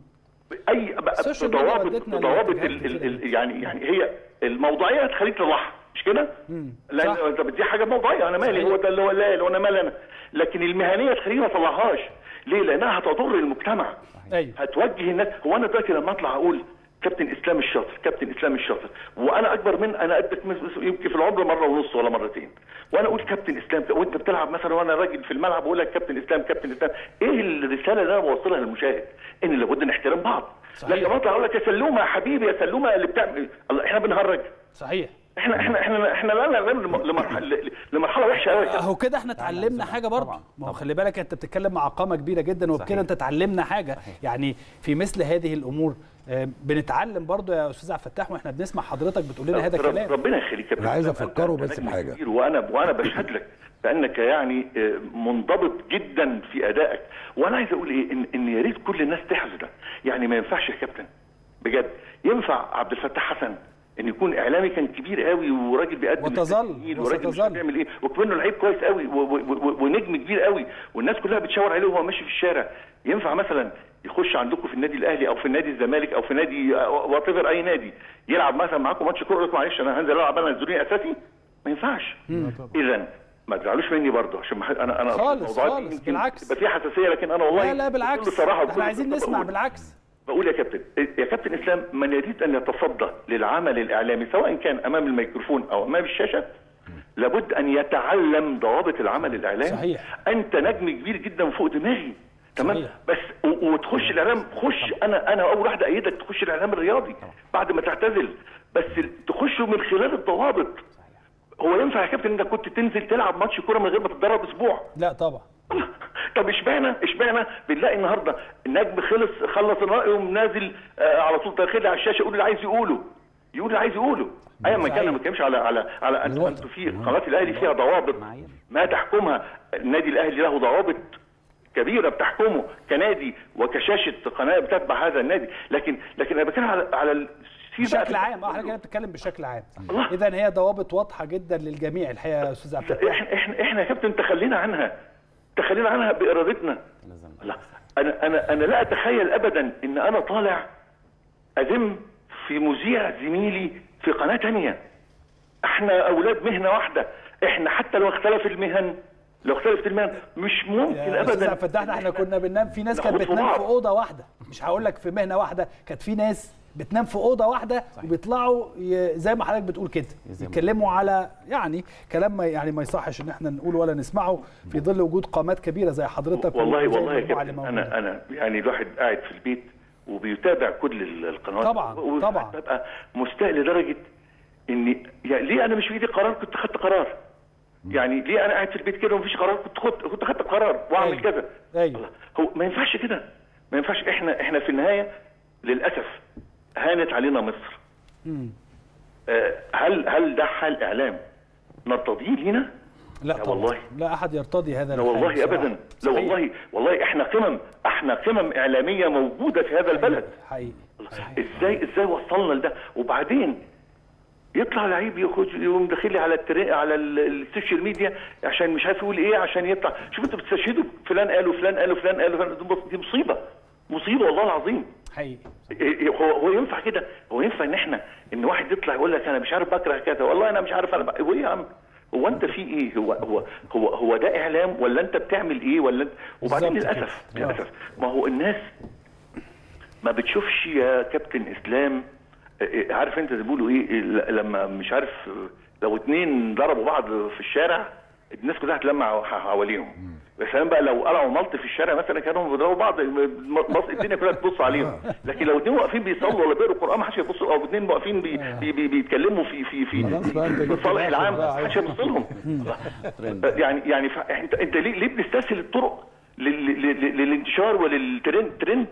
اي السوشيال ميديا ضوابط ودتنا ضوابط لاتجاهات ال- ال- ال- يعني يعني هي الموضوعيه هتخليك تضحي مش كده؟ لان انت دي حاجه موضوعيه انا مالي صحيح. هو ده اللي هو لا اللي انا مالي انا لكن المهنيه تخليني ما اطلعهاش ليه؟ لانها هتضر المجتمع ايوه هتوجه الناس هو انا دلوقتي لما اطلع اقول كابتن اسلام الشاطر كابتن اسلام الشاطر وانا اكبر من انا قدك مس- يمكن في العمر مره ونص ولا مرتين وانا اقول كابتن اسلام وانت بتلعب مثلا وانا راجل في الملعب بقول لك كابتن اسلام كابتن اسلام ايه الرساله اللي انا بوصلها للمشاهد ان لابد نحترم بعض صحيح. لكن اطلع اقول لك يا سلومه يا حبيبي يا سلومه اللي بتعمل الله احنا بنهرج صحيح احنا احنا احنا احنا لا لا لمرحله لمرحله وحشه قوي اهو كده احنا اتعلمنا حاجه برضه ما هو خلي بالك انت بتتكلم مع قامه كبيره جدا وبكده انت اتعلمنا حاجه يعني في مثل هذه الامور آه، بنتعلم برضه يا استاذ عبد الفتاح واحنا بنسمع حضرتك بتقول لنا هذا رب- الكلام ربنا يخليك يا انا عايز أنت- افكره أنت بس نجم بحاجه كبير وانا وانا بشهد لك بانك يعني آه، منضبط جدا في ادائك وانا عايز اقول ايه ان, إن يا ريت كل الناس تحظى ده يعني ما ينفعش يا كابتن بجد ينفع عبد الفتاح حسن ان يكون اعلامي كان كبير قوي وراجل بيقدم وتظل جميل وراجل مش وستظل. بيعمل ايه وكمان لعيب كويس قوي و- و- و- ونجم كبير قوي والناس كلها بتشاور عليه وهو ماشي في الشارع ينفع مثلا يخش عندكم في النادي الاهلي او في نادي الزمالك او في نادي وات اي نادي يلعب مثلا معاكم ماتش كوره يقول لكم معلش انا هنزل العب انا نزلوني اساسي ما ينفعش اذا ما تزعلوش مني برضه عشان ما حد- انا انا خالص، موضوعاتي خالص، يمكن بالعكس. يبقى فيها حساسيه لكن انا والله لا لا بالعكس بكل صراحه احنا وبكل عايزين صدق نسمع بقول- بالعكس بقول يا كابتن يا كابتن اسلام من يريد ان يتصدى للعمل الاعلامي سواء كان امام الميكروفون او امام الشاشه لابد ان يتعلم ضوابط العمل الاعلامي صحيح. انت نجم كبير جدا فوق دماغي تمام بس و- وتخش الاعلام خش انا انا اول واحد ايدك تخش الاعلام الرياضي بعد ما تعتزل بس تخشه من خلال الضوابط هو ينفع يا كابتن انت كنت تنزل تلعب ماتش كوره من غير ما تتدرب اسبوع لا طبعا طب اشمعنى اشمعنى بنلاقي النهارده النجم خلص خلص الرأي يقوم نازل آه على طول داخل على الشاشه يقول اللي عايز يقوله يقول اللي عايز يقوله ايا ما كان أنا ما بتكلمش على على على أن- انتوا في قناه الاهلي فيها ضوابط ما تحكمها النادي الاهلي له ضوابط كبيره بتحكمه كنادي وكشاشه قناه بتتبع هذا النادي لكن لكن انا بتكلم على على ال- في بقى- بشكل عام اه احنا كده بنتكلم بشكل عام اذا هي ضوابط واضحه جدا للجميع الحقيقه يا استاذ عبد الفتاح احنا احنا احنا يا كابتن تخلينا عنها تخلينا عنها بارادتنا لا انا انا انا لا اتخيل ابدا ان انا طالع اذم في مذيع زميلي في قناه تانية احنا اولاد مهنه واحده احنا حتى لو اختلف المهن لو اختلفت المهن مش ممكن يا استاذ ابدا عبد الفتاح ده احنا كنا بننام في ناس كانت ناخد في بتنام بعض. في اوضه واحده مش هقول لك في مهنه واحده كانت في ناس بتنام في اوضه واحده وبيطلعوا ي- زي ما حضرتك بتقول كده يتكلموا على يعني كلام ما يعني ما يصحش ان احنا نقول ولا نسمعه في ظل وجود قامات كبيره زي حضرتك والله وزي والله يا المجموعة اللي كابتن موجودة. انا انا يعني الواحد قاعد في البيت وبيتابع كل ال- القنوات طبعاً، و- طبعاً. ببقى مستاء لدرجه اني يعني ليه انا مش في ايدي قرار كنت خدت قرار يعني ليه انا قاعد في البيت كده ومفيش قرار كنت خدت كنت خدت قرار واعمل كذا ايوه هو ما ينفعش كده ما ينفعش احنا احنا في النهايه للاسف هانت علينا مصر مم. آه، هل هل ده حال اعلام نرتضيه لينا؟ لا لا طبعا والله. لا احد يرتضي هذا لا الحال والله بصراحة. ابدا لا صحيح. والله والله احنا قمم احنا قمم اعلاميه موجوده في هذا البلد حقيقي ازاي ازاي وصلنا لده وبعدين يطلع لعيب يخش يقوم داخل لي على التري... على ال- السوشيال ميديا عشان مش عارف يقول ايه عشان يطلع شوف انتوا بتستشهدوا فلان قالوا فلان قالوا فلان قالوا فلان دي مصيبه مصيبه والله العظيم حقيقي إيه- هو هو ينفع كده هو ينفع ان احنا ان واحد يطلع يقول لك انا مش عارف بكره كذا والله انا مش عارف انا بق... هو ايه يا عم هو انت في ايه هو هو هو هو ده اعلام ولا انت بتعمل ايه ولا انت وبعدين بالظبط للاسف كده. آه. للاسف ما هو الناس ما بتشوفش يا كابتن اسلام إيه، عارف انت زي بيقولوا ايه ل- لما مش عارف لو اتنين ضربوا بعض في الشارع الناس كلها هتلمع ح- حواليهم يا سلام بقى لو قلعوا ملط في الشارع مثلا كانوا بيضربوا بعض م- مص الدنيا كلها تبص عليهم لكن لو اتنين واقفين بيصلوا ولا بيقروا القران ما حدش هيبص او اتنين واقفين بي بي بي بيتكلموا في في في في الصالح العام ما حدش هيبص لهم يعني يعني ف- انت انت ليه ليه بنستسهل الطرق لل- لل- لل- للانتشار وللترند ترند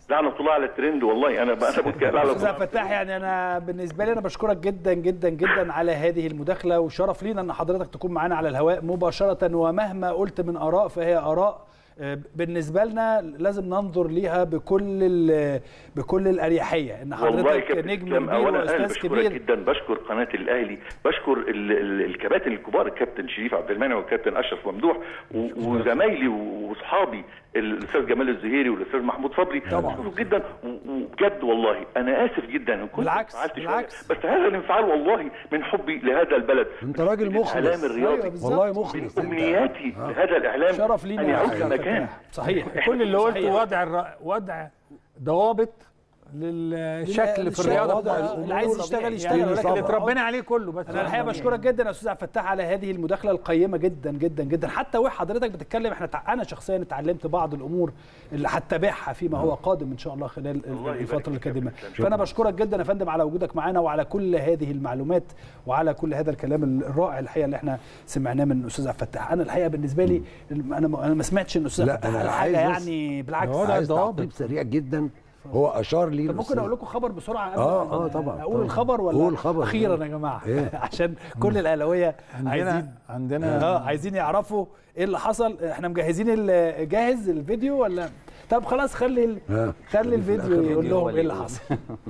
لعنه الله على الترند والله انا انا بتكلم على استاذ عبد الفتاح يعني انا بالنسبه لي انا بشكرك جدا جدا جدا على هذه المداخله وشرف لينا ان حضرتك تكون معانا على الهواء مباشره ومهما قلت من اراء فهي اراء آه، بالنسبه لنا لازم ننظر ليها بكل ال- بكل الاريحيه ان والله حضرتك كابتن نجم اسلام كبير اولا انا واستاذ بشكرك كبير جدا بشكر قناه الاهلي بشكر ال- ال- الكباتن الكبار الكابتن شريف عبد المنعم والكابتن اشرف ممدوح و- وزمايلي واصحابي الاستاذ جمال الزهيري والاستاذ محمود صبري طبعا. بشكرهم جدا و- وبجد والله انا اسف جدا ان كنت بالعكس، انفعلت شوية، بالعكس. بس هذا الانفعال والله من حبي لهذا البلد انت راجل مخلص الاعلام الرياضي أيوة بالظبط. والله مخلص من امنياتي لهذا الاعلام شرف لينا ان يا يعود أستاذ في مكان فتاح. صحيح كل اللي قلته صحيح. وضع الر... وضع ضوابط للشكل في للشغل. الرياضه وضع بتاعت اللي عايز يشتغل يشتغل يعني ولكن اللي اتربينا عليه كله بس انا الحقيقه بشكرك جدا يا استاذ عبد الفتاح على هذه المداخله القيمه جدا جدا جدا حتى وحضرتك بتتكلم احنا تع... انا شخصيا اتعلمت بعض الامور اللي هتتابعها فيما هو قادم ان شاء الله خلال ال- يبارك الفتره فيك القادمه شكراً. فانا بشكرك جدا يا فندم على وجودك معانا وعلى كل هذه المعلومات وعلى كل هذا الكلام الرائع الحقيقه اللي احنا سمعناه من الاستاذ عبد الفتاح انا الحقيقه بالنسبه لي انا ما- انا ما سمعتش ان الاستاذ عبد لا الفتاح انا قال حاجه عايز بس- يعني بالعكس عايز تعقيب سريع جدا هو اشار لي طب ممكن اقول لكم خبر بسرعه قبل اه ما اه طبعا اقول طبعاً. الخبر ولا قول الخبر اخيرا يا جماعه إيه؟ عشان كل الاهلاويه عندنا- عايزين عندنا- اه عايزين يعرفوا ايه اللي حصل احنا مجهزين ال- جاهز الفيديو ولا طب خلاص خلي ال... آه. خلي الفيديو يقول الفيديو هو لهم اللي ايه اللي يقول. حصل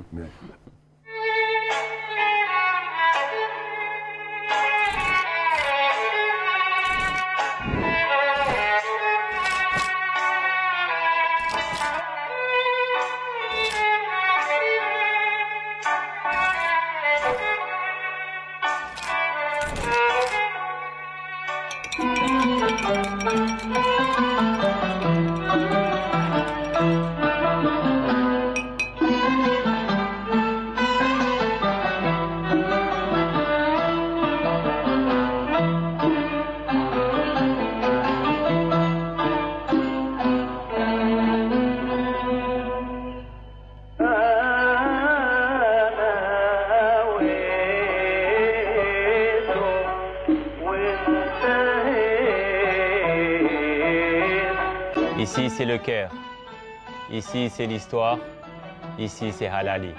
Ici, c'est le Caire. Ici, c'est l'histoire. Ici, c'est Halali.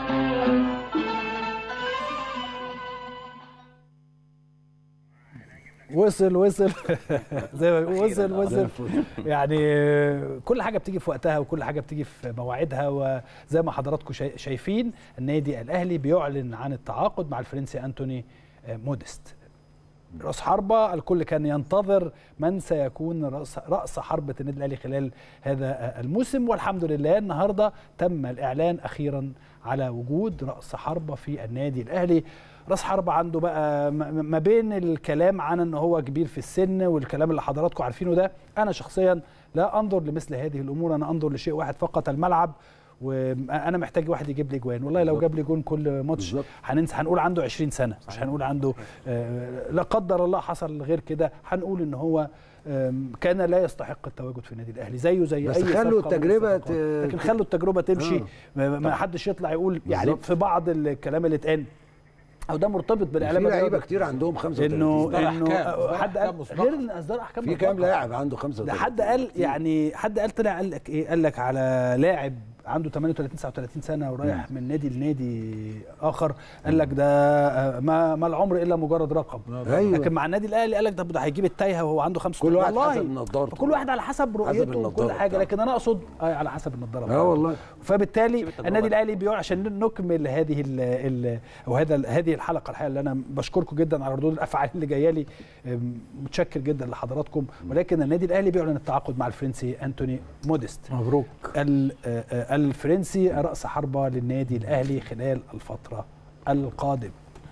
وصل وصل زي ما بيقول وصل وصل يعني كل حاجه بتيجي في وقتها وكل حاجه بتيجي في مواعيدها وزي ما حضراتكم شاي- شايفين النادي الاهلي بيعلن عن التعاقد مع الفرنسي انتوني موديست راس حربة الكل كان ينتظر من سيكون رأس, رأس حربة النادي الأهلي خلال هذا الموسم والحمد لله النهاردة تم الإعلان أخيرا على وجود رأس حربة في النادي الأهلي راس حربة عنده بقى م- ما بين الكلام عن ان هو كبير في السن والكلام اللي حضراتكم عارفينه ده انا شخصيا لا انظر لمثل هذه الامور انا انظر لشيء واحد فقط الملعب وانا محتاج واحد يجيب لي جوان والله لو جاب لي جون كل ماتش هننسى هنقول عنده 20 سنه مش هنقول عنده آه، لا قدر الله حصل غير كده هنقول ان هو آم، كان لا يستحق التواجد في النادي الاهلي زيه زي بس اي خلوا صفقة من التجربة الصفقات. ت- لكن خلوا التجربه تمشي آه. ما ما حدش يطلع يقول يعني بالظبط. في بعض الكلام اللي اتقال او ده مرتبط بالاعلام في لعيبه الرياضي. كتير عندهم 35 انه إصدار انه أحكام، إصدار حد أحكام قال مسبقة. غير ان اصدار احكام في مسبقة. كام لاعب عنده ده 35 حد قال يعني حد قال طلع قال لك ايه قال لك على لاعب عنده 38 39 سنه ورايح من نادي لنادي اخر قال لك ده آه، ما ما العمر الا مجرد رقم أيوة. لكن مع النادي الاهلي قال لك ده ده هيجيب التايهه وهو عنده 35 كل واحد والله حسب نظارته. كل واحد على حسب رؤيته وكل النضارة حاجه بتاعته. لكن انا اقصد آه، على حسب النظاره اه والله فبالتالي النادي الاهلي بيقع عشان نكمل هذه ال ال او هذا ال- هذه الحلقه الحقيقه اللي انا بشكركم جدا على ردود الافعال اللي جايه لي أم، متشكر جدا لحضراتكم ولكن النادي الاهلي بيعلن التعاقد مع الفرنسي انتوني موديست مبروك ال- آه، آه، الفرنسي راس حربه للنادي الاهلي خلال الفتره القادمه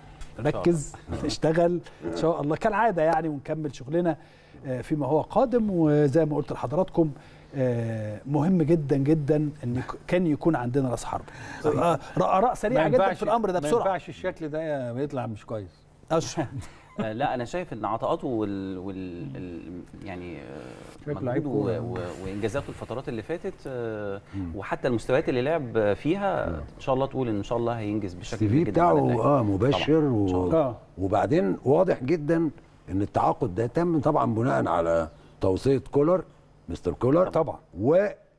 ركز اشتغل ان شاء الله كالعاده يعني ونكمل شغلنا آه، فيما هو قادم وزي ما قلت لحضراتكم آه، مهم جدا جدا ان يك- كان يكون عندنا راس حرب آه، اراء سريعه ما جدا ينفعش- في الامر ده ما بسرعه ينفعش الشكل ده يطلع مش كويس اشرح آه، لا انا شايف ان عطاءاته وال, وال... ال... يعني آه، شكله مجهوده لعيب و... كورة. و... وانجازاته الفترات اللي فاتت آه، وحتى المستويات اللي لعب فيها ان شاء الله تقول ان شاء الله هينجز بشكل السي كبير في جدا مع بتاعه الأهلي. اه مبشر طبعاً. إن شاء و... الله. وبعدين واضح جدا ان التعاقد ده تم طبعا بناء على توصيه كولر مستر كولر طبعا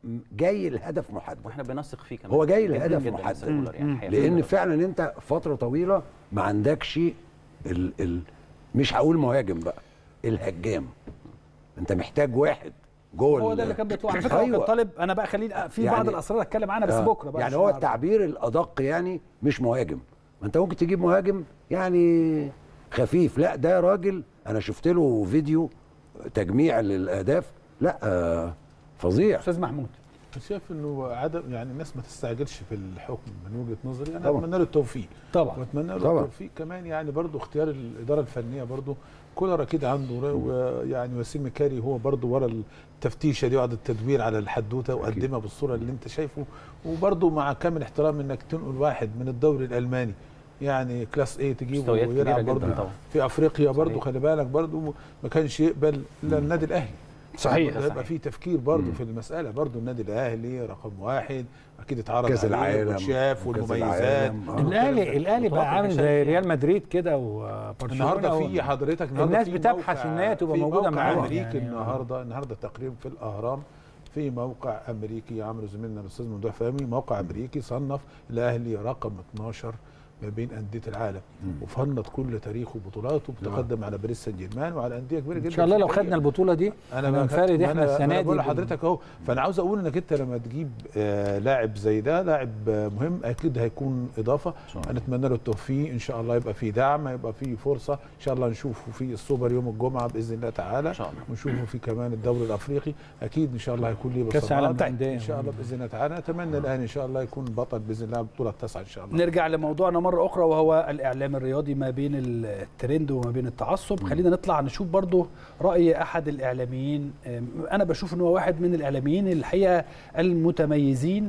م- جاي لهدف محدد واحنا بنثق فيه كمان هو جاي جداً لهدف جداً محدد مستر كولر يعني الحقيقة. لان فعلا انت فتره طويله ما عندكش ال ال مش هقول مهاجم بقى الهجام انت محتاج واحد جوه هو ال- ده اللي كان بيطلع على فكره هو أيوة. كان طالب انا بقى خليني في يعني- بعض الاسرار اتكلم عنها بس آه. بكره بقى يعني مش هو النهاردة. التعبير الادق يعني مش مهاجم ما انت ممكن تجيب مهاجم يعني خفيف لا ده راجل انا شفت له فيديو تجميع للاهداف لا آه فظيع استاذ محمود شايف انه عدم يعني الناس ما تستعجلش في الحكم من وجهه نظري انا طبعاً. اتمنى له التوفيق طبعا واتمنى له طبعاً. التوفيق كمان يعني برضو اختيار الاداره الفنيه برضو كولر اكيد عنده رأي، ويعني وسيم مكاري هو برضو ورا التفتيشه دي وقعد التدوير على الحدوته وقدمها بالصوره اللي انت شايفه وبرضو مع كامل احترام انك تنقل واحد من الدوري الالماني يعني كلاس ايه تجيبه مستويات كبيرة ويلعب جداً برضو طبعاً. في افريقيا برضو صحيح. خلي بالك برضو ما كانش يقبل الا النادي الاهلي صحيح. هيبقى صحيح. في تفكير برضو في المساله برضو النادي الاهلي رقم واحد اكيد اتعرض كأس عليه العالم وشاف وكأس والمميزات العالم. آه. الاهلي الاهلي بقى عامل زي ريال مدريد كده وبرشلونه النهارده و- في حضرتك النهارده الناس في بتبحث موقع- ان هي تبقى في موجوده موقع معاهم امريكي يعني. النهارده النهارده تقرير في الاهرام في موقع امريكي عمله زميلنا الاستاذ ممدوح فهمي موقع امريكي صنف الاهلي رقم 12 ما بين انديه العالم وفنط كل تاريخه وبطولاته بتقدم على باريس سان جيرمان وعلى انديه كبيره جدا ان شاء الله في لو الحقيقة. خدنا البطوله دي انا ما هننفرد خدت- ما احنا أنا- ما السنه أنا دي بقول بال- لحضرتك اهو فانا عاوز اقول انك انت لما تجيب آه لاعب زي ده لاعب آه مهم اكيد هيكون اضافه هنتمنى له التوفيق ان شاء الله يبقى في دعم يبقى في فرصه ان شاء الله نشوفه في السوبر يوم الجمعه باذن الله تعالى ان شاء الله ونشوفه في كمان الدوري الافريقي اكيد ان شاء الله هيكون ليه كأس بصمات. عالم للأندية. ان شاء الله باذن الله تعالى نتمنى الاهلي ان شاء الله يكون بطل باذن الله البطوله التاسعه ان شاء الله نرجع لموضوعنا مرة أخرى وهو الإعلام الرياضي ما بين الترند وما بين التعصب خلينا نطلع نشوف برضو رأي أحد الإعلاميين أم، أنا بشوف أنه واحد من الإعلاميين الحقيقة المتميزين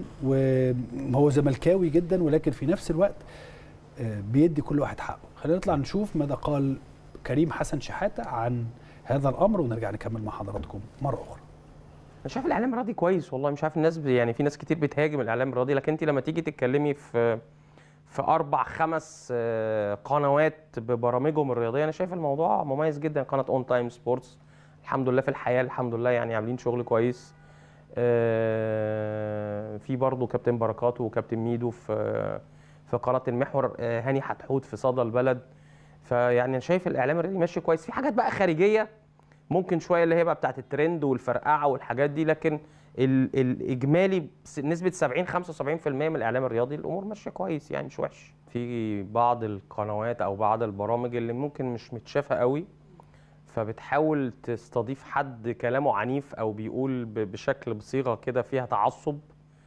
وهو زملكاوي جدا ولكن في نفس الوقت أه، بيدي كل واحد حقه خلينا نطلع نشوف ماذا قال كريم حسن شحاتة عن هذا الأمر ونرجع نكمل مع حضراتكم مرة أخرى انا شايف الاعلام الرياضي كويس والله مش عارف الناس ب- يعني في ناس كتير بتهاجم الاعلام الرياضي لكن انت لما تيجي تتكلمي في في اربع خمس آه، قنوات ببرامجهم الرياضيه انا شايف الموضوع مميز جدا قناه اون تايم سبورتس الحمد لله في الحياه الحمد لله يعني عاملين شغل كويس آه، في برضه كابتن بركات وكابتن ميدو في في قناه المحور آه، هاني حتحوت في صدى البلد فيعني انا شايف الاعلام الرياضي ماشي كويس في حاجات بقى خارجيه ممكن شويه اللي هي بقى بتاعت الترند والفرقعه والحاجات دي لكن ال الاجمالي بس- نسبه 70 75% من الاعلام الرياضي الامور ماشيه كويس يعني مش وحش في بعض القنوات او بعض البرامج اللي ممكن مش متشافه قوي فبتحاول تستضيف حد كلامه عنيف او بيقول ب- بشكل بصيغه كده فيها تعصب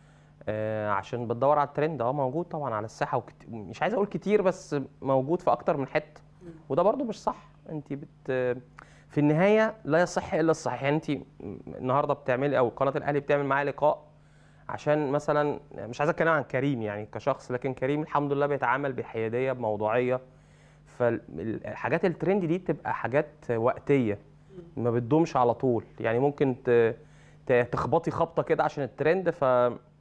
آه، عشان بتدور على الترند اه موجود طبعا على الساحه وكت... مش عايز اقول كتير بس موجود في اكتر من حته وده برضو مش صح انت بت في النهايه لا يصح الا الصحيح يعني انت النهارده بتعملي او قناه الاهلي بتعمل معايا لقاء عشان مثلا مش عايز اتكلم عن كريم يعني كشخص لكن كريم الحمد لله بيتعامل بحياديه بموضوعيه فالحاجات الترند دي بتبقى حاجات وقتيه ما بتدومش على طول يعني ممكن ت- ت- تخبطي خبطه كده عشان الترند ف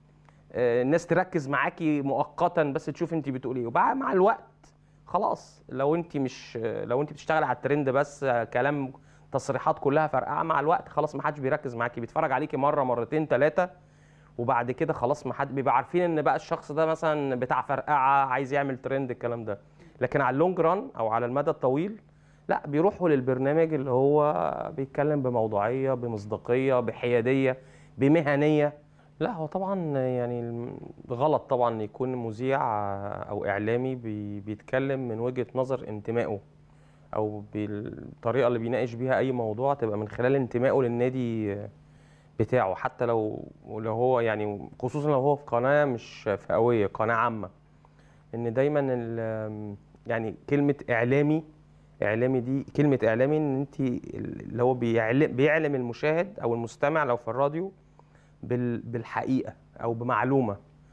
آه، الناس تركز معاكي مؤقتا بس تشوف انت بتقولي ايه وبعد مع الوقت خلاص لو انت مش لو انت بتشتغلي على الترند بس آه، كلام تصريحات كلها فرقعه مع الوقت خلاص ما حدش بيركز معاكي بيتفرج عليكي مره مرتين ثلاثه وبعد كده خلاص ما حد بيبقى عارفين ان بقى الشخص ده مثلا بتاع فرقعه عايز يعمل ترند الكلام ده لكن على اللونج ران او على المدى الطويل لا بيروحوا للبرنامج اللي هو بيتكلم بموضوعيه بمصداقيه بحياديه بمهنيه لا هو طبعا يعني الم- غلط طبعا إن يكون مذيع او اعلامي بي- بيتكلم من وجهه نظر انتمائه او بالطريقه اللي بيناقش بيها اي موضوع تبقى من خلال انتمائه للنادي بتاعه حتى لو لو هو يعني خصوصا لو هو في قناه مش فئويه قناه عامه ان دايما ال- يعني كلمه اعلامي اعلامي دي كلمه اعلامي ان انت اللي هو بيعلم بيعلم المشاهد او المستمع لو في الراديو بال- بالحقيقه او بمعلومه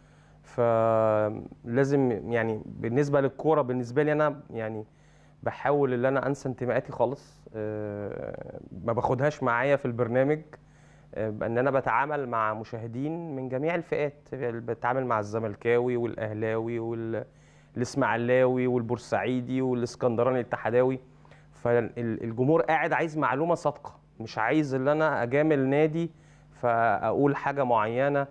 فلازم يعني بالنسبه للكوره بالنسبه لي انا يعني بحاول ان انا انسى انتماءاتي خالص آه، ما باخدهاش معايا في البرنامج آه، ان انا بتعامل مع مشاهدين من جميع الفئات بتعامل مع الزملكاوي والاهلاوي والاسماعيلاوي والبورسعيدي والاسكندراني الاتحداوي فالجمهور قاعد عايز معلومه صادقه مش عايز ان انا اجامل نادي ف فاقول حاجه معينه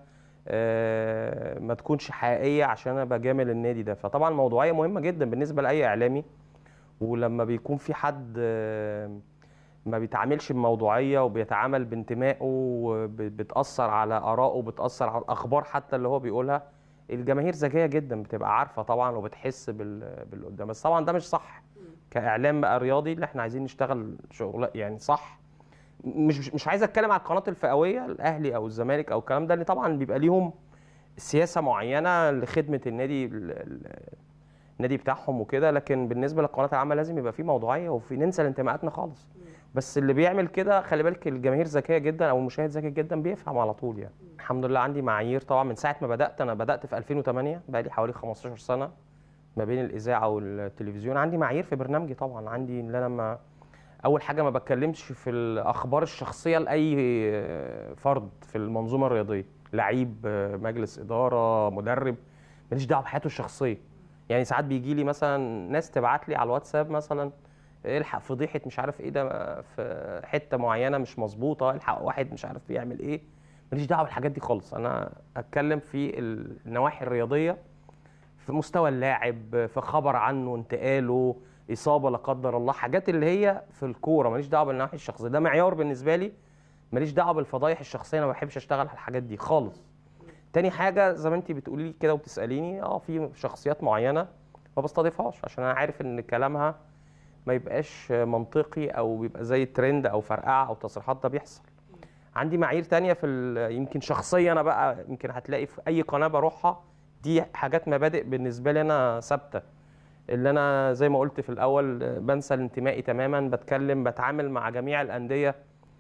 آه، ما تكونش حقيقيه عشان انا بجامل النادي ده فطبعا الموضوعيه مهمه جدا بالنسبه لاي اعلامي ولما بيكون في حد آه، ما بيتعاملش بموضوعيه وبيتعامل بانتمائه وبتاثر على ارائه بتاثر على الاخبار حتى اللي هو بيقولها الجماهير ذكيه جدا بتبقى عارفه طبعا وبتحس بال- باللي قدام بس طبعا ده مش صح كاعلام بقى رياضي اللي احنا عايزين نشتغل شغل يعني صح مش مش عايز اتكلم على القناه الفئويه الاهلي او الزمالك او الكلام ده اللي طبعا بيبقى ليهم سياسه معينه لخدمه النادي ال- ال- النادي بتاعهم وكده لكن بالنسبه للقناه العامه لازم يبقى في موضوعيه وفي ننسى انتماءاتنا خالص بس اللي بيعمل كده خلي بالك الجماهير ذكيه جدا او المشاهد ذكي جدا بيفهم على طول يعني الحمد لله عندي معايير طبعا من ساعه ما بدات انا بدات في 2008 بقى لي حوالي 15 سنه ما بين الاذاعه والتلفزيون عندي معايير في برنامجي طبعا عندي ان انا ما اول حاجه ما بتكلمش في الاخبار الشخصيه لاي فرد في المنظومه الرياضيه لعيب مجلس اداره مدرب ماليش دعوه بحياته الشخصيه يعني ساعات بيجي لي مثلا ناس تبعت لي على الواتساب مثلا الحق فضيحه مش عارف ايه ده في حته معينه مش مظبوطه الحق واحد مش عارف بيعمل ايه ماليش دعوه بالحاجات دي خالص انا اتكلم في النواحي الرياضيه في مستوى اللاعب في خبر عنه انتقاله اصابه لا قدر الله حاجات اللي هي في الكوره ماليش دعوه بالنواحي الشخصيه ده معيار بالنسبه لي ماليش دعوه بالفضايح الشخصيه انا ما بحبش اشتغل على الحاجات دي خالص تاني حاجه زي ما انت بتقولي لي كده وبتساليني اه في شخصيات معينه ما بستضيفهاش عشان انا عارف ان كلامها ما يبقاش منطقي او بيبقى زي ترند او فرقعه او تصريحات ده بيحصل عندي معايير تانية في ال- يمكن شخصيه انا بقى يمكن هتلاقي في اي قناه بروحها دي حاجات مبادئ بالنسبه لي انا ثابته اللي انا زي ما قلت في الاول بنسى الانتمائي تماما بتكلم بتعامل مع جميع الانديه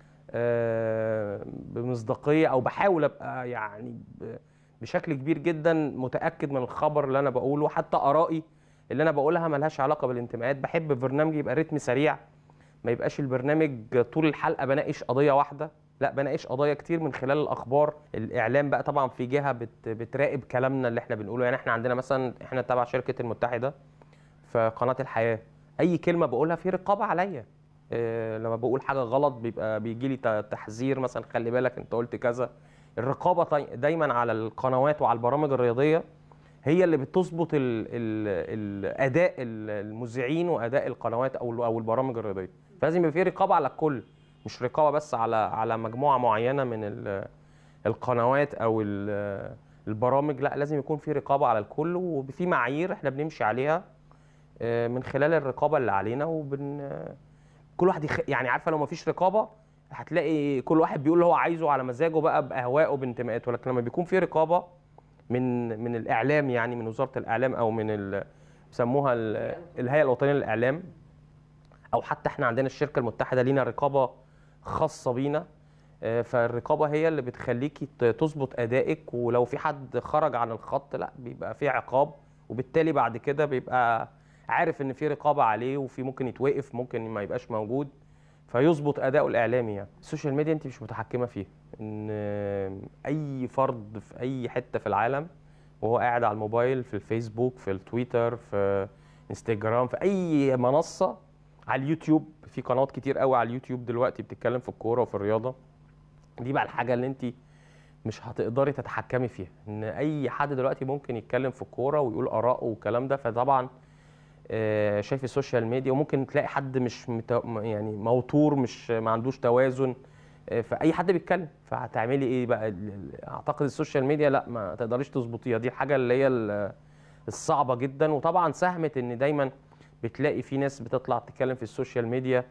آه، بمصداقيه او بحاول ابقى يعني ب- بشكل كبير جدا متاكد من الخبر اللي انا بقوله حتى ارائي اللي انا بقولها ملهاش علاقه بالانتماءات بحب برنامجي يبقى رتم سريع ما يبقاش البرنامج طول الحلقه بناقش قضيه واحده لا بناقش قضايا كتير من خلال الاخبار الاعلام بقى طبعا في جهه بت بتراقب كلامنا اللي احنا بنقوله يعني احنا عندنا مثلا احنا تبع شركه المتحده في قناه الحياه اي كلمه بقولها في رقابه عليا إيه لما بقول حاجه غلط بيبقى بيجي لي ت- تحذير مثلا خلي بالك انت قلت كذا الرقابه طي- دايما على القنوات وعلى البرامج الرياضيه هي اللي بتظبط ال ال الاداء ال- المذيعين واداء القنوات او او البرامج الرياضيه فلازم يبقى في رقابه على الكل مش رقابه بس على على مجموعه معينه من ال- القنوات او ال- البرامج لا لازم يكون في رقابه على الكل وفي معايير احنا بنمشي عليها آه، من خلال الرقابه اللي علينا وبن آه، كل واحد يخ... يعني عارفه لو ما فيش رقابه هتلاقي كل واحد بيقول اللي هو عايزه على مزاجه بقى باهوائه بانتماءاته لكن لما بيكون في رقابه من من الاعلام يعني من وزاره الاعلام او من ال... بيسموها ال- الهيئه الوطنيه للاعلام او حتى احنا عندنا الشركه المتحده لينا رقابه خاصه بينا آه، فالرقابه هي اللي بتخليكي ت- تظبط ادائك ولو في حد خرج عن الخط لا بيبقى في عقاب وبالتالي بعد كده بيبقى عارف ان في رقابه عليه وفي ممكن يتوقف ممكن ما يبقاش موجود فيظبط اداؤه الاعلامي يعني السوشيال ميديا انت مش متحكمه فيها ان اي فرد في اي حته في العالم وهو قاعد على الموبايل في الفيسبوك في التويتر في انستجرام في اي منصه على اليوتيوب في قنوات كتير قوي على اليوتيوب دلوقتي بتتكلم في الكوره وفي الرياضه دي بقى الحاجه اللي انت مش هتقدري تتحكمي فيها ان اي حد دلوقتي ممكن يتكلم في الكوره ويقول اراءه والكلام ده فطبعا آه، شايف السوشيال ميديا وممكن تلاقي حد مش مت... يعني موتور مش ما عندوش توازن آه، فاي حد بيتكلم فهتعملي ايه بقى ال- ال- اعتقد السوشيال ميديا لا ما تقدريش تظبطيها دي الحاجه اللي هي ال- الصعبه جدا وطبعا ساهمت ان دايما بتلاقي في ناس بتطلع تتكلم في السوشيال ميديا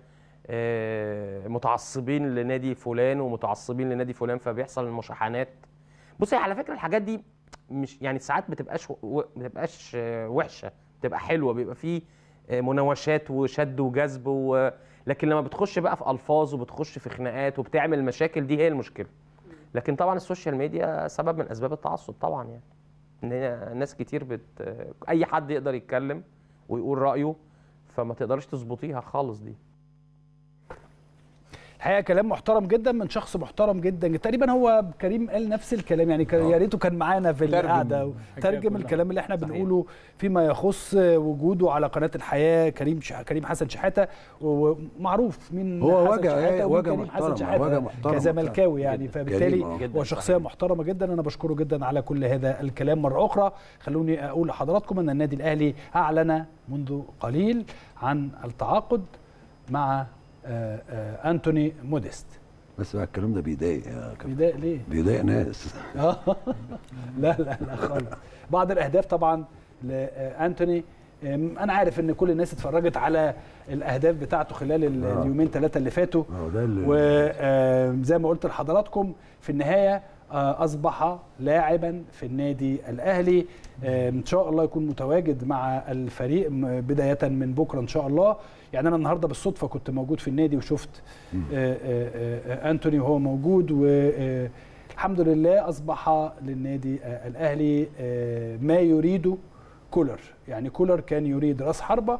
آه، متعصبين لنادي فلان ومتعصبين لنادي فلان فبيحصل المشاحنات بصي على فكره الحاجات دي مش يعني ساعات بتبقاش و- بتبقاش آه، وحشه بتبقى حلوه بيبقى فيه آه، مناوشات وشد وجذب و... لكن لما بتخش بقى في الفاظ وبتخش في خناقات وبتعمل مشاكل دي هي المشكله لكن طبعا السوشيال ميديا سبب من اسباب التعصب طبعا يعني ان هي ناس كتير بت اي حد يقدر يتكلم ويقول رايه فما تقدرش تظبطيها خالص دي الحقيقه كلام محترم جدا من شخص محترم جدا تقريبا هو كريم قال نفس الكلام يعني كان- يا ريته كان معانا في ترجم القعده الحكاية ترجم كلها. الكلام اللي احنا بنقوله فيما يخص وجوده على قناه الحياه كريم ش... كريم حسن شحاته ومعروف مين هو حسن وجه- شحاتة ومين وجه كريم محترم، حسن شحاته وجه محترم كزملكاوي جداً. يعني جداً. فبالتالي كريم، آه. جداً، هو شخصيه محترمه جدا انا بشكره جدا على كل هذا الكلام مره اخرى خلوني اقول لحضراتكم ان النادي الاهلي اعلن منذ قليل عن التعاقد مع آه، آه، انتوني موديست بس بقى الكلام ده بيضايق يا كابتن بيضايق ليه؟ بيضايق ناس آه. لا لا لا خالص بعض الاهداف طبعا لانتوني أم، انا عارف ان كل الناس اتفرجت على الاهداف بتاعته خلال ال- آه. اليومين ثلاثه اللي فاتوا آه، ده اللي- وزي ما قلت لحضراتكم في النهايه آه، اصبح لاعبا في النادي الاهلي آه، ان شاء الله يكون متواجد مع الفريق م- بدايه من بكره ان شاء الله يعني انا النهارده بالصدفه كنت موجود في النادي وشفت آه، آه، آه، انتوني وهو موجود والحمد لله اصبح للنادي آه، الاهلي آه، ما يريده كولر يعني كولر كان يريد راس حربه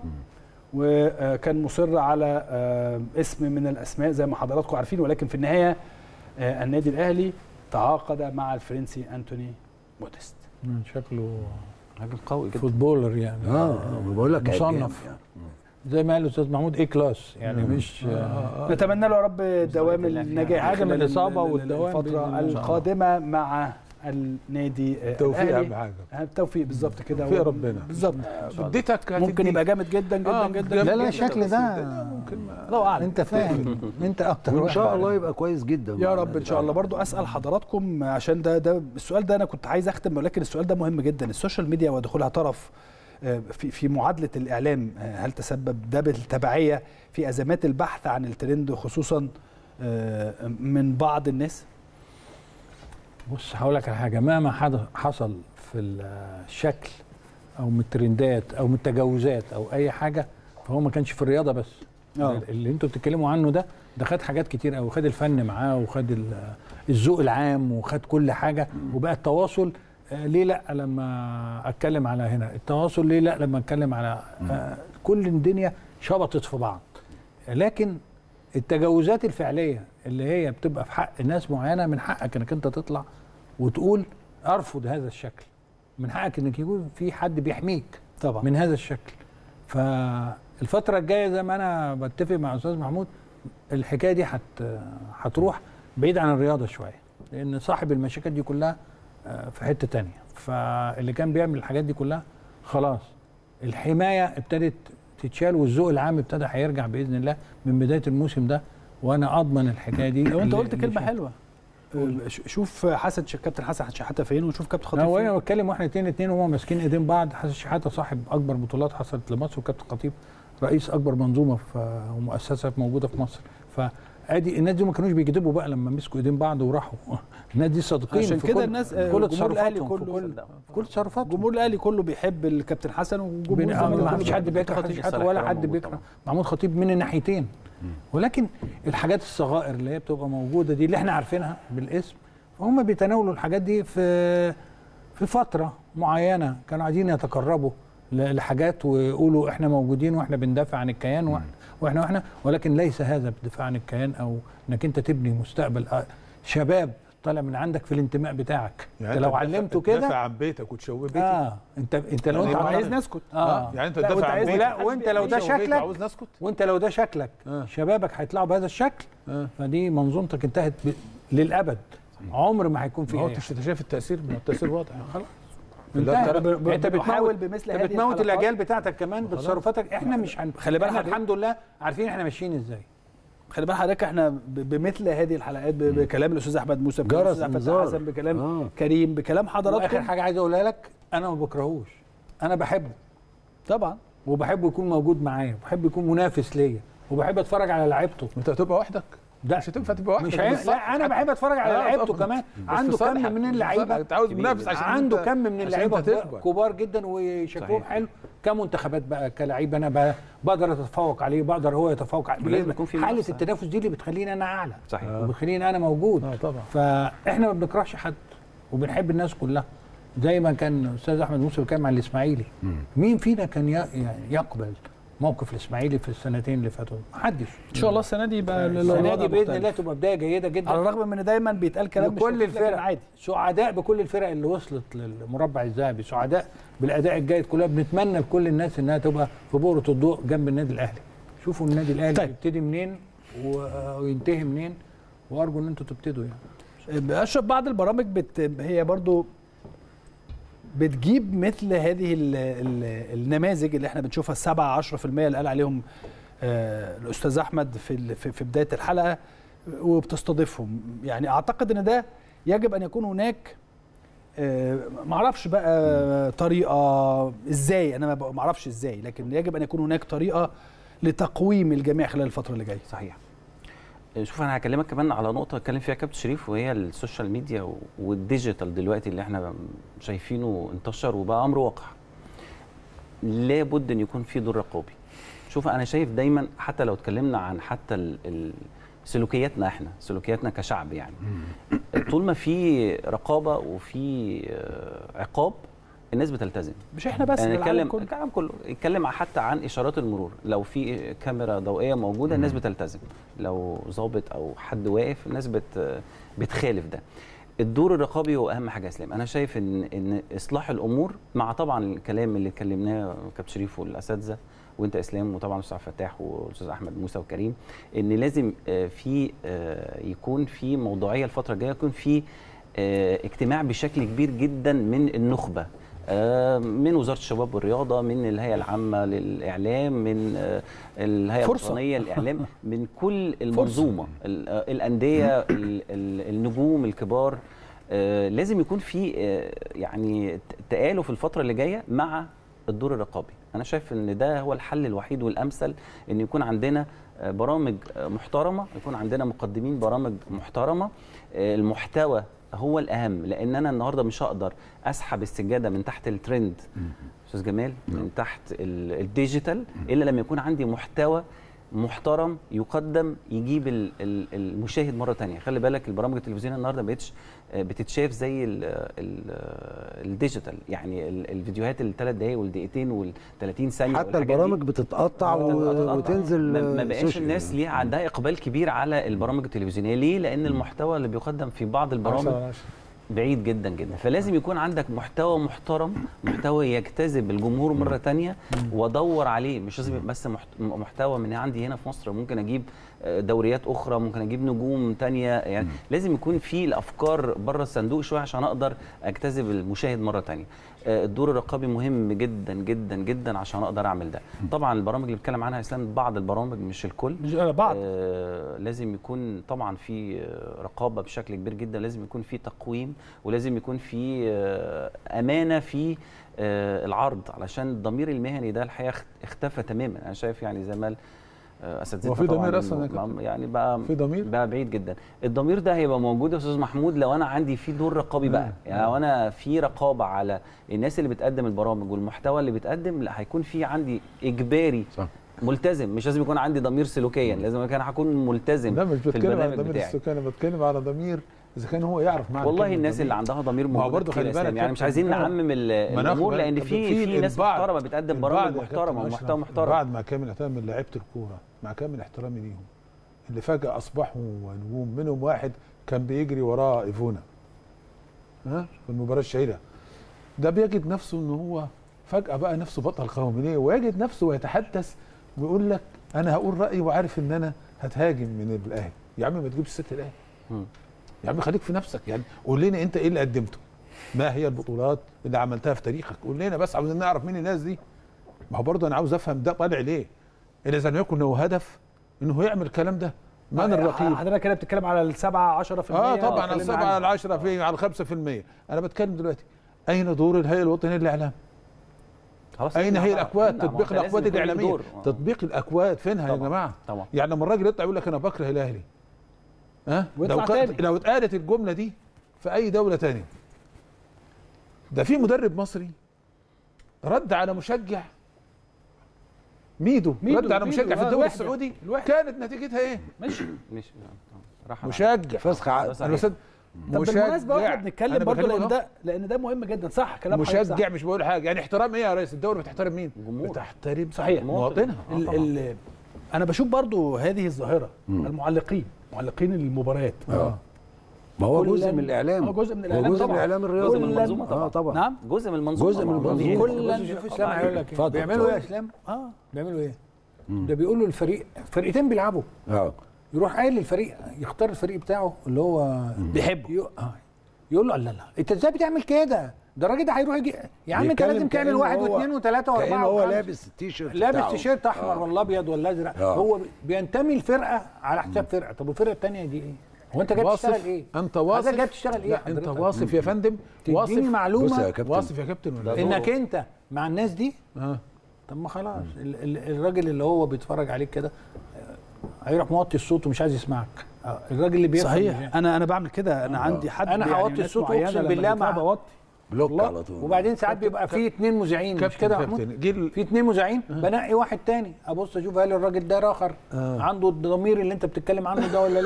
وكان مصر على آه، اسم من الاسماء زي ما حضراتكم عارفين ولكن في النهايه آه، النادي الاهلي تعاقد مع الفرنسي انتوني موديست مم، شكله راجل قوي جدا فوتبولر يعني اه آه، بقول لك مصنف هجام يعني. زي ما قال الاستاذ محمود ايه كلاس يعني مم. مش نتمنى له يا رب دوام الله فيها. النجاح حاجة من الإصابة والدوام بإذن الفتره الله إن شاء الله. القادمه مع النادي آه، توفيق الأهلي. أهم حاجة. آه، التوفيق بالظبط كده توفيق هو- ربنا. بالظبط اديتك ممكن يبقى جامد جدا جدا آه، جدا جامد لا لا جداً. الشكل ده الله اعلم انت فاهم انت اكتر وان واحد شاء عارف. الله يبقى كويس جدا يا مع رب النادي ان شاء الله الأهلي. برضو اسال حضراتكم عشان ده ده السؤال ده انا كنت عايز اختم ولكن السؤال ده مهم جدا السوشيال ميديا ودخولها طرف آه، في في معادله الاعلام آه، هل تسبب ده بالتبعيه في ازمات البحث عن الترند خصوصا آه، من بعض الناس بص هقول لك على حاجه مهما حد- حصل في الشكل او من الترندات او من التجاوزات او اي حاجه فهو ما كانش في الرياضه بس آه. اللي انتوا بتتكلموا عنه ده ده خد حاجات كتير قوي خد الفن معاه وخد ال- الذوق العام وخد كل حاجه وبقى التواصل آه، ليه لا لما اتكلم على هنا التواصل ليه لا لما اتكلم على آه، كل الدنيا شبطت في بعض لكن التجاوزات الفعليه اللي هي بتبقى في حق ناس معينه من حقك انك انت تطلع وتقول ارفض هذا الشكل من حقك انك يكون في حد بيحميك طبعا من هذا الشكل فالفتره الجايه زي ما انا بتفق مع استاذ محمود الحكايه دي هت هتروح بعيد عن الرياضه شويه لان صاحب المشاكل دي كلها آه، في حته تانية فاللي كان بيعمل الحاجات دي كلها خلاص الحمايه ابتدت تتشال والذوق العام ابتدى هيرجع باذن الله من بدايه الموسم ده وانا اضمن الحكايه دي لو انت اللي- قلت اللي كلمه فيها. حلوه آه، ش- شوف حسن ش- كابتن حسن شحاته فين وشوف كابتن لا خطيب وانا فين بتكلم واحنا اتنين اتنين وهم ماسكين ايدين بعض حسن شحاته صاحب اكبر بطولات حصلت لمصر وكابتن خطيب رئيس اكبر منظومه في ومؤسسه موجوده في مصر فادي الناس دي ما كانوش بيكذبوا بقى لما مسكوا ايدين بعض وراحوا الناس دي صادقين عشان في كده كل- الناس في آه، كل جمهور الاهلي تصرفاتهم في كله كل في كل تصرفاتهم جمهور الاهلي كله بيحب الكابتن حسن وجمهور بين- الزمالك ما كله فيش حد بيحب بيكره الكابتن حسن خطيب. شحاته ولا حد بيكره محمود خطيب من الناحيتين ولكن الحاجات الصغائر اللي هي بتبقى موجوده دي اللي احنا عارفينها بالاسم هم بيتناولوا الحاجات دي في في فتره معينه كانوا عايزين يتقربوا ل- لحاجات ويقولوا احنا موجودين واحنا بندافع عن الكيان واحنا واحنا, وإحنا ولكن ليس هذا بالدفاع عن الكيان او انك انت تبني مستقبل آه، شباب طالع من عندك في الانتماء بتاعك يعني انت لو تدافع- علمته تدافع كده عن بيتك وتشوه بيتك اه انت انت لو يعني انت هو عايز عايز نسكت اه يعني انت لا، تدافع وانت عن عايز بيتك لا وانت لو ده وتشوه بيتك شكلك عاوز نسكت وانت لو ده شكلك آه. شبابك هيطلعوا بهذا الشكل فدي منظومتك انتهت ب... للابد عمر ما هيكون ما فيها هو أي انت حاجة. شايف التأثير ما هو التأثير واضح خلاص انتهى. لا، ب- ب- انت بنحاول بتموت بمثل انت هذه بتموت الحلقات. الاجيال بتاعتك كمان بتصرفاتك احنا مش هن... خلي بالك احنا حضرتك- الحمد لله عارفين احنا ماشيين ازاي خلي بالك حضرتك احنا ب- بمثل هذه الحلقات ب- بكلام الاستاذ احمد موسى بكلام جرس الاستاذ احمد انذار. حسن بكلام آه. كريم بكلام واخر حضراتكم حاجه عايز اقولها لك انا ما بكرهوش انا بحبه طبعا وبحبه يكون موجود معايا وبحب يكون منافس ليا وبحب اتفرج على لعيبته انت هتبقى وحدك ده مش هتنفع تبقى وحدك مش عايز بالصح. لا انا بحب اتفرج على آه، لعيبته طبعاً. كمان بس عنده في صالحك. كم من في اللعيبه صالحك. انت عاوز منافس عشان عنده انت- كم من عشان اللعيبه انت تكبر. كبار جدا وشكلهم صحيح. حلو كمنتخبات بقى كلاعب انا ب- بقدر اتفوق عليه بقدر هو يتفوق ولازم عليه يكون في حاله منافسة. التنافس دي اللي بتخليني انا اعلى صحيح. وبتخليني انا موجود اه طبعا فاحنا ما بنكرهش حد وبنحب الناس كلها زي ما كان استاذ احمد موسى بيتكلم عن الاسماعيلي مين فينا كان ي- يعني يقبل موقف الاسماعيلي في السنتين اللي فاتوا محدش ان شاء الله السنه دي يبقى السنه الوضع دي باذن مختلف. الله تبقى بدايه جيده جدا على الرغم من ان دايما بيتقال كلام مش لكل لطيف، لكن الفرق عادي سعداء بكل الفرق اللي وصلت للمربع الذهبي سعداء بالاداء الجيد كلها بنتمنى لكل الناس انها تبقى في بؤره الضوء جنب النادي الاهلي شوفوا النادي الاهلي طيب. بيبتدي منين و- وينتهي منين وارجو ان انتوا تبتدوا يعني اشرف بعض البرامج بت... هي برضو بتجيب مثل هذه ال... ال... النماذج اللي احنا بنشوفها السبعة 10% اللي قال عليهم آه الاستاذ احمد في ال... في في بدايه الحلقه وبتستضيفهم يعني اعتقد ان ده يجب ان يكون هناك آه معرفش بقى طريقه ازاي انا ما معرفش ازاي لكن يجب ان يكون هناك طريقه لتقويم الجميع خلال الفتره اللي جايه صحيح شوف انا هكلمك كمان على نقطه اتكلم فيها كابتن شريف وهي السوشيال ميديا و- والديجيتال دلوقتي اللي احنا شايفينه انتشر وبقى امر واقع لابد ان يكون في دور رقابي شوف انا شايف دايما حتى لو اتكلمنا عن حتى ال- ال- سلوكياتنا احنا سلوكياتنا كشعب يعني طول ما في رقابه وفي آه، عقاب الناس بتلتزم مش احنا بس، ده يعني العالم نتكلم كله. العالم كله يتكلم حتى عن اشارات المرور لو في كاميرا ضوئيه موجوده الناس بتلتزم لو ظابط او حد واقف الناس بت بتخالف ده الدور الرقابي هو اهم حاجه يا اسلام انا شايف ان ان اصلاح الامور مع طبعا الكلام اللي اتكلمناه كابتن شريف والاساتذه وانت اسلام وطبعا الاستاذ فتاح والاستاذ احمد موسى وكريم ان لازم آه، في آه، يكون في موضوعيه الفتره الجايه يكون في آه، اجتماع بشكل كبير جدا من النخبه آه، من وزاره الشباب والرياضه من الهيئه العامه للاعلام من آه، الهيئه فرصة. الوطنيه للاعلام من كل المنظومه ال- آه، الانديه ال- ال- النجوم الكبار آه، لازم يكون في آه، يعني ت- تآلف الفتره اللي جايه مع الدور الرقابي انا شايف ان ده هو الحل الوحيد والامثل ان يكون عندنا آه، برامج آه، محترمه يكون عندنا مقدمين برامج محترمه آه، المحتوى هو الاهم لان انا النهارده مش هقدر اسحب السجاده من تحت الترند استاذ جمال من تحت ال- الديجيتال الا لما يكون عندي محتوى محترم يقدم يجيب ال- ال- المشاهد مره تانية خلي بالك البرامج التلفزيونيه النهارده ما بقتش آه، بتتشاف زي ال ال الديجيتال يعني ال- الفيديوهات الثلاث دقائق والدقيقتين وال30 ثانيه حتى والحاجات دي البرامج بتتقطع و- وتنزل ما, ما بقاش سوشيال. الناس ليها عندها اقبال كبير على البرامج التلفزيونيه ليه لان المحتوى اللي بيقدم في بعض البرامج عشرة على عشرة. بعيد جدا جدا فلازم يكون عندك محتوى محترم محتوى يجتذب الجمهور مره تانية وادور عليه مش لازم يبقى بس محت- محتوى من عندي هنا في مصر ممكن اجيب آه، دوريات اخرى ممكن اجيب نجوم تانية يعني لازم يكون في الافكار بره الصندوق شويه عشان اقدر اجتذب المشاهد مره تانية آه، الدور الرقابي مهم جدا جدا جدا عشان اقدر اعمل ده طبعا البرامج اللي بتكلم عنها اسلام بعض البرامج مش الكل مش بعض آه لازم يكون طبعا في آه، رقابه بشكل كبير جدا لازم يكون في تقويم ولازم يكون في آه، امانه في آه، العرض علشان الضمير المهني ده الحقيقه اخت- اختفى تماما انا شايف يعني زي ما آه، اساتذتنا هو في طبعاً ضمير أصلاً يا إنه كابتن؟ يعني بقى في ضمير بقى بعيد جدا الضمير ده هيبقى موجود يا استاذ محمود لو انا عندي في دور رقابي بقى يعني لو انا في رقابه على الناس اللي بتقدم البرامج والمحتوى اللي بيتقدم لا هيكون في عندي اجباري صح. ملتزم مش لازم يكون عندي ضمير سلوكيا لازم انا هكون ملتزم لا مش في بتكلم على البرنامج ضمير بتاعي السكان انا بتكلم على ضمير اذا كان هو يعرف معنى والله كلمة الناس ضمير. اللي عندها ضمير ما هو موجود برضه كتير خلي يا إسلام. بالك يعني يا مش كابتن، عايزين آه. نعمم ال- ما ناخد الامور بالك. لان طب في في ناس البعض- محترمه بتقدم البعض برامج يا محترمه كابتن ومحتوى أشرف، محترم بعد ما كامل احترامي من لعيبه الكوره مع كامل احترامي ليهم اللي فجاه اصبحوا نجوم منهم واحد كان بيجري وراه ايفونا ها في المباراه الشهيره ده بيجد نفسه ان هو فجاه بقى نفسه بطل قومي ويجد نفسه ويتحدث ويقول لك انا هقول رايي وعارف ان انا هتهاجم من الاهلي يا عم ما تجيبش ست الاهلي يا عم خليك في نفسك يعني قول لنا انت ايه اللي قدمته ما هي البطولات اللي عملتها في تاريخك قول لنا بس عاوزين نعرف مين الناس دي ما هو برضه انا عاوز افهم ده طالع ليه اذا لم يكن له هدف انه يعمل الكلام ده من الرقيب حضرتك كده بتتكلم على السبعة 10% اه طبعا على اتكلمنا السبعة عنها. على العشرة في على الخمسة في المية أنا بتكلم دلوقتي أين دور الهيئة الوطنية للإعلام؟ خلاص أين نمنع هي بقى. الأكواد؟ نمنع. ما هو تطبيق ده لازم الأكواد يكون له الإعلامية دور. آه. تطبيق الأكواد فينها يا طبعاً. جماعة؟ طبعا يعني لما الراجل يطلع يقول لك أنا بكره الأهلي ها؟ ويطلع لو كانت- تاني. لو اتقالت الجملة دي في أي دولة تانية ده في مدرب مصري رد على مشجع ميدو, ميدو، رد على ميدو، مشجع في آه، الدوري الوحدة. السعودي الوحدة. كانت نتيجتها ايه؟ ماشي مش راح مشجع فسخ عقد انا بس طب بالمناسبه واحنا أنا بنتكلم برضه بكلمه لان أهو. ده لان ده مهم جدا صح كلام حضرتك صح. مشجع مش بقول حاجه يعني احترام ايه يا ريس الدوله بتحترم مين جمهور بتحترم صحيح مواطنها آه ال طبعاً. ال انا بشوف برضو هذه الظاهره المعلقين معلقين المباريات آه. ما هو كلاً- جزء من الاعلام آه، جزء من هو الاعلام جزء من طبعاً. الاعلام الرياضي جزء من المنظومة اه طبعا نعم جزء من المنظومه جزء من طبعاً. المنظومه كل شوف اسلام هيقول لك إيه. اتفضل. بيعملوا ايه يا اسلام؟ اه بيعملوا ايه؟ ده بيقولوا الفريق فرقتين بيلعبوا اه يروح قايل للفريق يختار الفريق بتاعه اللي هو بيحبه يو... آه. يقول له لا لا انت ازاي بتعمل كده؟ ده الراجل ده هيروح يجي يا عم انت بيتكلم لازم تعمل كأنه واحد هو- واثنين وثلاثه كأنه واربعه هو وخمسة. لابس التيشيرت لابس بتاعه. تيشيرت احمر آه. ولا ابيض ولا ازرق آه. هو بينتمي الفرقه على حساب فرقه طب والفرقه الثانيه دي ايه؟ هو انت جاي واصف تشتغل ايه؟ انت واصف حضرتك جاي تشتغل ايه؟ لا انت حضرتك؟ واصف يا فندم واصف تديني معلومه بص يا كابتن. واصف يا كابتن ولا إيه؟ انك انت مع الناس دي اه طب ما خلاص ال- ال- الراجل اللي هو بيتفرج عليك كده آه، هيروح موطي الصوت ومش عايز يسمعك آه، الراجل اللي بيفهم صحيح انا انا بعمل كده انا عندي حد انا يعني هوطي ناس الصوت معينة اقسم لما بالله بيطلع مع بوطي بلوك والله. على طول وبعدين ساعات بيبقى في اثنين مذيعين مش كابتن كده يا محمود؟ كابتن جيل في اثنين مذيعين بنقي واحد تاني ابص اشوف هل الراجل ده راخر آه. عنده الضمير اللي انت بتتكلم عنه ده ولا لا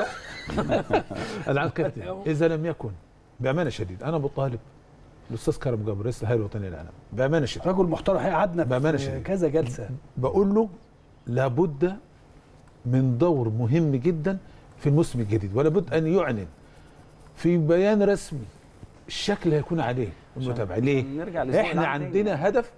انا عايز كابتن اذا لم يكن بامانه شديده انا بطالب الاستاذ كرم جابر رئيس الهيئه الوطنيه للاعلام بامانه شديده رجل محترم قعدنا بأمانة في شديدة. كذا جلسه بقول له لابد من دور مهم جدا في الموسم الجديد ولابد ان يعلن في بيان رسمي الشكل اللي هيكون عليه المتابعه ليه؟ نرجع لسوق احنا العمل تاني. عندنا هدف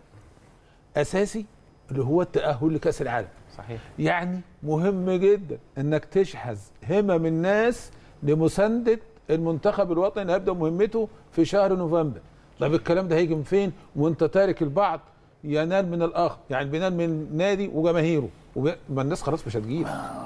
اساسي اللي هو التاهل لكاس العالم صحيح يعني مهم جدا انك تشحذ همم الناس لمسانده المنتخب الوطني اللي هيبدا مهمته في شهر نوفمبر طب الكلام ده هيجي من فين وانت تارك البعض ينال من الاخر يعني بينال من نادي وجماهيره وب... ما الناس خلاص مش هتجيب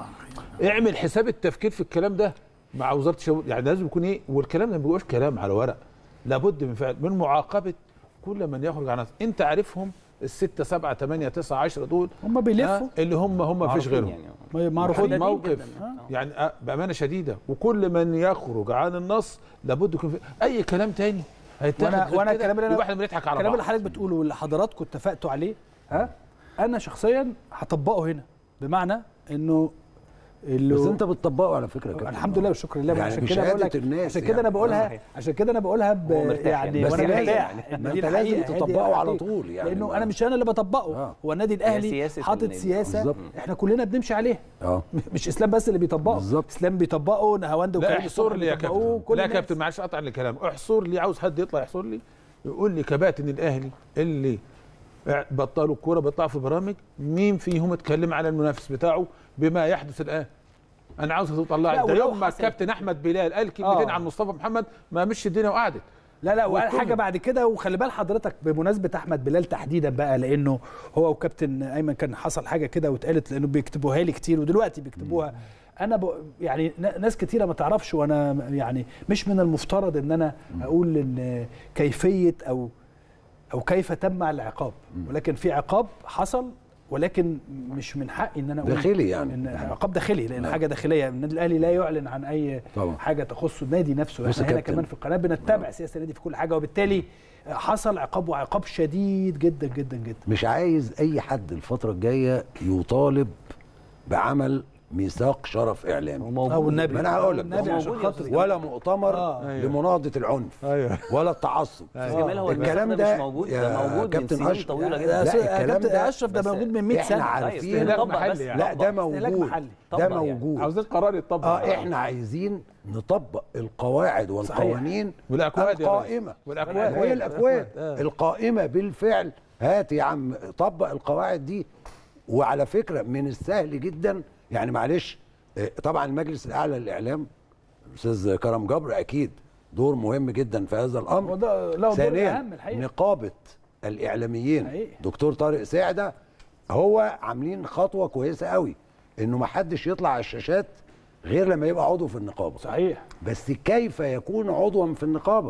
اعمل حساب التفكير في الكلام ده مع وزاره الشباب يعني لازم يكون ايه والكلام ده ما بيبقاش كلام على ورق لابد من فعل من معاقبه كل من يخرج عن انت عارفهم الستة سبعة ثمانية تسعة عشرة دول هم بيلفوا آه، اللي هم هم مفيش معروفين غيرهم يعني. معروفين خد جداً. موقف آه. يعني آه، بامانه شديده وكل من يخرج عن النص لابد يكون في اي كلام تاني هيتاخد وانا غير وانا كده، الكلام اللي يبقى انا احنا بنضحك على الكلام بعض اللي حضرتك بتقوله واللي حضراتكم اتفقتوا عليه ها انا شخصيا هطبقه هنا بمعنى انه اللي بس انت بتطبقه على فكره يا كابتن. الحمد لله والشكر لله يعني عشان كده بقول بشهادة لك الناس عشان كده يعني. انا بقولها صحيح. عشان كده انا بقولها ب هو مرتاح يعني يعني. بس وانا لازم- مرتاح ما إن انت دي لازم الحقيقة، هي دي تطبقه على الحقيقة. طول يعني لانه ما- انا مش انا اللي بطبقه آه. هو النادي هي الاهلي سياسة حاطط النادي. سياسه بالظبط. احنا كلنا بنمشي عليها اه مش اسلام بس اللي بيطبقه بالظبط. اسلام بيطبقه نهاوند لا وكريم احصر الصبح لي يا بيطبقوه، كابتن كل لا يا الناس. كابتن معلش قطع لي كلام احصر لي عاوز حد يطلع يحصر لي يقول لي كباتن الاهلي اللي بطلوا الكوره بيطلعوا في برامج مين فيهم اتكلم على المنافس بتاعه بما يحدث الان انا عاوز تطلع لا، لي ده ولو يوم ما حصل- الكابتن احمد بلال قال كلمتين آه. عن مصطفى محمد ما مشي الدنيا وقعدت لا لا وقال والكل. حاجه بعد كده وخلي بال حضرتك بمناسبه احمد بلال تحديدا بقى لانه هو وكابتن ايمن كان حصل حاجه كده واتقالت لانه بيكتبوها لي كتير ودلوقتي بيكتبوها انا ب... يعني ن- ناس كتيره ما تعرفش وانا يعني مش من المفترض ان انا اقول ان كيفيه او او كيف تم العقاب ولكن في عقاب حصل ولكن مش من حقي ان انا اقول داخلي يعني. ان عقاب داخلي لان نعم. حاجه داخليه النادي الاهلي لا يعلن عن اي طبعا. حاجه تخص النادي نفسه بص يا احنا هنا كابتن. كمان في القناه بنتبع سياسه النادي في كل حاجه وبالتالي حصل عقاب وعقاب شديد جدا جدا جدا مش عايز اي حد الفتره الجايه يطالب بعمل ميثاق شرف اعلامي او النبي ما انا هقول لك النبي عشان موجود يا خاطري ولا مؤتمر آه. أيوة. لمناهضه العنف ايوه ولا التعصب جمال هو الكلام الميثاق ده مش موجود يا ده موجود من كابتن سنين أشرف. طويله يا جدا لا، سو- يا الكلام كابتن ده اشرف ده بس موجود من 100 احنا سنه عارفين استهلاك طبق محلي بس يعني. لا ده استهلاك موجود محلي. ده طبق يعني. موجود عاوزين قرار يتطبق اه احنا عايزين نطبق القواعد والقوانين والأكواد يا ريس. القائمه والأكواد. هي الاكواد آه. القائمه بالفعل هات يا عم طبق القواعد دي وعلى فكره من السهل جدا يعني معلش آه، طبعا المجلس الاعلى للاعلام الاستاذ كرم جبر اكيد دور مهم جدا في هذا الامر وده له دور ثانيا اهم الحقيقه نقابه الاعلاميين حقيقي. دكتور طارق ساعده هو عاملين خطوه كويسه قوي انه ما حدش يطلع على الشاشات غير لما يبقى عضو في النقابه صحيح بس كيف يكون عضوا في النقابه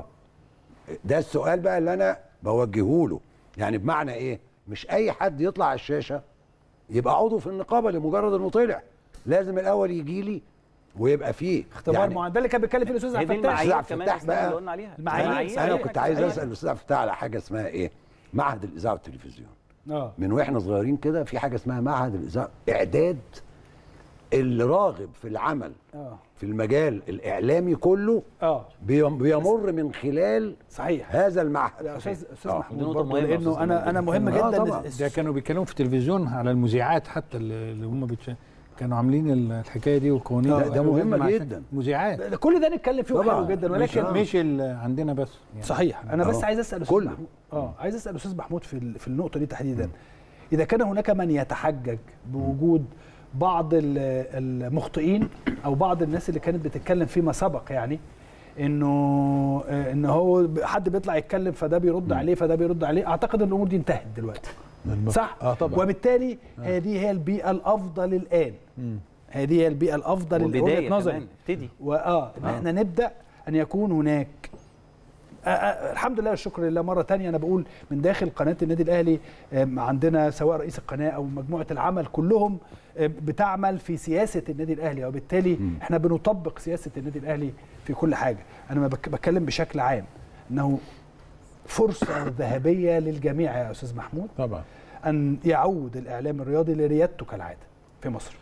ده السؤال بقى اللي انا بوجهه له يعني بمعنى ايه مش اي حد يطلع على الشاشه يبقى عضو في النقابه لمجرد انه طلع لازم الاول يجي لي ويبقى فيه اختبار يعني معين ده اللي كان بيتكلم فيه الاستاذ هي عبد دي الفتاح المعايير عبد كمان الفتاح الأسلام بقى. اللي قلنا عليها المعايير. انا, صحيح. أنا كنت عايز صحيح. اسال الاستاذ عبد الفتاح على حاجه اسمها ايه معهد الاذاعه والتلفزيون اه من واحنا صغيرين كده في حاجه اسمها معهد الاذاعه اعداد اللي راغب في العمل اه في المجال الاعلامي كله اه بيم- بيمر من خلال صحيح هذا المعهد يا استاذ استاذ آه. محمود برضه لانه انا انا مهم آه جدا طبعا ده كانوا بيتكلموا في التلفزيون على المذيعات حتى اللي اللي هم بتش... كانوا عاملين الحكايه دي والقوانين آه، دي. ده قالوا مهمة لازم عشان جدا. مذيعات ده كل ده نتكلم فيه طبعاً. حلو جدا مش ولكن مش ال- عندنا بس يعني. صحيح انا بس آه. عايز اسال استاذ كله. محمود اه عايز اسال استاذ محمود في ال- في النقطه دي تحديدا اذا كان هناك من يتحجج بوجود بعض ال- المخطئين او بعض الناس اللي كانت بتتكلم فيما سبق يعني انه آه، ان هو حد بيطلع يتكلم فده بيرد عليه فده بيرد عليه اعتقد ان الامور دي انتهت دلوقتي صح اه طبعا وبالتالي هذه هي البيئه الافضل الان مم. هذه هي البيئه الافضل اللي وبداية وجهه نظري كمان، ابتدي. واه ان آه. احنا نبدا ان يكون هناك آه آه الحمد لله والشكر لله مره تانية انا بقول من داخل قناه النادي الاهلي آم، عندنا سواء رئيس القناه او مجموعه العمل كلهم آم، بتعمل في سياسه النادي الاهلي وبالتالي احنا بنطبق سياسه النادي الاهلي في كل حاجه انا ما بك- بتكلم بشكل عام انه فرصه ذهبيه للجميع يا استاذ محمود طبعا ان يعود الاعلام الرياضي لريادته كالعاده في مصر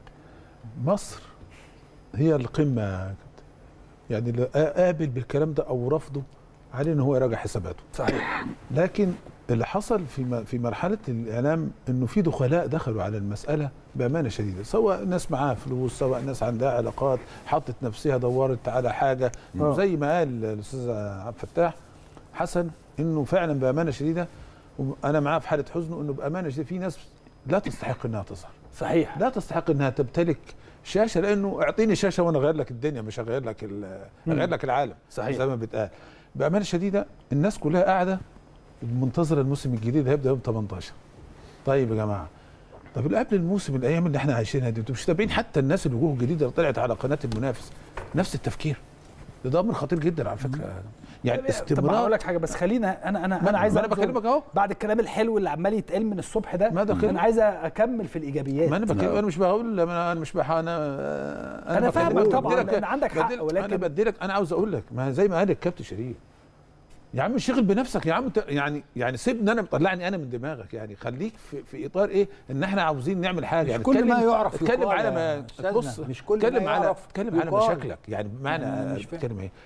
مصر هي القمه يا كابتن يعني اللي قابل بالكلام ده او رفضه عليه ان هو يراجع حساباته صحيح لكن اللي حصل في م- في مرحله الاعلام انه في دخلاء دخلوا على المساله بامانه شديده سواء ناس معاها فلوس سواء ناس عندها علاقات حطت نفسها دورت على حاجه آه. زي ما قال الاستاذ عبد الفتاح حسن انه فعلا بامانه شديده انا معاه في حاله حزنه انه بامانه شديده في ناس لا تستحق انها تظهر صحيح لا تستحق انها تمتلك شاشه لانه اعطيني شاشه وانا اغير لك الدنيا مش اغير لك ال- مم. اغير لك العالم صحيح. زي ما بيتقال بامانه شديده الناس كلها قاعده منتظره الموسم الجديد هيبدا يوم 18 طيب يا جماعه طب اللي قبل الموسم الايام اللي احنا عايشينها دي انتوا مش تابعين حتى الناس الوجوه الجديده اللي طلعت على قناه المنافس نفس التفكير ده ده امر خطير جدا على فكره يعني طب هقول استمرار لك حاجه بس خلينا انا انا ما- انا عايز ما أنا أنظر بكلمك أهو. بعد الكلام الحلو اللي عمال يتقال من الصبح ده ما ده كده. انا عايز اكمل في الايجابيات ما انا بكلم انا مش بقول انا أنا مش بح انا أنا فاهمك بكلمك طبعاً، بديلك- لأن عندك حق، بديلك- ولكن- انا بديلك انا عاوز اقول لك ما زي ما قال الكابتن شريف يا عم شغل بنفسك يا عم ت- يعني يعني سيبني انا طلعني انا من دماغك يعني خليك في, في اطار ايه ان احنا عاوزين نعمل حاجه مش يعني كل ما اتكلم- يعرف اتكلم يقال على يا ما أستاذنا، بص مش كل ما اتكلم على يعرف اتكلم على يقال. مشاكلك يعني بمعنى أنا مش فاهم. اتكلم ايه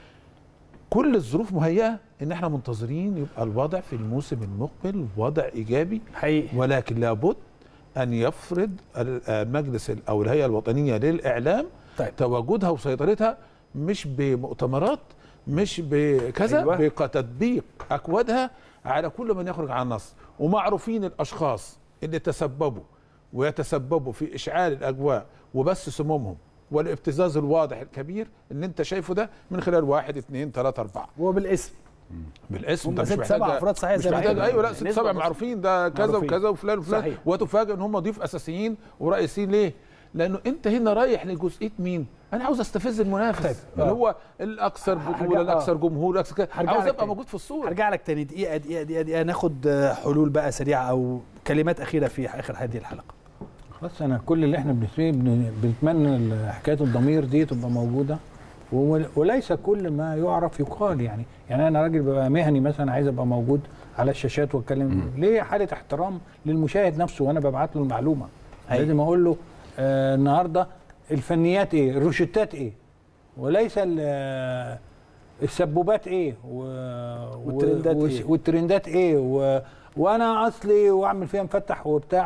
كل الظروف مهيئه ان احنا منتظرين يبقى الوضع في الموسم المقبل وضع ايجابي حقيقي ولكن لابد ان يفرض ال- المجلس ال- او الهيئه الوطنيه للاعلام طيب. تواجدها وسيطرتها مش بمؤتمرات مش بكذا أيوة. أيوة. بتطبيق اكوادها على كل من يخرج عن النص ومعروفين الاشخاص اللي تسببوا ويتسببوا في اشعال الاجواء وبث سمومهم والابتزاز الواضح الكبير اللي انت شايفه ده من خلال واحد اثنين ثلاثة أربعة وبالاسم بالاسم هم ده مش ست محتاج سبع أفراد صحيح مش زي ما محتاج قلنا. ايوه لا ست نسبة سبع بسيطة. معروفين ده كذا معروفين. وكذا وفلان وفلان صحيح. وتفاجئ ان هم ضيوف اساسيين ورئيسيين ليه؟ لانه انت هنا رايح لجزئيه مين؟ انا عاوز استفز المنافس طيب. اللي آه. هو الاكثر هرجع- بطوله آه. الاكثر جمهور الاكثر كذا هرجع عاوز لك ابقى تاني. موجود في الصوره هرجع لك تاني دقيقه دقيقه دقيقه, دقيقة ناخد آه، حلول بقى سريعه او كلمات اخيره في اخر هذه الحلقه خلاص انا كل اللي احنا بنسميه بن- بنتمنى ال- حكايه الضمير دي تبقى موجوده و- وليس كل ما يعرف يقال يعني يعني انا راجل ببقى مهني مثلا عايز ابقى موجود على الشاشات واتكلم ليه حاله احترام للمشاهد نفسه وانا ببعت له المعلومه أيوة. لازم اقول له آه النهارده الفنيات ايه الروشتات ايه وليس ال- آه، السبوبات ايه و... والترندات و... إيه؟ والترندات ايه و... وانا اصلي واعمل فيها مفتح وبتاع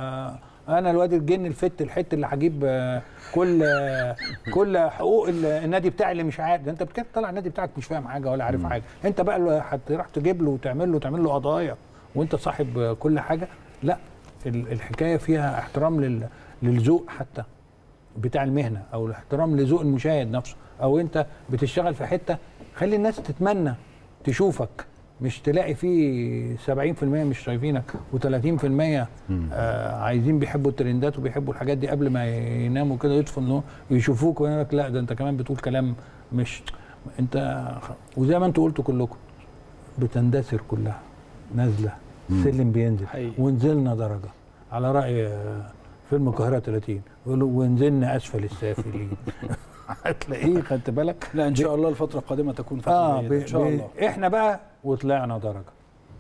وانا الواد الجن الفت الحت اللي هجيب آه، كل آه، كل حقوق ال- النادي بتاعي اللي مش عارف ده انت بتطلع طالع النادي بتاعك مش فاهم حاجه ولا عارف حاجه انت بقى اللي هتروح تجيب له وتعمل له تعمل له قضايا وانت صاحب آه، كل حاجه لا ال- الحكايه فيها احترام لل... للذوق حتى بتاع المهنه او الاحترام لذوق المشاهد نفسه او انت بتشتغل في حته خلي الناس تتمنى تشوفك مش تلاقي فيه 70% مش شايفينك و30% آه عايزين بيحبوا الترندات وبيحبوا الحاجات دي قبل ما يناموا كده يطفوا النور ويشوفوك ويقول لك لا ده انت كمان بتقول كلام مش انت وزي ما انتوا قلتوا كلكم بتندثر كلها نازله السلم بينزل حقيقي. ونزلنا درجه على راي آه، فيلم القاهره 30 يقولوا ونزلنا اسفل السافلين هتلاقيه خدت بالك لا ان شاء الله الفتره القادمه تكون فتره اه جيدة. ب... ان شاء ب... الله احنا بقى وطلعنا درجه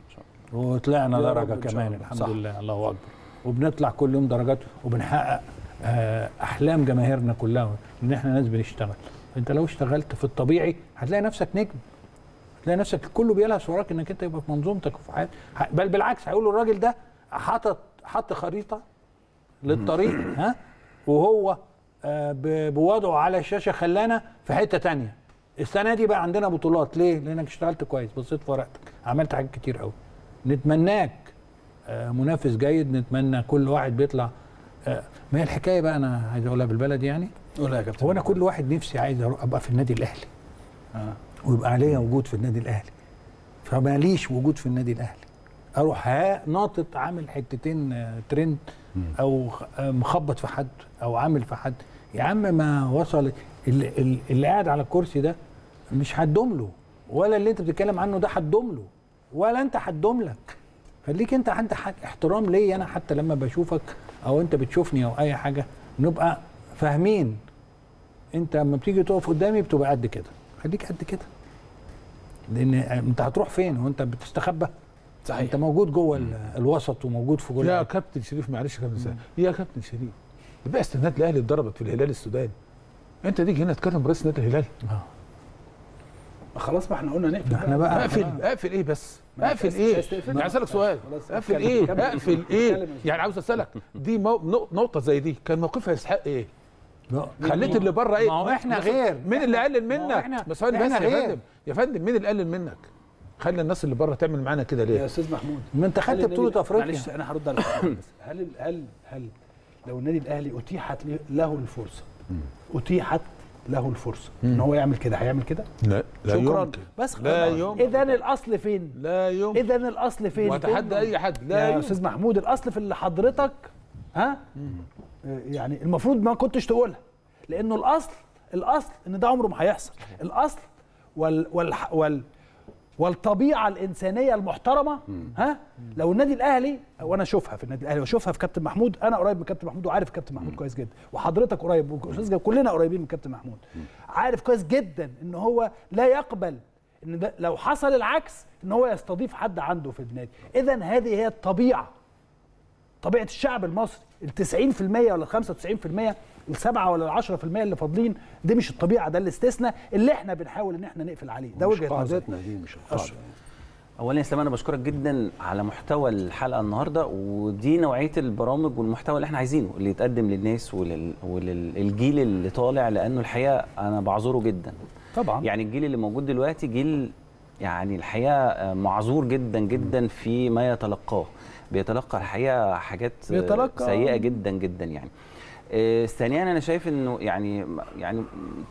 وطلعنا يا رب درجه إن شاء كمان الله. الحمد صح. لله الله اكبر وبنطلع كل يوم درجات وبنحقق آه، احلام جماهيرنا كلها ان احنا ناس بنشتغل انت لو اشتغلت في الطبيعي هتلاقي نفسك نجم هتلاقي نفسك كله بيلهس وراك انك انت يبقى في منظومتك وفي حياتك ه- بل بالعكس هيقولوا الراجل ده حاطط حط خريطه للطريق ها وهو آه، ب- بوضعه على الشاشه خلانا في حته تانية السنه دي بقى عندنا بطولات ليه لانك اشتغلت كويس بصيت في ورقتك عملت حاجات كتير قوي نتمناك آه، منافس جيد نتمنى كل واحد بيطلع آه، ما هي الحكايه بقى انا عايز اقولها بالبلدي يعني قولها يا كابتن هو انا كل واحد نفسي عايز أروح ابقى في النادي الاهلي آه. ويبقى عليا وجود في النادي الاهلي فماليش وجود في النادي الاهلي اروح ها ناطط عامل حتتين آه، ترند او خ- آه، مخبط في حد او عامل في حد يا عم ما وصل اللي, اللي- اللي قاعد على الكرسي ده مش هتدوم له ولا اللي انت بتتكلم عنه ده هتدوم له ولا انت هتدوم لك خليك انت عندك حاجة احترام ليا انا حتى لما بشوفك او انت بتشوفني او اي حاجه نبقى فاهمين انت لما بتيجي تقف قدامي بتبقى قد كده خليك قد كده لان انت هتروح فين وانت بتستخبى صحيح. انت موجود جوه ال- الوسط وموجود في كل يا حاجة. كابتن شريف معلش يا كابتن سامي. يا كابتن شريف بعثه النادي الاهلي اتضربت في الهلال السوداني انت تيجي هنا تكلم رئيس نادي الهلال خلاص ما احنا قلنا نقفل احنا بقى اقفل اقفل ايه بس اقفل ايه انا عايز اسالك سؤال اقفل ايه اقفل ايه يعني عاوز اسالك دي مو... نق- نقطه زي دي كان موقفها يستحق ايه خليت اللي بره ايه ما هو احنا بس- غير. مين اللي قلل ما هو منك احنا- بس ثواني بس احنا يا غير. فندم يا فندم مين اللي قلل منك خلي الناس اللي بره تعمل معانا كده ليه يا استاذ محمود ما انت خدت هل بطولة النادي- أفريقيا. معلش انا هرد على السؤال بس هل هل هل لو النادي الاهلي اتيحت له الفرصه اتيحت له الفرصه ان هو يعمل كده هيعمل كده؟ لا لا شكرا يمكن بس لا خلاص. يمكن. اذا الاصل فين؟ لا يمكن اذا الاصل فين؟ وأتحدى كله. أي حد. لا يا يمكن. استاذ محمود الاصل في اللي حضرتك ها آه، يعني المفروض ما كنتش تقولها لانه الاصل الاصل ان ده عمره ما هيحصل الاصل وال وال وال والطبيعه الانسانيه المحترمه ها لو النادي الاهلي وانا اشوفها في النادي الاهلي واشوفها في كابتن محمود انا قريب من كابتن محمود وعارف كابتن محمود كويس جدا وحضرتك قريب واستاذ جاب- كلنا قريبين من كابتن محمود عارف كويس جدا ان هو لا يقبل ان ده لو حصل العكس ان هو يستضيف حد عنده في النادي اذا هذه هي الطبيعه طبيعه الشعب المصري ال 90% ولا ال 95% السبعة ولا ال 10% اللي فاضلين دي مش الطبيعه ده الاستثناء اللي احنا بنحاول ان احنا نقفل عليه ده مش وجهه نظري قاعدتنا دي مش القاعده اولا يا اسلام انا بشكرك جدا على محتوى الحلقه النهارده ودي نوعيه البرامج والمحتوى اللي احنا عايزينه اللي يتقدم للناس ولل... وللجيل اللي طالع لانه الحقيقه انا بعذره جدا طبعا يعني الجيل اللي موجود دلوقتي جيل يعني الحقيقه معذور جدا جدا في ما يتلقاه بيتلقى الحقيقه حاجات بيتلقى- سيئه جدا جدا يعني آه، ثانيا انا شايف انه يعني يعني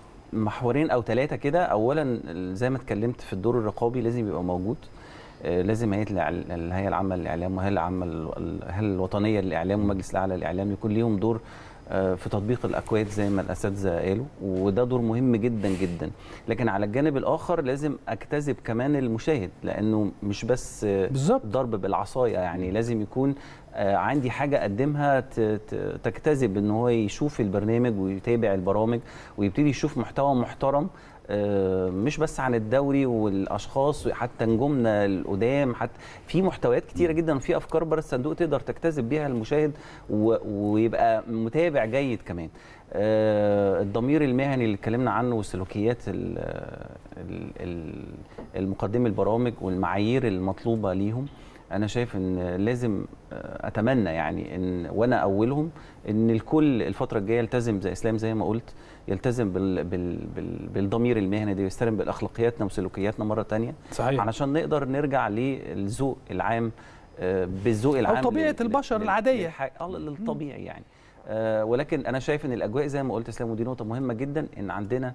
محورين او ثلاثه كده اولا زي ما اتكلمت في الدور الرقابي لازم يبقى موجود آه، لازم هيئه الإعل- الهيئه العامه للاعلام والهيئه العامه ال- الهيئه الوطنيه للاعلام والمجلس الاعلى للاعلام يكون ليهم دور آه، في تطبيق الاكواد زي ما الاساتذه قالوا وده دور مهم جدا جدا لكن على الجانب الاخر لازم اجتذب كمان المشاهد لانه مش بس بالظبط ضرب بالعصايه يعني لازم يكون آه، عندي حاجه اقدمها ت- ت- تجتذب ان هو يشوف البرنامج ويتابع البرامج ويبتدي يشوف محتوى محترم آه، مش بس عن الدوري والاشخاص حتى نجومنا القدام حتى في محتويات كتيره جدا وفي افكار بره الصندوق تقدر تجتذب بيها المشاهد و- ويبقى متابع جيد كمان آه، الضمير المهني اللي اتكلمنا عنه والسلوكيات ال- ال- ال- المقدمي البرامج والمعايير المطلوبه ليهم انا شايف ان لازم آه، اتمنى يعني ان وانا اولهم ان الكل الفتره الجايه يلتزم زي اسلام زي ما قلت يلتزم بال بال بال بالضمير المهني ده ويستلم باخلاقياتنا وسلوكياتنا مره تانية صحيح. علشان نقدر نرجع للذوق العام آه، بالذوق العام طبيعة لل- البشر لل- العادية. للح- اه للطبيعي يعني آه، ولكن انا شايف ان الاجواء زي ما قلت اسلام ودي نقطه مهمه جدا ان عندنا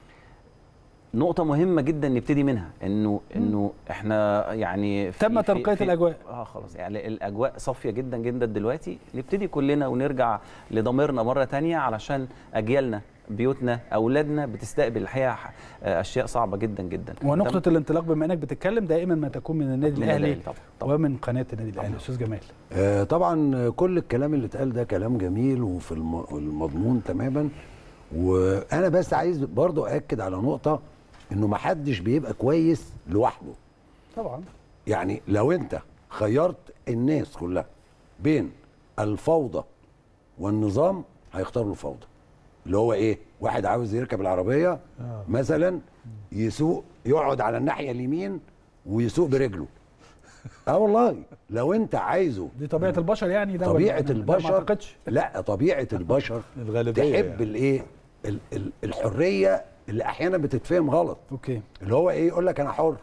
نقطة مهمة جدا نبتدي منها انه انه احنا يعني في تم في- تنقية في- الأجواء. اه خلاص يعني الاجواء صافية جدا جدا دلوقتي نبتدي كلنا ونرجع لضميرنا مرة تانية علشان اجيالنا بيوتنا اولادنا بتستقبل الحقيقة آه، اشياء صعبة جدا جدا ونقطة الانطلاق بما انك بتتكلم دائما ما تكون من النادي من الاهلي الأهلي طبعاً، ومن قناة النادي الاهلي استاذ جمال آه، طبعا كل الكلام اللي اتقال ده كلام جميل وفي الم- المضمون تماما وانا بس عايز برضو اكد على نقطه انه ما حدش بيبقى كويس لوحده طبعا يعني لو انت خيرت الناس كلها بين الفوضى والنظام هيختاروا الفوضى اللي هو ايه واحد عاوز يركب العربيه آه. مثلا يسوق يقعد على الناحيه اليمين ويسوق برجله اه والله لو انت عايزه دي طبيعه البشر يعني ده طبيعه ولا- لا، ما البشر اعتقدش لا طبيعه البشر الغالبية تحب يعني. الايه ال- ال- الحريه اللي احيانا بتتفهم غلط اوكي اللي هو ايه يقول لك انا حر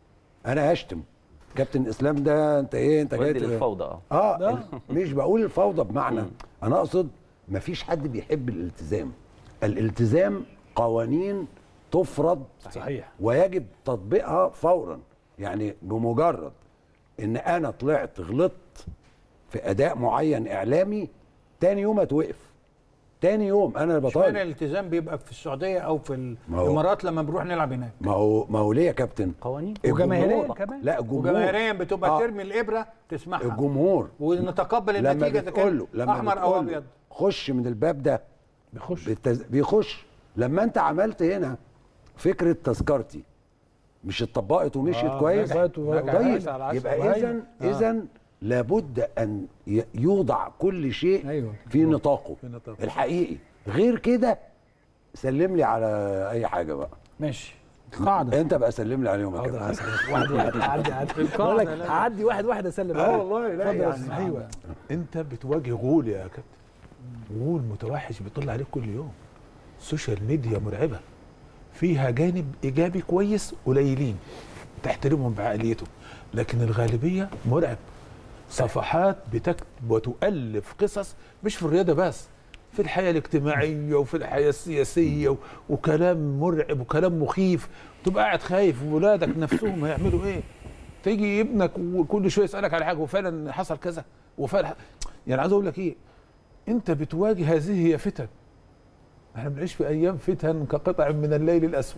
انا هشتم كابتن اسلام ده انت ايه انت جاي ودي ت- للفوضى اه اه ال- مش بقول الفوضى بمعنى انا اقصد مفيش حد بيحب الالتزام الالتزام قوانين تفرض صحيح ويجب تطبيقها فورا يعني بمجرد ان انا طلعت غلطت في اداء معين اعلامي تاني يوم اتوقف تاني يوم انا اشمعنى بطالب الالتزام بيبقى في السعوديه او في ما هو- الامارات لما بنروح نلعب هناك ما هو ما هو ليه يا كابتن قوانين وجماهيريا كمان لا الجمهور وجماهيريا بتبقى آه. ترمي الابره تسمعها الجمهور ونتقبل لما النتيجه اذا بتقول له كان لما احمر او بتقول له ابيض خش من الباب ده بيخش بالتز... بيخش لما انت عملت هنا فكره تذكرتي مش اتطبقت ومشيت آه، كويس نجحت و- طيب نجحت على العشرة. يبقى أيوة. اذا آه. اذا لابد ان ي- يوضع كل شيء أيوة. في نطاقه في نطاقه. الحقيقي غير كده سلم لي على اي حاجه بقى ماشي قاعده انت بقى سلم لي عليهم يا حاضر كابتن هسلم. واحد واحد هعدي هعدي القاعدة، بقول لك لا. هعدي واحد واحد اسلم اه والله لا اتفضل يا يعني أستاذ ايوه محمد. انت بتواجه غول يا كابتن غول متوحش بيطل عليك كل يوم السوشيال ميديا مرعبه فيها جانب ايجابي كويس قليلين تحترمهم بعقليتهم لكن الغالبيه مرعب صفحات بتكتب وتؤلف قصص مش في الرياضه بس في الحياه الاجتماعيه وفي الحياه السياسيه و- وكلام مرعب وكلام مخيف تبقى قاعد خايف وولادك نفسهم هيعملوا ايه تيجي ابنك وكل شويه يسالك على حاجه وفعلا حصل كذا وفعلا يعني عايز اقول لك ايه انت بتواجه هذه هي فتن احنا بنعيش في ايام فتن كقطع من الليل الاسود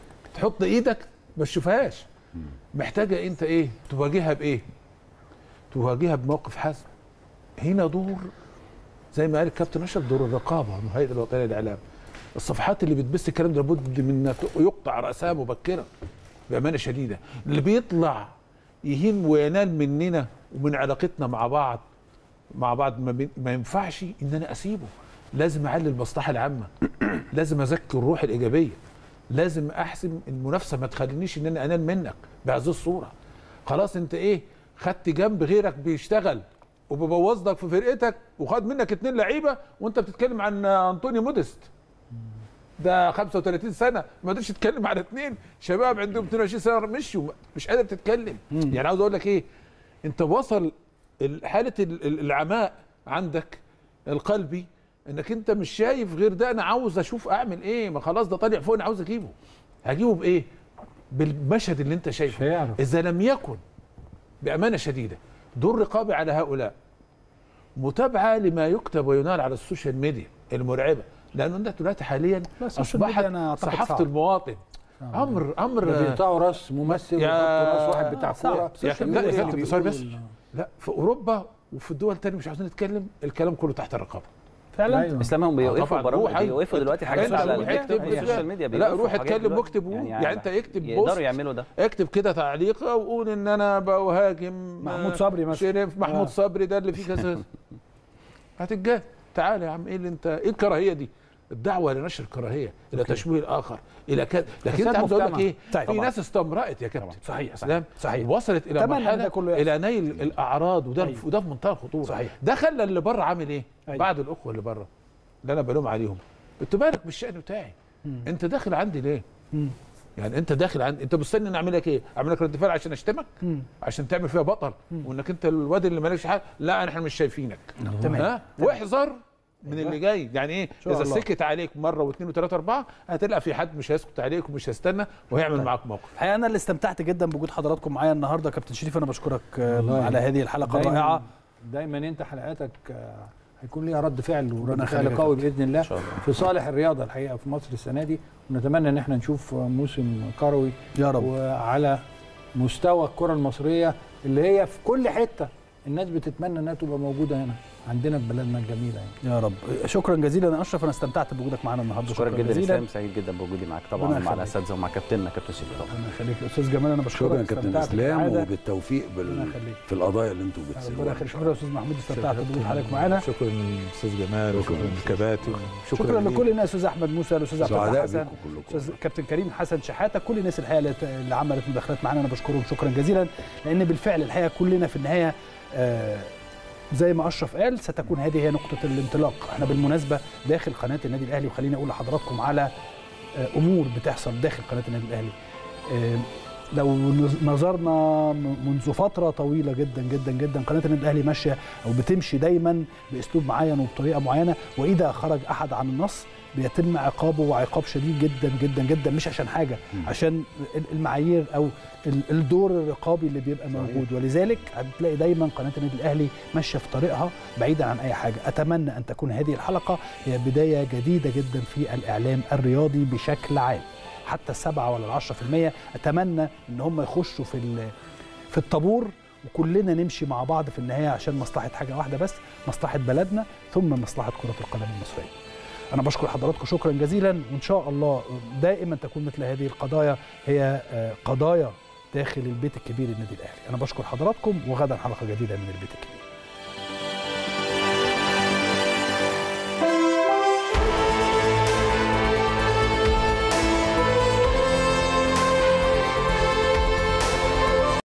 تحط ايدك ما تشوفهاش محتاجه انت ايه تواجهها بايه تواجهها بموقف حسم هنا دور زي ما قال الكابتن اشرف دور الرقابه من الهيئه الوطنيه للاعلام الصفحات اللي بتبث الكلام ده لابد من إنها يقطع راسها مبكرا بامانه شديده اللي بيطلع يهين وينال مننا ومن علاقتنا مع بعض مع بعض ما, بي- ما ينفعش ان انا اسيبه لازم اعلي المصلحه العامه لازم ازكي الروح الايجابيه لازم احسم المنافسه ما تخلينيش ان انا انال منك بهذه الصوره خلاص انت ايه خدت جنب غيرك بيشتغل وبيبوظ لك في فرقتك وخد منك اتنين لعيبه وانت بتتكلم عن انطوني موديست ده 35 سنه ما قدرتش تتكلم على اتنين شباب عندهم 22 سنه مشوا مش قادر تتكلم يعني عاوز اقول لك ايه انت وصل ال- حاله ال- ال- العماء عندك القلبي انك انت مش شايف غير ده انا عاوز اشوف اعمل ايه ما خلاص ده طالع فوق انا عاوز اجيبه هجيبه بايه بالمشهد اللي انت شايفه هيعرف. اذا لم يكن بامانه شديده دور رقابي على هؤلاء متابعه لما يكتب وينال على السوشيال ميديا المرعبه لانه انت دلوقتي حاليا لا، السوشيال اصبحت ميديا أنا أعتقد صحافه صعب. المواطن امر امر ده بيقطعوا راس ممثل يا- ويحطوا راس واحد بتاع صعب. كوره يا أخي لا يا اللي كابتن بس بس بيقولوا لا في اوروبا وفي الدول الثانيه مش عاوزين نتكلم الكلام كله تحت الرقابه فعلا أيوة. اسلام هم بيوقفوا طبعاً. برامج روح أي- بيوقفوا دلوقتي حاجات أنت على روح ال- اكتب السوشيال ميديا لا بيوقفوا روح حاجات اتكلم دلوقتي. واكتب وقول. يعني, يعني انت اكتب بوست يقدروا يعملوا ده اكتب كده تعليقه وقول ان انا بهاجم محمود صبري مثلا. شريف محمود آه. صبري ده اللي فيه كذا هتتجاه تعالى يا عم ايه اللي انت ايه الكراهيه دي الدعوه لنشر الكراهيه الى تشويه الاخر الى كذا لكن فساد انت عاوز اقول لك مجتمع. ايه طيب. في طبعاً. ناس استمرأت يا كابتن صحيح اسلام صحيح وصلت الى أتمنى إن ده مرحله كله يحصل. الى نيل الاعراض وده أيوة. وده في منتهى الخطوره صحيح. ده خلى اللي بره عامل ايه أيوة. بعد الاخوه اللي بره اللي انا بلوم عليهم انتوا بالك بالشأن بتاعي انت داخل عندي ليه يعني انت داخل عندي انت مستني ان اعمل لك ايه اعمل لك رد فعل عشان اشتمك عشان تعمل فيها بطل وانك انت الواد اللي مالكش حاجه لا احنا مش شايفينك تمام. ها واحذر من اللي جاي يعني ايه شاء اذا الله. سكت عليك مره واثنين وثلاثه اربعه هتلاقي في حد مش هيسكت عليك ومش هيستنى وهيعمل معاك موقف الحقيقه انا اللي استمتعت جدا بوجود حضراتكم معايا النهارده كابتن شريف انا بشكرك آه، والله. على هذه الحلقه دايماً- الرائعه دايما انت حلقاتك آه، هيكون ليها رد فعل ورد ربنا فعل يخليك يا قوي كابتن. باذن الله شاء الله. في صالح الرياضه الحقيقه في مصر السنه دي ونتمنى ان احنا نشوف موسم كروي يا رب وعلى مستوى الكره المصريه اللي هي في كل حته الناس بتتمنى انها تبقى موجوده هنا عندنا في بلدنا الجميله يعني يا رب شكرا جزيلا يا اشرف انا استمتعت بوجودك معانا النهارده شكرا جدا اسلام سعيد جدا بوجودي معاك طبعا ربنا مع يخليك. الاساتذه ومع كابتننا كابتن شريف طبعا ربنا يخليك استاذ جمال انا بشكرك شكرا كابتن استمتعت اسلام كالعادة. وبالتوفيق ربنا بال... يخليك. في القضايا اللي انتم ربنا بتسيبوها يخليك شكرا يا استاذ محمود استمتعت بوجود حضرتك معانا شكرا استاذ جمال وشكرا للكباتن شكرا ليك. لكل الناس استاذ احمد موسى الاستاذ عبد سعداء الفتاح حسن بيكم كلكم. استاذ كابتن كريم حسن شحاته كل الناس الحقيقه اللي- اللي عملت مداخلات معانا انا بشكرهم شكرا جزيلا لان بالفعل الحقيقه كلنا في النهايه آه، زي ما اشرف قال ستكون هذه هي نقطه الانطلاق احنا بالمناسبه داخل قناه النادي الاهلي وخليني اقول لحضراتكم على آه، امور بتحصل داخل قناه النادي الاهلي آه، لو نز- نظرنا م- منذ فتره طويله جدا جدا جدا قناه النادي الاهلي ماشيه او بتمشي دايما باسلوب معين وبطريقه معينه واذا خرج احد عن النص بيتم عقابه وعقاب شديد جدا جدا جدا مش عشان حاجه عشان ال- المعايير او ال- الدور الرقابي اللي بيبقى موجود ولذلك هتلاقي دايما قناه النادي الاهلي ماشيه في طريقها بعيدا عن اي حاجه اتمنى ان تكون هذه الحلقه هي بدايه جديده جدا في الاعلام الرياضي بشكل عام حتى السبعة ولا العشرة في المية أتمنى إن هم يخشوا في ال- في الطابور وكلنا نمشي مع بعض في النهاية عشان مصلحة حاجة واحدة بس مصلحة بلدنا ثم مصلحة كرة القدم المصرية أنا بشكر حضراتكم شكرا جزيلا وإن شاء الله دائما تكون مثل هذه القضايا هي آه، قضايا داخل البيت الكبير النادي الأهلي أنا بشكر حضراتكم وغدا حلقة جديدة من البيت الكبير